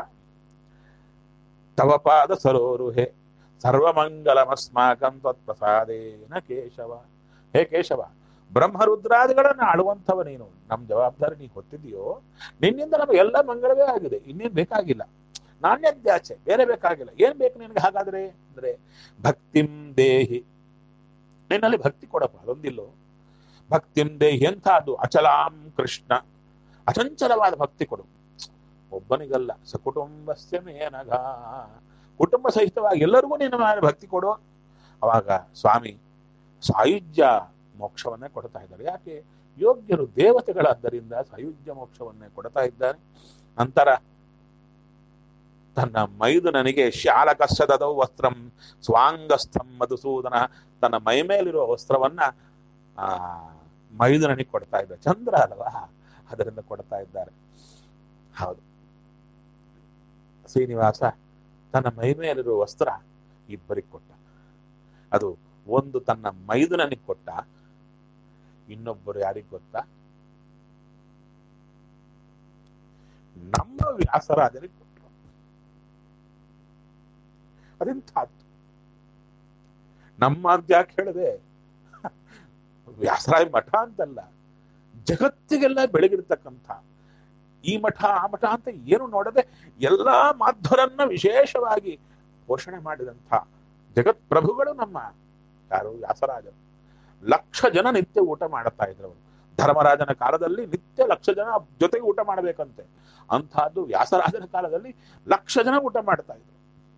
ತವ ಪಾದ ಸರೋರುಹೆ ಸರ್ವಮಂಗಲಮಸ್ಮಾಕಂ ತ್ವತ್ಪ್ರಸಾದೇನ ಕೇಶವ ಹೇ ಕೇಶವ ಬ್ರಹ್ಮರುದ್ರಾದಿಗಳನ್ನ ಆಳುವಂಥವ ನೀನು ನಮ್ ಜವಾಬ್ದಾರಿ ನೀ ಗೊತ್ತಿದೆಯೋ ನಿನ್ನಿಂದ ನಮಗೆ ಎಲ್ಲ ಮಂಗಳವೇ ಆಗಿದೆ ಇನ್ನೇನ್ ಬೇಕಾಗಿಲ್ಲ ನಾಣ್ಯದ್ಯಾಚೆ ಬೇರೆ ಬೇಕಾಗಿಲ್ಲ ಏನ್ ಬೇಕು ನಿನಗೆ ಹಾಗಾದ್ರೆ ಅಂದ್ರೆ ಭಕ್ತಿಂ ದೇಹಿ ನಿನ್ನಲ್ಲಿ ಭಕ್ತಿ ಕೊಡಪ್ಪ ಅದೊಂದಿಲ್ಲೋ ಭಕ್ತಿಂ ದೇಹಿ ಎಂಥದ್ದು ಅಚಲಾಂ ಕೃಷ್ಣ ಅಚಂಚಲವಾದ ಭಕ್ತಿ ಕೊಡು ಒಬ್ಬನಿಗಲ್ಲ ಸಕುಟುಂಬಸ್ಯ ಮೇನಗ ಕುಟುಂಬ ಸಹಿತವಾಗಿ ಎಲ್ಲರಿಗೂ ನಿನ್ನ ಮೇಲೆ ಭಕ್ತಿ ಕೊಡು ಅವಾಗ ಸ್ವಾಮಿ ಸಾಯುಜ್ಯ ಮೋಕ್ಷವನ್ನೇ ಕೊಡ್ತಾ ಇದ್ದಾರೆ ಯಾಕೆ ಯೋಗ್ಯರು ದೇವತೆಗಳಾದ್ದರಿಂದ ಸಾಯುಜ್ಯ ಮೋಕ್ಷವನ್ನೇ ಕೊಡ್ತಾ ಇದ್ದಾರೆ ನಂತರ ತನ್ನ ಮೈದುನನಿಗೆ ಶಾಲಕಸ್ಸದೌ ವಸ್ತ್ರಂ ಸ್ವಾಂಗಸ್ಥಂ ಮಧುಸೂದನ ತನ್ನ ಮೈ ಮೇಲಿರುವ ವಸ್ತ್ರವನ್ನ ಆ ಮೈದುನನಿಗೆ ಕೊಡ್ತಾ ಇದ್ದಾರೆ ಚಂದ್ರ ಅಲ್ವಾ ಅದರಿಂದ ಕೊಡ್ತಾ ಇದ್ದಾರೆ ಹೌದು ಶ್ರೀನಿವಾಸ ತನ್ನ ಮೈ ಮೇಲಿರುವ ವಸ್ತ್ರ ಇಬ್ಬರಿಗೆ ಕೊಟ್ಟ ಅದು ಒಂದು ತನ್ನ ಮೈದುನನಿಗೆ ಕೊಟ್ಟ ಇನ್ನೊಬ್ಬರು ಯಾರಿಗ್ ಗೊತ್ತಾ ನಮ್ಮ ವ್ಯಾಸರಾಜರಿಗೆ ಕೊಟ್ಟರು ಅದೆಂಥದ್ದು ನಮ್ಮ ಅಂತ ಯಾಕೆ ಹೇಳಿದೆ ವ್ಯಾಸರಾಯ ಮಠ ಅಂತಲ್ಲ ಜಗತ್ತಿಗೆಲ್ಲ ಬೆಳಗಿರ್ತಕ್ಕಂಥ ಈ ಮಠ ಆ ಮಠ ಅಂತ ಏನು ನೋಡದೆ ಎಲ್ಲಾ ಮಾಧ್ವರನ್ನ ವಿಶೇಷವಾಗಿ ಪೋಷಣೆ ಮಾಡಿದಂಥ ಜಗತ್ ಪ್ರಭುಗಳು ನಮ್ಮ ಯಾರು ವ್ಯಾಸರಾಜರು ಲಕ್ಷ ಜನ ನಿತ್ಯ ಊಟ ಮಾಡುತ್ತಾ ಇದ್ರು ಅವರು ಧರ್ಮರಾಜನ ಕಾಲದಲ್ಲಿ ನಿತ್ಯ ಲಕ್ಷ ಜನ ಜೊತೆಗೆ ಊಟ ಮಾಡಬೇಕಂತೆ ಅಂತಹದ್ದು ವ್ಯಾಸರಾಜನ ಕಾಲದಲ್ಲಿ ಲಕ್ಷ ಜನ ಊಟ ಮಾಡ್ತಾ ಇದ್ರು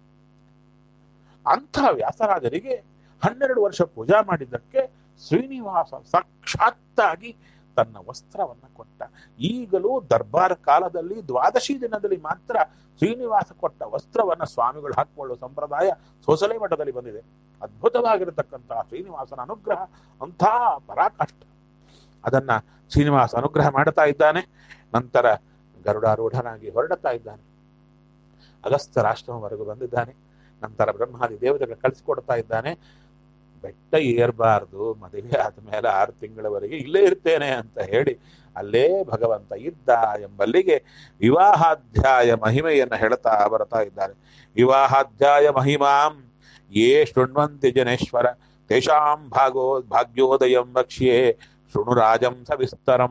ಅಂಥ ವ್ಯಾಸರಾಜರಿಗೆ ಹನ್ನೆರಡು ವರ್ಷ ಪೂಜಾ ಮಾಡಿದ್ದಕ್ಕೆ ಶ್ರೀನಿವಾಸ ಸಾಕ್ಷಾತ್ತಾಗಿ ತನ್ನ ವಸ್ತ್ರವನ್ನ ಕೊಟ್ಟ ಈಗಲೂ ದರ್ಬಾರ್ ಕಾಲದಲ್ಲಿ ದ್ವಾದಶಿ ದಿನದಲ್ಲಿ ಮಾತ್ರ ಶ್ರೀನಿವಾಸ ಕೊಟ್ಟ ವಸ್ತ್ರವನ್ನ ಸ್ವಾಮಿಗಳು ಹಾಕಿಕೊಳ್ಳುವ ಸಂಪ್ರದಾಯ ಸೋಸಲೆ ಮಠದಲ್ಲಿ ಬಂದಿದೆ ಅದ್ಭುತವಾಗಿರತಕ್ಕಂತಹ ಶ್ರೀನಿವಾಸನ ಅನುಗ್ರಹ ಅಂಥ ಪರಾಕಾಷ್ಠ ಅದನ್ನ ಶ್ರೀನಿವಾಸ ಅನುಗ್ರಹ ಮಾಡ್ತಾ ಇದ್ದಾನೆ ನಂತರ ಗರುಡಾರೂಢನಾಗಿ ಹೊರಡುತ್ತಾ ಇದ್ದಾನೆ ಅಗಸ್ತ್ಯರಾಶ್ರಮವರೆಗೂ ಬಂದಿದ್ದಾನೆ ನಂತರ ಬ್ರಹ್ಮಾದಿ ದೇವತೆಗಳು ಕಳಿಸಿಕೊಡ್ತಾ ಇದ್ದಾನೆ ಬೆಟ್ಟ ಏರ್ಬಾರ್ದು ಮದುವೆ ಆದ್ಮೇಲೆ ಆರು ತಿಂಗಳವರೆಗೆ ಇಲ್ಲೇ ಇರ್ತೇನೆ ಅಂತ ಹೇಳಿ ಅಲ್ಲೇ ಭಗವಂತ ಇದ್ದ ಎಂಬಲ್ಲಿಗೆ ವಿವಾಹಾಧ್ಯಾಯ ಮಹಿಮೆಯನ್ನ ಹೇಳ್ತಾ ಬರ್ತಾ ಇದ್ದಾರೆ ವಿವಾಹಾಧ್ಯಾಯ ಮಹಿಮಾಂ ಯೇ ಶೃಣ್ವಂತಿ ಜನೇಶ್ವರ ತೇಷಾಂ ಭಾಗೋ ಭಾಗ್ಯೋದಯಂ ವಕ್ಷ್ಯೆ ಶೃಣು ರಾಜಂ ಸವಿಸ್ತರಂ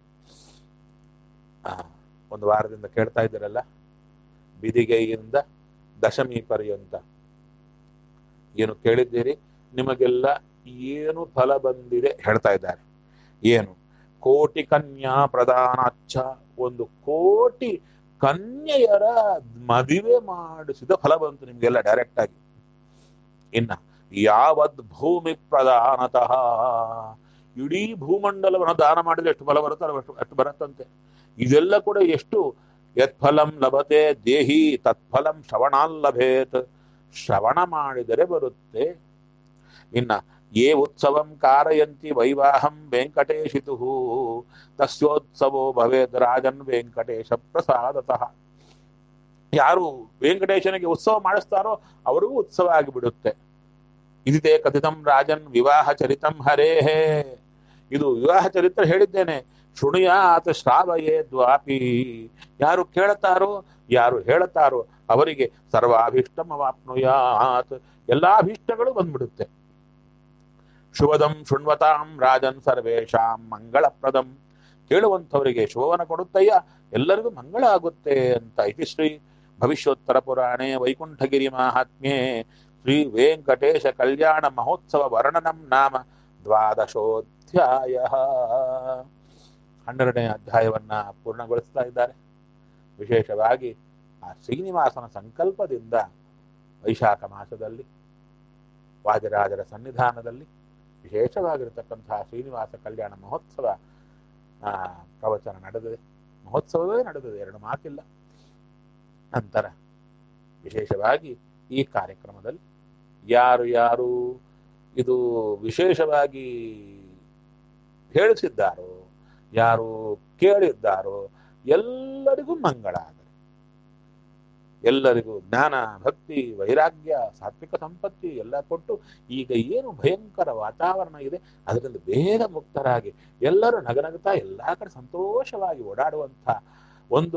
ಆ, ಒಂದು ವಾರದಿಂದ ಕೇಳ್ತಾ ಇದ್ದೀರಲ್ಲ ಬಿದಿಗೆಯಿಂದ ದಶಮಿ ಪರ್ಯಂತ ಏನು ಕೇಳಿದ್ದೀರಿ ನಿಮಗೆಲ್ಲ ಏನು ಫಲ ಬಂದಿದೆ ಹೇಳ್ತಾ ಇದ್ದಾರೆ ಏನು ಕೋಟಿ ಕನ್ಯಾ ಪ್ರಧಾನಾಚ್ಛ ಒಂದು ಕೋಟಿ ಕನ್ಯೆಯರ ಮದುವೆ ಮಾಡಿಸಿದ ಫಲ ಬಂತು ನಿಮ್ಗೆಲ್ಲ ಡೈರೆಕ್ಟ್ ಆಗಿ ಇನ್ನ ಯಾವದ್ ಭೂಮಿ ಪ್ರಧಾನತಃ ಇಡೀ ಭೂಮಂಡಲವನ್ನು ದಾನ ಮಾಡಿದ್ರೆ ಎಷ್ಟು ಫಲ ಬರುತ್ತಲ್ಲ ಅಷ್ಟು ಅಷ್ಟು ಬರುತ್ತಂತೆ ಇದೆಲ್ಲ ಕೂಡ ಎಷ್ಟು ಯತ್ಫಲಂ ಲಭತೆ ದೇಹಿ ತತ್ಫಲಂ ಶ್ರವಣಾಲ್ಲಭೇತ್ ಶ್ರವಣ ಮಾಡಿದರೆ ಬರುತ್ತೆ ಇನ್ನ ಯೇ ಉತ್ಸವಂ ಕಾರಯಂತಿ ವೈವಾಹಂ ವೆಂಕಟೇಶಿತು ತಸ್ಯೋತ್ಸವೋ ಭವೇತ್ ರಾಜನ್ ವೆಂಕಟೇಶ ಪ್ರಸಾದತಃ ಯಾರು ವೆಂಕಟೇಶನಿಗೆ ಉತ್ಸವ ಮಾಡಿಸ್ತಾರೋ ಅವರಿಗೂ ಉತ್ಸವ ಆಗಿಬಿಡುತ್ತೆ ಇದಿದೆ ಕಥಿತಂ ರಾಜನ್ ವಿವಾಹ ಚರಿತಂ ಹರೇಹೇ ಇದು ವಿವಾಹ ಚರಿತ್ರೆ ಹೇಳಿದ್ದೇನೆ ಶೃಣುಯಾತ್ ಶ್ರಾವಯೇ ದ್ವಾಪಿ ಯಾರು ಕೇಳ್ತಾರೋ ಯಾರು ಹೇಳ್ತಾರೋ ಅವರಿಗೆ ಸರ್ವಾಭೀಷ್ಟಂ ಅವಾಪ್ನುಯಾತ್ ಎಲ್ಲಾ ಅಭೀಷ್ಟಗಳು ಬಂದ್ಬಿಡುತ್ತೆ ಶುಭದಂ ಶೃಣ್ವತಾಂ ರಾಜನ್ ಸರ್ವೇಶಾಂ ಮಂಗಳಪ್ರದಂ ಕೇಳುವಂಥವರಿಗೆ ಶುಭವನ ಕೊಡುತ್ತಯ್ಯ ಎಲ್ಲರಿಗೂ ಮಂಗಳ ಆಗುತ್ತೆ ಅಂತ ಇತಿಶ್ರೀ ಭವಿಷ್ಯೋತ್ತರ ಪುರಾಣೆ ವೈಕುಂಠಗಿರಿ ಮಾಹಾತ್ಮ್ಯೆ ಶ್ರೀ ವೆಂಕಟೇಶ ಕಲ್ಯಾಣ ಮಹೋತ್ಸವ ವರ್ಣನಂ ನಾಮ ದ್ವಾದಶೋಧ್ಯಾಯ ಹನ್ನೆರಡನೇ ಅಧ್ಯಾಯವನ್ನ ಪೂರ್ಣಗೊಳಿಸ್ತಾ ಇದ್ದಾರೆ ವಿಶೇಷವಾಗಿ ಆ ಶ್ರೀನಿವಾಸನ ಸಂಕಲ್ಪದಿಂದ ವೈಶಾಖ ಮಾಸದಲ್ಲಿ ವಾಜರಾಜರ ಸನ್ನಿಧಾನದಲ್ಲಿ ವಿಶೇಷವಾಗಿರತಕ್ಕಂತಹ ಶ್ರೀನಿವಾಸ ಕಲ್ಯಾಣ ಮಹೋತ್ಸವ ಆ, ಪ್ರವಚನ ನಡೆದಿದೆ ಮಹೋತ್ಸವವೇ ನಡೆದಿದೆ ಎರಡು ಮಾತಿಲ್ಲ ನಂತರ ವಿಶೇಷವಾಗಿ ಈ ಕಾರ್ಯಕ್ರಮದಲ್ಲಿ ಯಾರು ಯಾರು ಇದು ವಿಶೇಷವಾಗಿ ಹೇಳಿಸಿದ್ದಾರೋ ಯಾರು ಕೇಳಿದ್ದಾರೋ ಎಲ್ಲರಿಗೂ ಮಂಗಳ ಆಗಲಿ ಎಲ್ಲರಿಗೂ ಜ್ಞಾನ ಭಕ್ತಿ ವೈರಾಗ್ಯ ಸಾತ್ವಿಕ ಸಂಪತ್ತಿ ಎಲ್ಲ ಕೊಟ್ಟು ಈಗ ಏನು ಭಯಂಕರ ವಾತಾವರಣ ಇದೆ ಅದರಿಂದ ಬೇಗ ಮುಕ್ತರಾಗಿ ಎಲ್ಲರೂ ನಗನಗ್ತಾ ಎಲ್ಲಾ ಕಡೆ ಸಂತೋಷವಾಗಿ ಓಡಾಡುವಂಥ ಒಂದು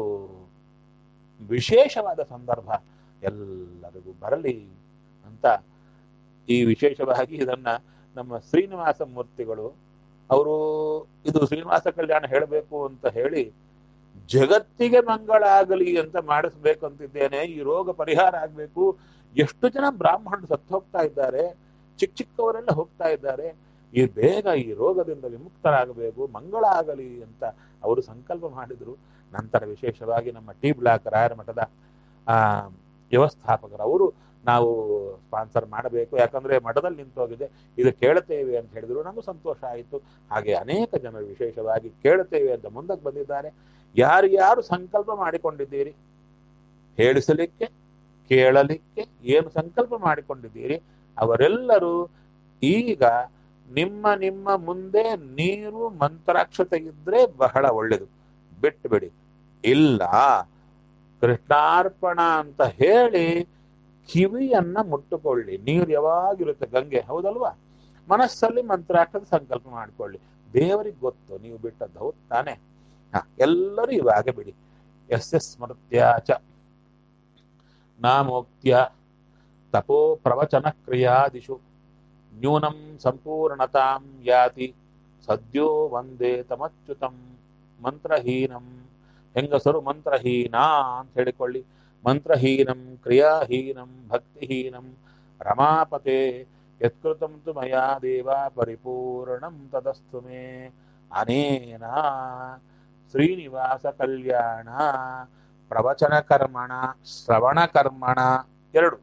ವಿಶೇಷವಾದ ಸಂದರ್ಭ ಎಲ್ಲರಿಗೂ ಬರಲಿ ಅಂತ ಈ ವಿಶೇಷವಾಗಿ ಇದನ್ನ ನಮ್ಮ ಶ್ರೀನಿವಾಸ ಮೂರ್ತಿಗಳು ಅವರು ಇದು ಶ್ರೀನಿವಾಸ ಕಲ್ಯಾಣ ಹೇಳಬೇಕು ಅಂತ ಹೇಳಿ ಜಗತ್ತಿಗೆ ಮಂಗಳ ಆಗಲಿ ಅಂತ ಮಾಡಿಸ್ಬೇಕು ಅಂತಿದ್ದೇನೆ ಈ ರೋಗ ಪರಿಹಾರ ಆಗ್ಬೇಕು ಎಷ್ಟು ಜನ ಬ್ರಾಹ್ಮಣರು ಸತ್ತು ಹೋಗ್ತಾ ಇದ್ದಾರೆ ಚಿಕ್ಕ ಚಿಕ್ಕವರೆಲ್ಲ ಹೋಗ್ತಾ ಇದ್ದಾರೆ ಈ ಬೇಗ ಈ ರೋಗದಿಂದ ವಿಮುಕ್ತರಾಗಬೇಕು ಮಂಗಳ ಆಗಲಿ ಅಂತ ಅವರು ಸಂಕಲ್ಪ ಮಾಡಿದ್ರು ನಂತರ ವಿಶೇಷವಾಗಿ ನಮ್ಮ ಟಿ ಬ್ಲಾಕ್ ರಾಯರ ಮಠದ ಆ ವ್ಯವಸ್ಥಾಪಕರು ಅವರು ನಾವು ಸ್ಪಾನ್ಸರ್ ಮಾಡಬೇಕು ಯಾಕಂದ್ರೆ ಮಠದಲ್ಲಿ ನಿಂತೋಗಿದೆ ಇದು ಕೇಳುತ್ತೇವೆ ಅಂತ ಹೇಳಿದ್ರು ನಮಗೂ ಸಂತೋಷ ಆಯಿತು ಹಾಗೆ ಅನೇಕ ಜನರು ವಿಶೇಷವಾಗಿ ಕೇಳುತ್ತೇವೆ ಅಂತ ಮುಂದಕ್ಕೆ ಬಂದಿದ್ದಾರೆ ಯಾರು ಯಾರು ಸಂಕಲ್ಪ ಮಾಡಿಕೊಂಡಿದ್ದೀರಿ ಹೇಳಿಸಲಿಕ್ಕೆ ಕೇಳಲಿಕ್ಕೆ ಏನು ಸಂಕಲ್ಪ ಮಾಡಿಕೊಂಡಿದ್ದೀರಿ ಅವರೆಲ್ಲರೂ ಈಗ ನಿಮ್ಮ ನಿಮ್ಮ ಮುಂದೆ ನೀರು ಮಂತ್ರಾಕ್ಷತೆ ಇದ್ರೆ ಬಹಳ ಒಳ್ಳೆಯದು ಬಿಟ್ಟು ಬಿಡಿ ಇಲ್ಲ ಕೃಷ್ಣಾರ್ಪಣ ಅಂತ ಹೇಳಿ ಕಿವಿಯನ್ನ ಮುಟ್ಟುಕೊಳ್ಳಿ ನೀರು ಯಾವಾಗಿರುತ್ತೆ ಗಂಗೆ ಹೌದಲ್ವಾ ಮನಸ್ಸಲ್ಲಿ ಮಂತ್ರಾಕ್ಷತೆ ಸಂಕಲ್ಪ ಮಾಡಿಕೊಳ್ಳಿ ದೇವರಿಗೆ ಗೊತ್ತು ನೀವು ಬಿಟ್ಟದ್ದು ಹೌದು ತಾನೆ ಹ, ಎಲ್ಲರೂ ಇವಾಗ ಬಿಡಿ ಎಸ್ ಎಸ್ ಸ್ಮೃತ್ಯ ಚ ನಾಮೋಕ್ತ್ಯ ತಪೋ ಪ್ರವಚನ ಕ್ರಿಯಾದಿಷು ನ್ಯೂನಂ ಸಂಪೂರ್ಣತಾಂ ಯಾತಿ ಸದ್ಯೋ ವಂದೇ ತಮಚ್ಯುತಂ ಮಂತ್ರಹೀನಂ ಹೆಂಗಸರು ಮಂತ್ರಹೀನ ಅಂತ ಹೇಳಿಕೊಳ್ಳಿ ಮಂತ್ರಹೀನಂ ಕ್ರಿಯಾಹೀನಂ ಭಕ್ತಿಹೀನಂ ರಮಾಪತೆ ಯತ್ಕೃತಂ ತು ಮಯಾ ದೇವ ಪರಿಪೂರ್ಣಂ ತದಸ್ತು ಮೇ ಅನೇನ ಶ್ರೀನಿವಾಸ ಕಲ್ಯಾಣ ಪ್ರವಚನ ಕರ್ಮಣ ಶ್ರವಣ ಕರ್ಮಣ ಎರಡು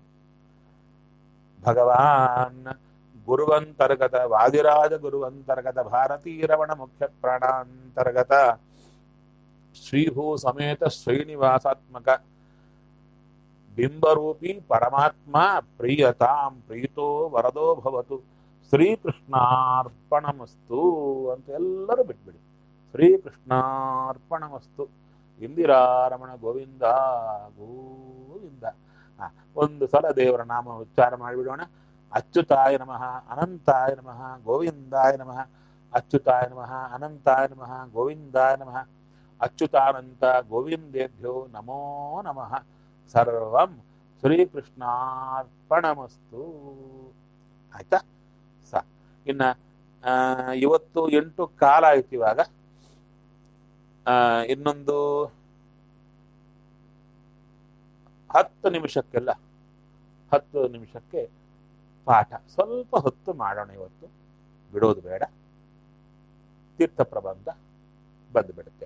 ಭಗವಾನ್ ಗುರುವಂತರ್ಗತ ವಾದಿರಾಜ ಗುರುವಂತರ್ಗತ ಭಾರತೀಯ ರಮಣ ಮುಖ್ಯ ಪ್ರಾಣಾಂತರ್ಗತ ಶ್ರೀಭೂ ಸಮೇತ ಶ್ರೀನಿವಾಸಾತ್ಮಕ ಬಿಂಬರೂಪಿ ಪರಮಾತ್ಮ ಪ್ರಿಯತಾಂ ಪ್ರೀತೋ ವರದೋ ಭವತು ಶ್ರೀಕೃಷ್ಣಾರ್ಪಣಮಸ್ತು ಅಂತ ಎಲ್ಲರೂ ಬಿಟ್ಬಿಡಿ ಶ್ರೀಕೃಷ್ಣಾರ್ಪಣಮಸ್ತು ಇಂದಿರಾರಮಣ ಗೋವಿಂದ ಗೋವಿಂದ ಆ, ಒಂದು ಸಲ ದೇವರ ನಾಮ ಉಚ್ಚಾರ ಮಾಡಿಬಿಡೋಣ ಅಚ್ಯುತಾಯ ನಮಃ ಅನಂತಾಯ ನಮಃ ಗೋವಿಂದಾಯ ನಮಃ ಅಚ್ಯುತಾಯ ನಮಃ ಅನಂತಾಯ ನಮಃ ಗೋವಿಂದಾಯ ನಮಃ ಅಚ್ಯುತಾನಂತ ಗೋವಿಂದೇಭ್ಯೋ ನಮೋ ನಮಃ ಸರ್ವಂ ಶ್ರೀಕೃಷ್ಣಾರ್ಪಣಮಸ್ತು ಆಯ್ತಾ ಸ ಇನ್ನ ಆ, ಇವತ್ತು ಎಂಟು ಕಾಲ ಆಯ್ತು ಇವಾಗ ಆ, ಇನ್ನೊಂದು ಹತ್ತು ನಿಮಿಷಕ್ಕೆಲ್ಲ ಹತ್ತು ನಿಮಿಷಕ್ಕೆ ಪಾಠ ಸ್ವಲ್ಪ ಹೊತ್ತು ಮಾಡೋಣ ಇವತ್ತು ಬಿಡೋದು ಬೇಡ ತೀರ್ಥ ಪ್ರಬಂಧ ಬಂದು ಬಿಡುತ್ತೆ